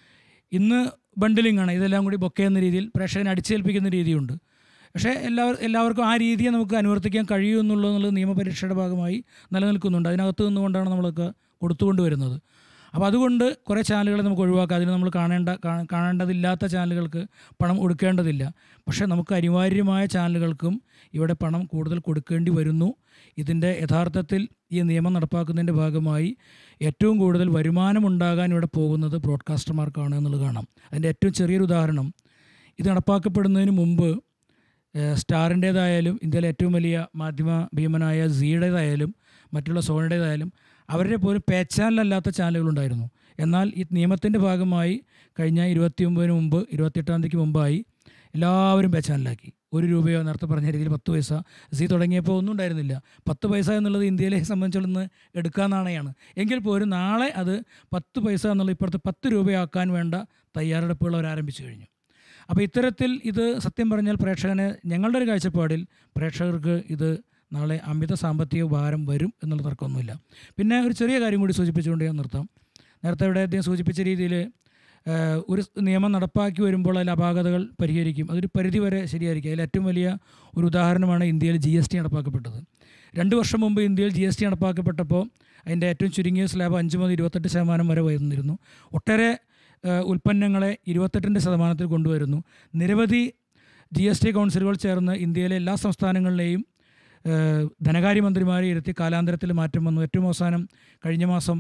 ഇന്ന് ബണ്ടിലിംഗ് ആണ് ഇതെല്ലാം കൂടി ബൊക്കെ എന്ന രീതിയിൽ പ്രേക്ഷകനെ അടിച്ചേൽപ്പിക്കുന്ന രീതിയുണ്ട് പക്ഷേ എല്ലാവർ എല്ലാവർക്കും ആ രീതിയെ നമുക്ക് അനുവർത്തിക്കാൻ കഴിയൂ എന്നുള്ളത് എന്നുള്ളത് നിയമപരീക്ഷയുടെ ഭാഗമായി നിലനിൽക്കുന്നുണ്ട് അതിനകത്ത് നിന്നുകൊണ്ടാണ് നമ്മളൊക്കെ കൊടുത്തുകൊണ്ട് വരുന്നത് അപ്പോൾ അതുകൊണ്ട് കുറേ ചാനലുകളെ നമുക്ക് ഒഴിവാക്കാം അതിന് നമ്മൾ കാണേണ്ട കാ- കാണേണ്ടതില്ലാത്ത ചാനലുകൾക്ക് പണം കൊടുക്കേണ്ടതില്ല പക്ഷേ നമുക്ക് അനിവാര്യമായ ചാനലുകൾക്കും ഇവിടെ പണം കൂടുതൽ കൊടുക്കേണ്ടി വരുന്നു ഇതിൻ്റെ യഥാർത്ഥത്തിൽ ഈ നിയമം നടപ്പാക്കുന്നതിൻ്റെ ഭാഗമായി ഏറ്റവും കൂടുതൽ വരുമാനമുണ്ടാകാൻ ഇവിടെ പോകുന്നത് ബ്രോഡ്കാസ്റ്റർമാർക്കാണ് എന്നുള്ളത് കാണാം അതിൻ്റെ ഏറ്റവും ചെറിയൊരു ഉദാഹരണം ഇത് നടപ്പാക്കപ്പെടുന്നതിന് മുമ്പ് ഏഹ്, സ്റ്റാറിൻ്റേതായാലും ഇന്ത്യയിലെ ഏറ്റവും വലിയ മാധ്യമ ഭീമനായ സിയുടേതായാലും മറ്റുള്ള സോണിയുടേതായാലും അവരുടെ പോലും പേ ചാനലല്ലാത്ത ചാനലുകളുണ്ടായിരുന്നു എന്നാൽ ഈ നിയമത്തിൻ്റെ ഭാഗമായി കഴിഞ്ഞ ഇരുപത്തി ഒമ്പതിന് മുമ്പ് ഇരുപത്തെട്ടാം തീയതിക്ക് മുമ്പായി എല്ലാവരും പേ ചാനലാക്കി ഒരു രൂപയോ നേരത്തെ പറഞ്ഞ രീതിയിൽ പത്ത് പൈസ സി തുടങ്ങിയപ്പോൾ ഒന്നും ഉണ്ടായിരുന്നില്ല പത്ത് പൈസ എന്നുള്ളത് ഇന്ത്യയിലെ സംബന്ധിച്ചുള്ള എടുക്കാൻ നാണയാണ് എങ്കിൽ പോലും നാളെ അത് പത്ത് പൈസ എന്നുള്ളത് ഇപ്പുറത്ത് പത്ത് രൂപയാക്കാൻ വേണ്ട തയ്യാറെടുപ്പുകൾ അവർ ആരംഭിച്ചു കഴിഞ്ഞു അപ്പോൾ ഇത്തരത്തിൽ ഇത് സത്യം പറഞ്ഞാൽ പ്രേക്ഷകനെ ഞങ്ങളുടെ ഒരു കാഴ്ചപ്പാടിൽ പ്രേക്ഷകർക്ക് ഇത് നാളെ അമിത സാമ്പത്തിക ഭാരം വരും എന്നുള്ള തർക്കമൊന്നുമില്ല പിന്നെ ഒരു ചെറിയ കാര്യം കൂടി സൂചിപ്പിച്ചുകൊണ്ട് ഞാൻ നിർത്താം നേരത്തെ ഇവിടെ അദ്ദേഹം സൂചിപ്പിച്ച രീതിയിൽ ഏഹ്, ഒരു നിയമം നടപ്പാക്കി വരുമ്പോൾ അതിൽ അപാകതകൾ പരിഹരിക്കും അതൊരു പരിധി വരെ ശരിയായിരിക്കും അതിൽ ഏറ്റവും വലിയ ഒരു ഉദാഹരണമാണ് ഇന്ത്യയിൽ ജി എസ് ടി നടപ്പാക്കപ്പെട്ടത് രണ്ട് വർഷം മുമ്പ് ഇന്ത്യയിൽ ജി എസ് ടി നടപ്പാക്കപ്പെട്ടപ്പോൾ അതിൻ്റെ ഏറ്റവും ചുരുങ്ങിയ സ്ലാബ് അഞ്ച് മുതൽ ഇരുപത്തെട്ട് ശതമാനം വരെ ഉയർന്നിരുന്നു ഒട്ടേറെ ഏഹ്, ഉൽപ്പന്നങ്ങളെ ഇരുപത്തെട്ടിൻ്റെ ശതമാനത്തിൽ കൊണ്ടുവരുന്നു നിരവധി ജി എസ് ടി കൗൺസിലുകൾ ചേർന്ന് ഇന്ത്യയിലെ എല്ലാ സംസ്ഥാനങ്ങളിലെയും ഏഹ്, ധനകാര്യമന്ത്രിമാരെ ഇരുത്തി കാലാന്തരത്തിൽ മാറ്റം വന്നു ഏറ്റവും അവസാനം കഴിഞ്ഞ മാസം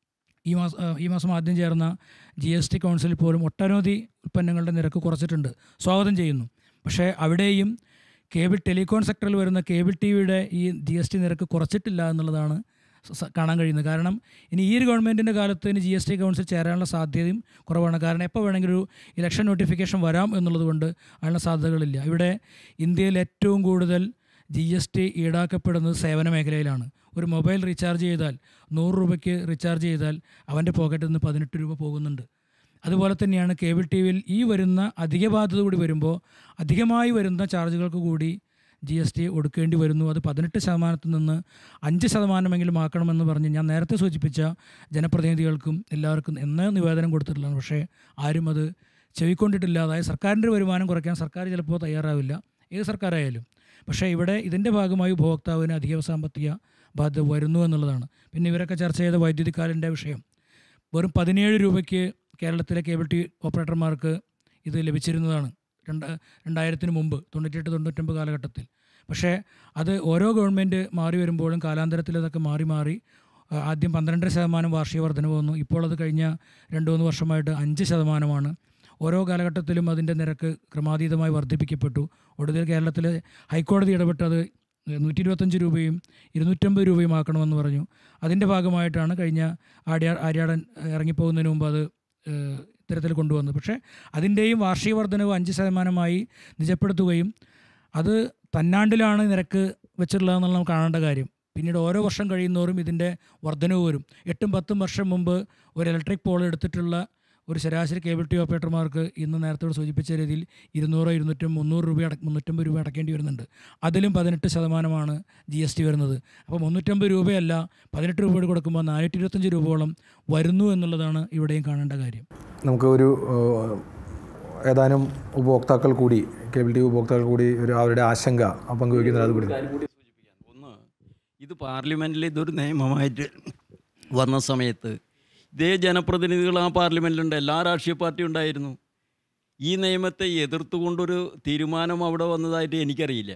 ഈ മാസം ഈ മാസം ആദ്യം ചേർന്ന ജി എസ് ടി കൗൺസിൽ പോലും ഒട്ടനവധി ഉൽപ്പന്നങ്ങളുടെ നിരക്ക് കുറച്ചിട്ടുണ്ട് സ്വാഗതം ചെയ്യുന്നു പക്ഷേ അവിടെയും കേബിൾ ടെലികോം സെക്ടറിൽ വരുന്ന കേബിൾ ടി വിയുടെ ഈ ജി എസ് ടി നിരക്ക് കുറച്ചിട്ടില്ല എന്നുള്ളതാണ് സ- കാണാൻ കഴിയുന്നത് കാരണം ഇനി ഈ ഒരു ഗവൺമെൻറ്റിൻ്റെ കാലത്ത് ഇനി ജി എസ് ടി കൗൺസിൽ ചേരാനുള്ള സാധ്യതയും കുറവാണ് കാരണം എപ്പോൾ വേണമെങ്കിലും ഒരു ഇലക്ഷൻ നോട്ടിഫിക്കേഷൻ വരാം എന്നുള്ളത് കൊണ്ട് അതിനുള്ള സാധ്യതകളില്ല ഇവിടെ ഇന്ത്യയിൽ ഏറ്റവും കൂടുതൽ ജി എസ് ടി ഈടാക്കപ്പെടുന്നത് സേവന മേഖലയിലാണ് ഒരു മൊബൈൽ റീചാർജ് ചെയ്താൽ നൂറ് രൂപയ്ക്ക് റീചാർജ് ചെയ്താൽ അവൻ്റെ പോക്കറ്റിൽ നിന്ന് പതിനെട്ട് രൂപ പോകുന്നുണ്ട് അതുപോലെ തന്നെയാണ് കേബിൾ ടി വിയിൽ ഈ വരുന്ന അധിക ബാധ്യത കൂടി വരുമ്പോൾ അധികമായി വരുന്ന ചാർജുകൾക്ക് കൂടി ജി എസ് ടി ഒടുക്കേണ്ടി വരുന്നു അത് പതിനെട്ട് ശതമാനത്തിൽ നിന്ന് അഞ്ച് ശതമാനമെങ്കിലും ആക്കണമെന്ന് പറഞ്ഞ് ഞാൻ നേരത്തെ സൂചിപ്പിച്ച ജനപ്രതിനിധികൾക്കും എല്ലാവർക്കും എന്ന് നിവേദനം കൊടുത്തിട്ടുള്ളതാണ് പക്ഷേ ആരും അത് ചെവിക്കൊണ്ടിട്ടില്ല അതായത് സർക്കാരിൻ്റെ വരുമാനം കുറയ്ക്കാൻ സർക്കാർ ചിലപ്പോൾ തയ്യാറാവില്ല ഏത് സർക്കാരായാലും പക്ഷേ ഇവിടെ ഇതിൻ്റെ ഭാഗമായി ഉപഭോക്താവിന് അധിക സാമ്പത്തിക ബാധ്യത വരുന്നു എന്നുള്ളതാണ് പിന്നെ ഇവരൊക്കെ ചർച്ച ചെയ്ത വൈദ്യുതിക്കാലിൻ്റെ വിഷയം വെറും പതിനേഴ് രൂപയ്ക്ക് കേരളത്തിലെ കേബിൾ ടി ഓപ്പറേറ്റർമാർക്ക് ഇത് ലഭിച്ചിരുന്നതാണ് രണ്ട് രണ്ടായിരത്തിന് മുമ്പ് തൊണ്ണൂറ്റെട്ട് തൊണ്ണൂറ്റൊമ്പത് കാലഘട്ടത്തിൽ പക്ഷേ അത് ഓരോ ഗവൺമെൻറ് മാറി വരുമ്പോഴും കാലാന്തരത്തിൽ അതൊക്കെ മാറി മാറി ആ, ആദ്യം പന്ത്രണ്ടര ശതമാനം വാർഷിക വർധന വന്നു ഇപ്പോൾ അത് കഴിഞ്ഞ രണ്ട് മൂന്ന് വർഷമായിട്ട് അഞ്ച് ശതമാനമാണ് ഓരോ കാലഘട്ടത്തിലും അതിൻ്റെ നിരക്ക് ക്രമാതീതമായി വർദ്ധിപ്പിക്കപ്പെട്ടു ഒടുവിൽ കേരളത്തിലെ ഹൈക്കോടതി ഇടപെട്ടത് നൂറ്റി ഇരുപത്തഞ്ച് രൂപയും ഇരുന്നൂറ്റമ്പത് രൂപയും ആക്കണമെന്ന് പറഞ്ഞു അതിൻ്റെ ഭാഗമായിട്ടാണ് കഴിഞ്ഞ ആര്യ ആര്യാടൻ ഇറങ്ങിപ്പോകുന്നതിന് മുമ്പ് അത് ഏഹ്, ഇത്തരത്തിൽ കൊണ്ടുവന്നത് പക്ഷേ അതിൻ്റെയും വാർഷിക വർധനവ് അഞ്ച് ശതമാനമായി നിജപ്പെടുത്തുകയും അത് തന്നാണ്ടിലാണ് നിരക്ക് വെച്ചിട്ടുള്ളതെന്നുള്ള നമുക്ക് കാണേണ്ട കാര്യം പിന്നീട് ഓരോ വർഷം കഴിയുന്നോറും ഇതിൻ്റെ വർധനവ് വരും എട്ടും പത്തും വർഷം മുമ്പ് ഒരു ഇലക്ട്രിക് പോൾ എടുത്തിട്ടുള്ള ഒരു ശരാശരി കേബിൾ ടി ഓപ്പറേറ്റർമാർക്ക് ഇന്ന് നേരത്തോട് സൂചിപ്പിച്ച രീതിയിൽ ഇരുന്നൂറ് ഇരുന്നൂറ്റും മുന്നൂറ് രൂപ അട മുന്നൂറ്റമ്പത് രൂപ അടക്കേണ്ടി വരുന്നുണ്ട് അതിലും പതിനെട്ട് ശതമാനമാണ് ജി എസ് ടി വരുന്നത് അപ്പോൾ മുന്നൂറ്റമ്പത് രൂപയല്ല പതിനെട്ട് രൂപ കൂടി കൊടുക്കുമ്പോൾ നാനൂറ്റി ഇരുപത്തഞ്ച് രൂപയോളം വരുന്നു എന്നുള്ളതാണ് ഇവിടെയും കാണേണ്ട കാര്യം നമുക്ക് ഒരു ഏഹ്, ഏതാനും ഉപഭോക്താക്കൾ കൂടി കേബിൾ ടി വി ഉപഭോക്താക്കൾ കൂടി ഒരു അവരുടെ ആശങ്ക പങ്കുവയ്ക്കുന്നത് അത് കൂടി കാര്യം കൂടി സൂചിപ്പിക്കാൻ ഒന്ന് ഇത് പാർലമെൻറ്റിൽ ഇതൊരു നിയമമായിട്ട് വന്ന സമയത്ത് ഇതേ ജനപ്രതിനിധികൾ ആ പാർലമെൻറ്റിലുണ്ട് എല്ലാ രാഷ്ട്രീയ പാർട്ടിയും ഉണ്ടായിരുന്നു ഈ നിയമത്തെ എതിർത്തുകൊണ്ടൊരു തീരുമാനം അവിടെ വന്നതായിട്ട് എനിക്കറിയില്ല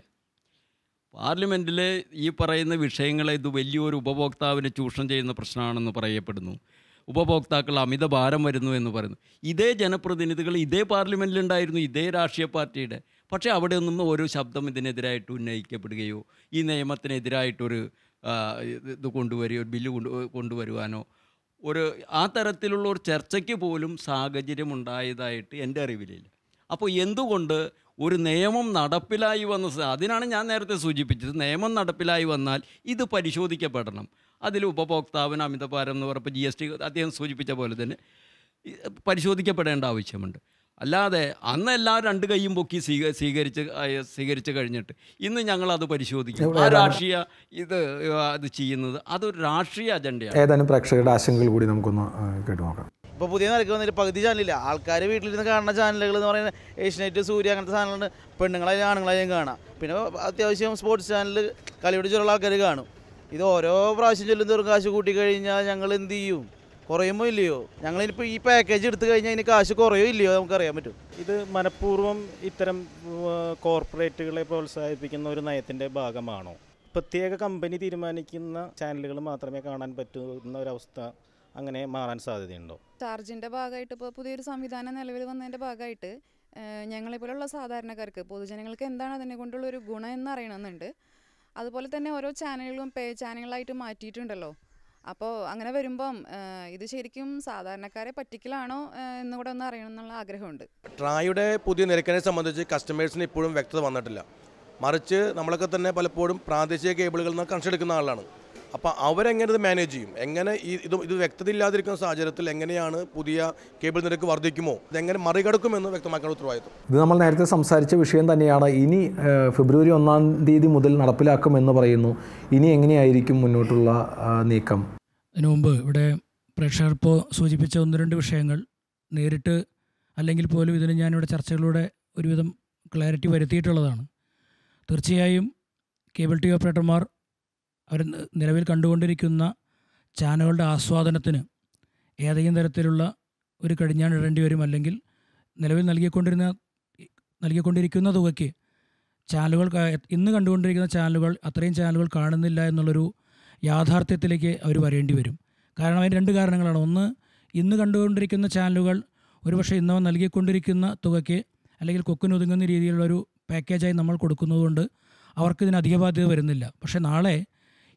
പാർലമെൻറ്റിൽ ഈ പറയുന്ന വിഷയങ്ങളെ ഇത് വലിയൊരു ഉപഭോക്താവിനെ ചൂഷണം ചെയ്യുന്ന പ്രശ്നമാണെന്ന് പറയപ്പെടുന്നു ഉപഭോക്താക്കൾ അമിത ഭാരം വരുന്നു എന്ന് പറയുന്നു ഇതേ ജനപ്രതിനിധികൾ ഇതേ പാർലമെൻറ്റിലുണ്ടായിരുന്നു ഇതേ രാഷ്ട്രീയ പാർട്ടിയുടെ പക്ഷേ അവിടെ ഒന്നും ഒരു ശബ്ദം ഇതിനെതിരായിട്ട് ഉന്നയിക്കപ്പെടുകയോ ഈ നിയമത്തിനെതിരായിട്ടൊരു ആ, ഇത് ഇത് കൊണ്ടുവരികയോ ഒരു ബില്ല് കൊണ്ട് കൊണ്ടുവരുവാനോ ഒരു ആ തരത്തിലുള്ള ഒരു ചർച്ചയ്ക്ക് പോലും സാഹചര്യം ഉണ്ടായതായിട്ട് എൻ്റെ അറിവിലില്ല അപ്പോൾ എന്തുകൊണ്ട് ഒരു നിയമം നടപ്പിലായി വന്ന സ- അതിനാണ് ഞാൻ നേരത്തെ സൂചിപ്പിച്ചത് നിയമം നടപ്പിലായി വന്നാൽ ഇത് പരിശോധിക്കപ്പെടണം അതിൽ ഉപഭോക്താവിന് അമിതഭാരം എന്ന് പറഞ്ഞപ്പോൾ ജി എസ് ടി അദ്ദേഹം സൂചിപ്പിച്ച പോലെ തന്നെ ഈ പരിശോധിക്കപ്പെടേണ്ട ആവശ്യമുണ്ട് അല്ലാതെ അന്ന് എല്ലാവരും രണ്ട് കൈയും പൊക്കി സ്വീക സ്വീകരിച്ച് ആയ- സ്വീകരിച്ച് കഴിഞ്ഞിട്ട് ഇന്ന് ഞങ്ങളത് പരിശോധിക്കും ആ രാഷ്ട്രീയ ഇത് അത് ചെയ്യുന്നത് അതൊരു രാഷ്ട്രീയ അജണ്ടയാണ് ഏതാനും പ്രേക്ഷകരുടെ ആശങ്കകൾ കൂടി നമുക്കൊന്ന് ഏഹ്, കേട്ടു നോക്കാം ഇപ്പോൾ പുതിയ നിരക്ക് വന്നിട്ട് പകുതി ചാനലില്ല ആൾക്കാർ വീട്ടിലിരുന്ന് കാണുന്ന ചാനലുകൾ എന്ന് പറയുന്നത് ഏഷ്യനെറ്റ് സൂര്യ അങ്ങനത്തെ സാധനങ്ങളുണ്ട് പെണ്ണുങ്ങളായാലും ആണുങ്ങളായാലും കാണാം പിന്നെ അത്യാവശ്യം സ്പോർട്സ് ചാനൽ കളിയോട് ചുരുള്ള ആൾക്കാർ കാണും ഇത് ഓരോ പ്രാവശ്യം ചെല്ലും തോറും കാശ് കൂട്ടി കഴിഞ്ഞാൽ ഞങ്ങൾ എന്ത് ചെയ്യും കുറയുമോ ഇല്ലയോ ഞങ്ങളിപ്പോൾ ഈ പാക്കേജ് എടുത്തു കഴിഞ്ഞാൽ അതിന് കാശ് കുറയോ ഇല്ലയോ നമുക്കറിയാൻ പറ്റും ഇത് മനഃപൂർവ്വം ഇത്തരം ആ, കോർപ്പറേറ്റുകളെ പ്രോത്സാഹിപ്പിക്കുന്ന ഒരു നയത്തിൻ്റെ ഭാഗമാണോ പ്രത്യേക കമ്പനി തീരുമാനിക്കുന്ന ചാനലുകൾ മാത്രമേ കാണാൻ പറ്റുന്ന ഒരവസ്ഥ അങ്ങനെ മാറാൻ സാധ്യതയുണ്ടോ ചാർജിൻ്റെ ഭാഗമായിട്ട് ഇപ്പോൾ പുതിയൊരു സംവിധാനം നിലവിൽ വന്നതിൻ്റെ ഭാഗമായിട്ട് ഏഹ് ഞങ്ങളെപ്പോലുള്ള സാധാരണക്കാർക്ക് പൊതുജനങ്ങൾക്ക് എന്താണ് അതിനെ കൊണ്ടുള്ള ഒരു ഗുണം എന്ന് അറിയണമെന്നുണ്ട് അതുപോലെ തന്നെ ഓരോ ചാനലുകളും പേ ചാനലുകളായിട്ട് മാറ്റിയിട്ടുണ്ടല്ലോ അപ്പോൾ അങ്ങനെ വരുമ്പം ഏഹ് ഇത് ശരിക്കും സാധാരണക്കാരെ പറ്റിക്കലാണോ ഏഹ് എന്ന് കൂടെ ഒന്ന് അറിയണം എന്നുള്ള ആഗ്രഹമുണ്ട് ട്രായുടെ പുതിയ നിരക്കിനെ സംബന്ധിച്ച് കസ്റ്റമേഴ്സിന് ഇപ്പോഴും വ്യക്തത വന്നിട്ടില്ല മറിച്ച് നമ്മളൊക്കെ തന്നെ പലപ്പോഴും പ്രാദേശിക കേബിളുകളിൽ നിന്ന് കണക്ഷൻ എടുക്കുന്ന ആളാണ് അപ്പോൾ അവരെങ്ങനെ ഇത് മാനേജ് ചെയ്യും എങ്ങനെ ഈ ഇത് ഇത് വ്യക്തത ഇല്ലാതിരിക്കുന്ന സാഹചര്യത്തിൽ എങ്ങനെയാണ് പുതിയ കേബിൾ നിരക്ക് വർദ്ധിക്കുമോ ഇതെങ്ങനെ മറികടക്കുമെന്ന് വ്യക്തമാക്കാൻ ഉത്തരവാദിത്വം ഇത് നമ്മൾ നേരത്തെ സംസാരിച്ച വിഷയം തന്നെയാണ് ഇനി ഏഹ്, ഫെബ്രുവരി ഒന്നാം തീയതി മുതൽ നടപ്പിലാക്കുമെന്ന് പറയുന്നു ഇനി എങ്ങനെയായിരിക്കും മുന്നോട്ടുള്ള ആ, നീക്കം അതിനു മുമ്പ് ഇവിടെ പ്രേക്ഷകർ ഇപ്പോൾ സൂചിപ്പിച്ച ഒന്ന് രണ്ട് വിഷയങ്ങൾ നേരിട്ട് അല്ലെങ്കിൽ പോലും ഇതിന് ഞാനിവിടെ ചർച്ചകളിലൂടെ ഒരുവിധം ക്ലാരിറ്റി വരുത്തിയിട്ടുള്ളതാണ് തീർച്ചയായും കേബിൾ ടി വി ഓപ്പറേറ്റർമാർ അവർ ന- നിലവിൽ കണ്ടുകൊണ്ടിരിക്കുന്ന ചാനലുകളുടെ ആസ്വാദനത്തിന് ഏതെങ്കിലും തരത്തിലുള്ള ഒരു കടിഞ്ഞാൺ ഇടേണ്ടി വരും അല്ലെങ്കിൽ നിലവിൽ നൽകിക്കൊണ്ടിരുന്ന നൽകിക്കൊണ്ടിരിക്കുന്ന തുകയ്ക്ക് ചാനലുകൾ ക- ഇന്ന് കണ്ടുകൊണ്ടിരിക്കുന്ന ചാനലുകൾ അത്രയും ചാനലുകൾ കാണുന്നില്ല എന്നുള്ളൊരു യാഥാർത്ഥ്യത്തിലേക്ക് അവർ വരേണ്ടി വരും കാരണം അതിന് രണ്ട് കാരണങ്ങളാണ് ഒന്ന് ഇന്ന് കണ്ടുകൊണ്ടിരിക്കുന്ന ചാനലുകൾ ഒരുപക്ഷെ ഇന്ന് അവൻ നൽകിക്കൊണ്ടിരിക്കുന്ന തുകയ്ക്ക് അല്ലെങ്കിൽ കൊക്കിനൊതുങ്ങുന്ന രീതിയിലുള്ളൊരു പാക്കേജായി നമ്മൾ കൊടുക്കുന്നതുകൊണ്ട് അവർക്ക് ഇതിന് അധിക ബാധ്യത വരുന്നില്ല പക്ഷേ നാളെ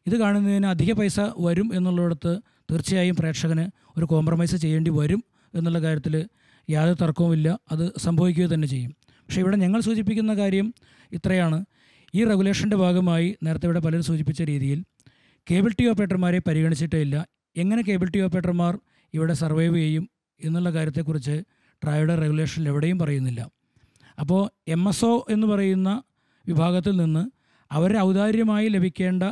ഇത് കാണുന്നതിന് അധിക പൈസ വരും എന്നുള്ളിടത്ത് തീർച്ചയായും പ്രേക്ഷകന് ഒരു കോംപ്രമൈസ് ചെയ്യേണ്ടി വരും എന്നുള്ള കാര്യത്തിൽ യാതൊരു തർക്കവുമില്ല അത് സംഭവിക്കുക തന്നെ ചെയ്യും പക്ഷേ ഇവിടെ ഞങ്ങൾ സൂചിപ്പിക്കുന്ന കാര്യം ഇത്രയാണ് ഈ റെഗുലേഷൻ്റെ ഭാഗമായി നേരത്തെ ഇവിടെ പലരും സൂചിപ്പിച്ച രീതിയിൽ കേബിൾ ടി ഓപ്പറേറ്റർമാരെ പരിഗണിച്ചിട്ടേ ഇല്ല എങ്ങനെ കേബിൾ ടി ഓപ്പറേറ്റർമാർ ഇവിടെ സർവൈവ് ചെയ്യും എന്നുള്ള കാര്യത്തെക്കുറിച്ച് ട്രായുടെ റെഗുലേഷനിൽ എവിടെയും പറയുന്നില്ല അപ്പോൾ എം എസ് ഒ എന്ന് പറയുന്ന വിഭാഗത്തിൽ നിന്ന് അവരെ ഔദാര്യമായി ലഭിക്കേണ്ട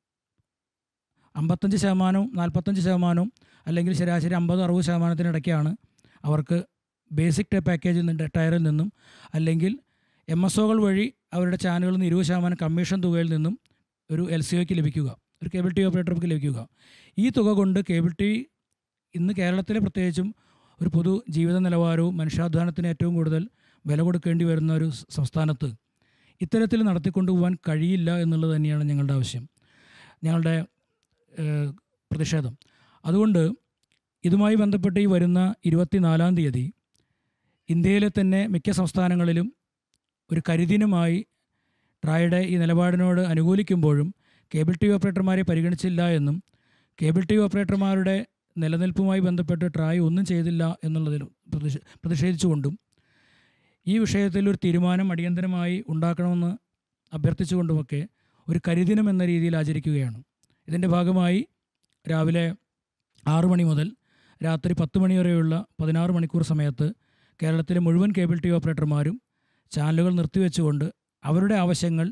അമ്പത്തഞ്ച് ശതമാനവും നാൽപ്പത്തഞ്ച് ശതമാനവും അല്ലെങ്കിൽ ശരാശരി അമ്പത് അറുപത് ശതമാനത്തിനിടയ്ക്കാണ് അവർക്ക് ബേസിക് ടേ പാക്കേജിൽ നിന്ന് ടയറിൽ നിന്നും അല്ലെങ്കിൽ എം എസ് ഒകൾ വഴി അവരുടെ ചാനലുകളിൽ നിന്ന് ഇരുപത് ശതമാനം കമ്മീഷൻ തുകയിൽ നിന്നും ഒരു എൽ സി ഒക്ക് ലഭിക്കുക ഒരു കേബിൾ ടി ഓപ്പറേറ്റർക്ക് ലഭിക്കുക ഈ തുക കൊണ്ട് കേബിൾ ടി ഇന്ന് കേരളത്തിലെ പ്രത്യേകിച്ചും ഒരു പൊതു ജീവിത നിലവാരവും മനുഷ്യാധ്വാനത്തിന് ഏറ്റവും കൂടുതൽ വില കൊടുക്കേണ്ടി വരുന്ന ഒരു സ് സംസ്ഥാനത്ത് ഇത്തരത്തിൽ നടത്തിക്കൊണ്ടുപോകാൻ കഴിയില്ല എന്നുള്ളത് തന്നെയാണ് ഞങ്ങളുടെ ആവശ്യം ഞങ്ങളുടെ ഏഹ്, പ്രതിഷേധം അതുകൊണ്ട് ഇതുമായി ബന്ധപ്പെട്ട് ഈ വരുന്ന ഇരുപത്തിനാലാം തീയതി ഇന്ത്യയിലെ തന്നെ മിക്ക സംസ്ഥാനങ്ങളിലും ഒരു കരുതിനുമായി ട്രായുടെ ഈ നിലപാടിനോട് അനുകൂലിക്കുമ്പോഴും കേബിൾ ടി വി ഓപ്പറേറ്റർമാരെ പരിഗണിച്ചില്ല എന്നും കേബിൾ ടി വി ഓപ്പറേറ്റർമാരുടെ നിലനിൽപ്പുമായി ബന്ധപ്പെട്ട് ട്രായ് ഒന്നും ചെയ്തില്ല എന്നുള്ളതിൽ പ്രതിഷേ പ്രതിഷേധിച്ചുകൊണ്ടും ഈ വിഷയത്തിൽ ഒരു തീരുമാനം അടിയന്തരമായി ഉണ്ടാക്കണമെന്ന് അഭ്യർത്ഥിച്ചുകൊണ്ടുമൊക്കെ ഒരു കരിദിനം എന്ന രീതിയിൽ ആചരിക്കുകയാണ് ഇതിൻ്റെ ഭാഗമായി രാവിലെ ആറു മണി മുതൽ രാത്രി പത്ത് മണി വരെയുള്ള പതിനാറ് മണിക്കൂർ സമയത്ത് കേരളത്തിലെ മുഴുവൻ കേബിൾ ടി വി ഓപ്പറേറ്റർമാരും ചാനലുകൾ നിർത്തിവെച്ചുകൊണ്ട് അവരുടെ ആവശ്യങ്ങൾ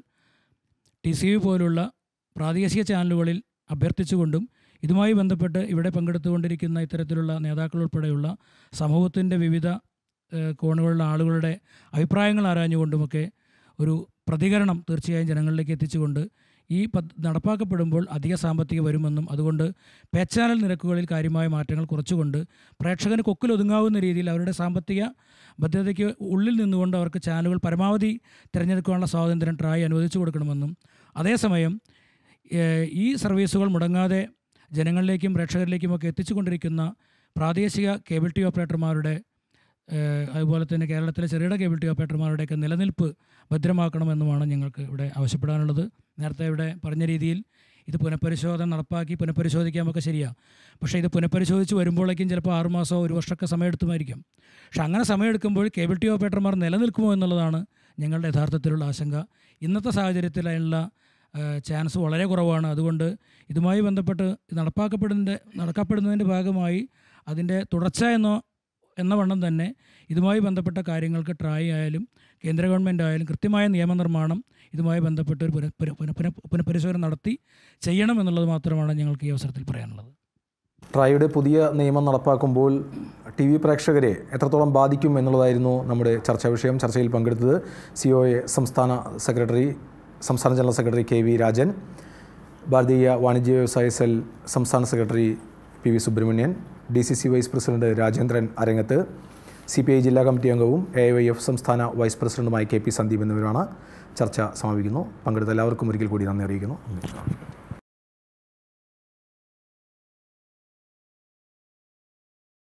ടി സി വി പോലുള്ള പ്രാദേശിക ചാനലുകളിൽ അഭ്യർത്ഥിച്ചുകൊണ്ടും ഇതുമായി ബന്ധപ്പെട്ട് ഇവിടെ പങ്കെടുത്തുകൊണ്ടിരിക്കുന്ന ഇത്തരത്തിലുള്ള നേതാക്കൾ ഉൾപ്പെടെയുള്ള സമൂഹത്തിൻ്റെ വിവിധ ഏഹ്, കോണുകളിലുള്ള ആളുകളുടെ അഭിപ്രായങ്ങൾ ആരാഞ്ഞുകൊണ്ടുമൊക്കെ ഒരു പ്രതികരണം തീർച്ചയായും ജനങ്ങളിലേക്ക് എത്തിച്ചുകൊണ്ട് ഈ പദ്ധ നടപ്പാക്കപ്പെടുമ്പോൾ അധിക സാമ്പത്തിക വരുമെന്നും അതുകൊണ്ട് പേ ചാനൽ നിരക്കുകളിൽ കാര്യമായ മാറ്റങ്ങൾ കുറച്ചുകൊണ്ട് പ്രേക്ഷകന് കൊക്കിലൊതുങ്ങാവുന്ന രീതിയിൽ അവരുടെ സാമ്പത്തിക ഭദ്രതയ്ക്ക് ഉള്ളിൽ നിന്നുകൊണ്ട് അവർക്ക് ചാനലുകൾ പരമാവധി തിരഞ്ഞെടുക്കാനുള്ള സ്വാതന്ത്ര്യം ട്രായ് അനുവദിച്ചു കൊടുക്കണമെന്നും അതേസമയം ഏഹ്, ഈ സർവീസുകൾ മുടങ്ങാതെ ജനങ്ങളിലേക്കും പ്രേക്ഷകരിലേക്കുമൊക്കെ എത്തിച്ചുകൊണ്ടിരിക്കുന്ന പ്രാദേശിക കേബിൾ ടി ഓപ്പറേറ്റർമാരുടെ ഏഹ്, അതുപോലെ തന്നെ കേരളത്തിലെ ചെറുകിട കേബിൾ ടി ഓപ്പറേറ്റർമാരുടെയൊക്കെ നിലനിൽപ്പ് ഭദ്രമാക്കണമെന്നുമാണ് ഞങ്ങൾക്ക് ഇവിടെ ആവശ്യപ്പെടാനുള്ളത് നേരത്തെ ഇവിടെ പറഞ്ഞ രീതിയിൽ ഇത് പുനഃപരിശോധന നടപ്പാക്കി പുനഃപരിശോധിക്കാമൊക്കെ ശരിയാണ് പക്ഷേ ഇത് പുനഃപരിശോധിച്ച് വരുമ്പോഴേക്കും ചിലപ്പോൾ ആറുമാസമോ ഒരു വർഷമൊക്കെ സമയമെടുത്തുമായിരിക്കും പക്ഷെ അങ്ങനെ സമയമെടുക്കുമ്പോൾ കേബിൾ ടി ഓപ്പറേറ്റർമാർ നിലനിൽക്കുമോ എന്നുള്ളതാണ് ഞങ്ങളുടെ യഥാർത്ഥത്തിലുള്ള ആശങ്ക ഇന്നത്തെ സാഹചര്യത്തിൽ അതിനുള്ള ഏഹ്, ചാൻസ് വളരെ കുറവാണ് അതുകൊണ്ട് ഇതുമായി ബന്ധപ്പെട്ട് ഇത് നടപ്പാക്കപ്പെടുന്നതിൻ്റെ നടക്കപ്പെടുന്നതിൻ്റെ ഭാഗമായി അതിൻ്റെ തുടർച്ച എന്നോ എന്ന വണ്ണം തന്നെ ഇതുമായി ബന്ധപ്പെട്ട കാര്യങ്ങൾക്ക് ട്രായ് ആയാലും കേന്ദ്ര ഗവൺമെൻറ് ആയാലും കൃത്യമായ നിയമനിർമ്മാണം ഇതുമായി ബന്ധപ്പെട്ട് ഒരു പുന പുന പുന പുന പുനഃപരിശോധന നടത്തി ചെയ്യണം എന്നുള്ളത് മാത്രമാണ് ഞങ്ങൾക്ക് ഈ അവസരത്തിൽ പറയാനുള്ളത് ട്രായുടെ പുതിയ നിയമം നടപ്പാക്കുമ്പോൾ ടി വി പ്രേക്ഷകരെ എത്രത്തോളം ബാധിക്കും എന്നുള്ളതായിരുന്നു നമ്മുടെ ചർച്ചാ വിഷയം ചർച്ചയിൽ പങ്കെടുത്തത് സി ഒ എ സംസ്ഥാന സെക്രട്ടറി സംസ്ഥാന general secretary K V Rajan ഭാരതീയ വാണിജ്യ വ്യവസായ സെൽ സംസ്ഥാന secretary P V Subramanian D C C vice president Rajendran Arangath C P I ജില്ലാ കമ്മിറ്റി അംഗവും എ വൈ എഫ് സംസ്ഥാന വൈസ് പ്രസിഡന്റുമായ കെ പി സന്ദീപ് എന്നിവരാണ് ചർച്ച സമാപിക്കുന്നു പങ്കെടുത്ത എല്ലാവർക്കും ഒരിക്കൽ കൂടി നന്ദി അറിയിക്കുന്നു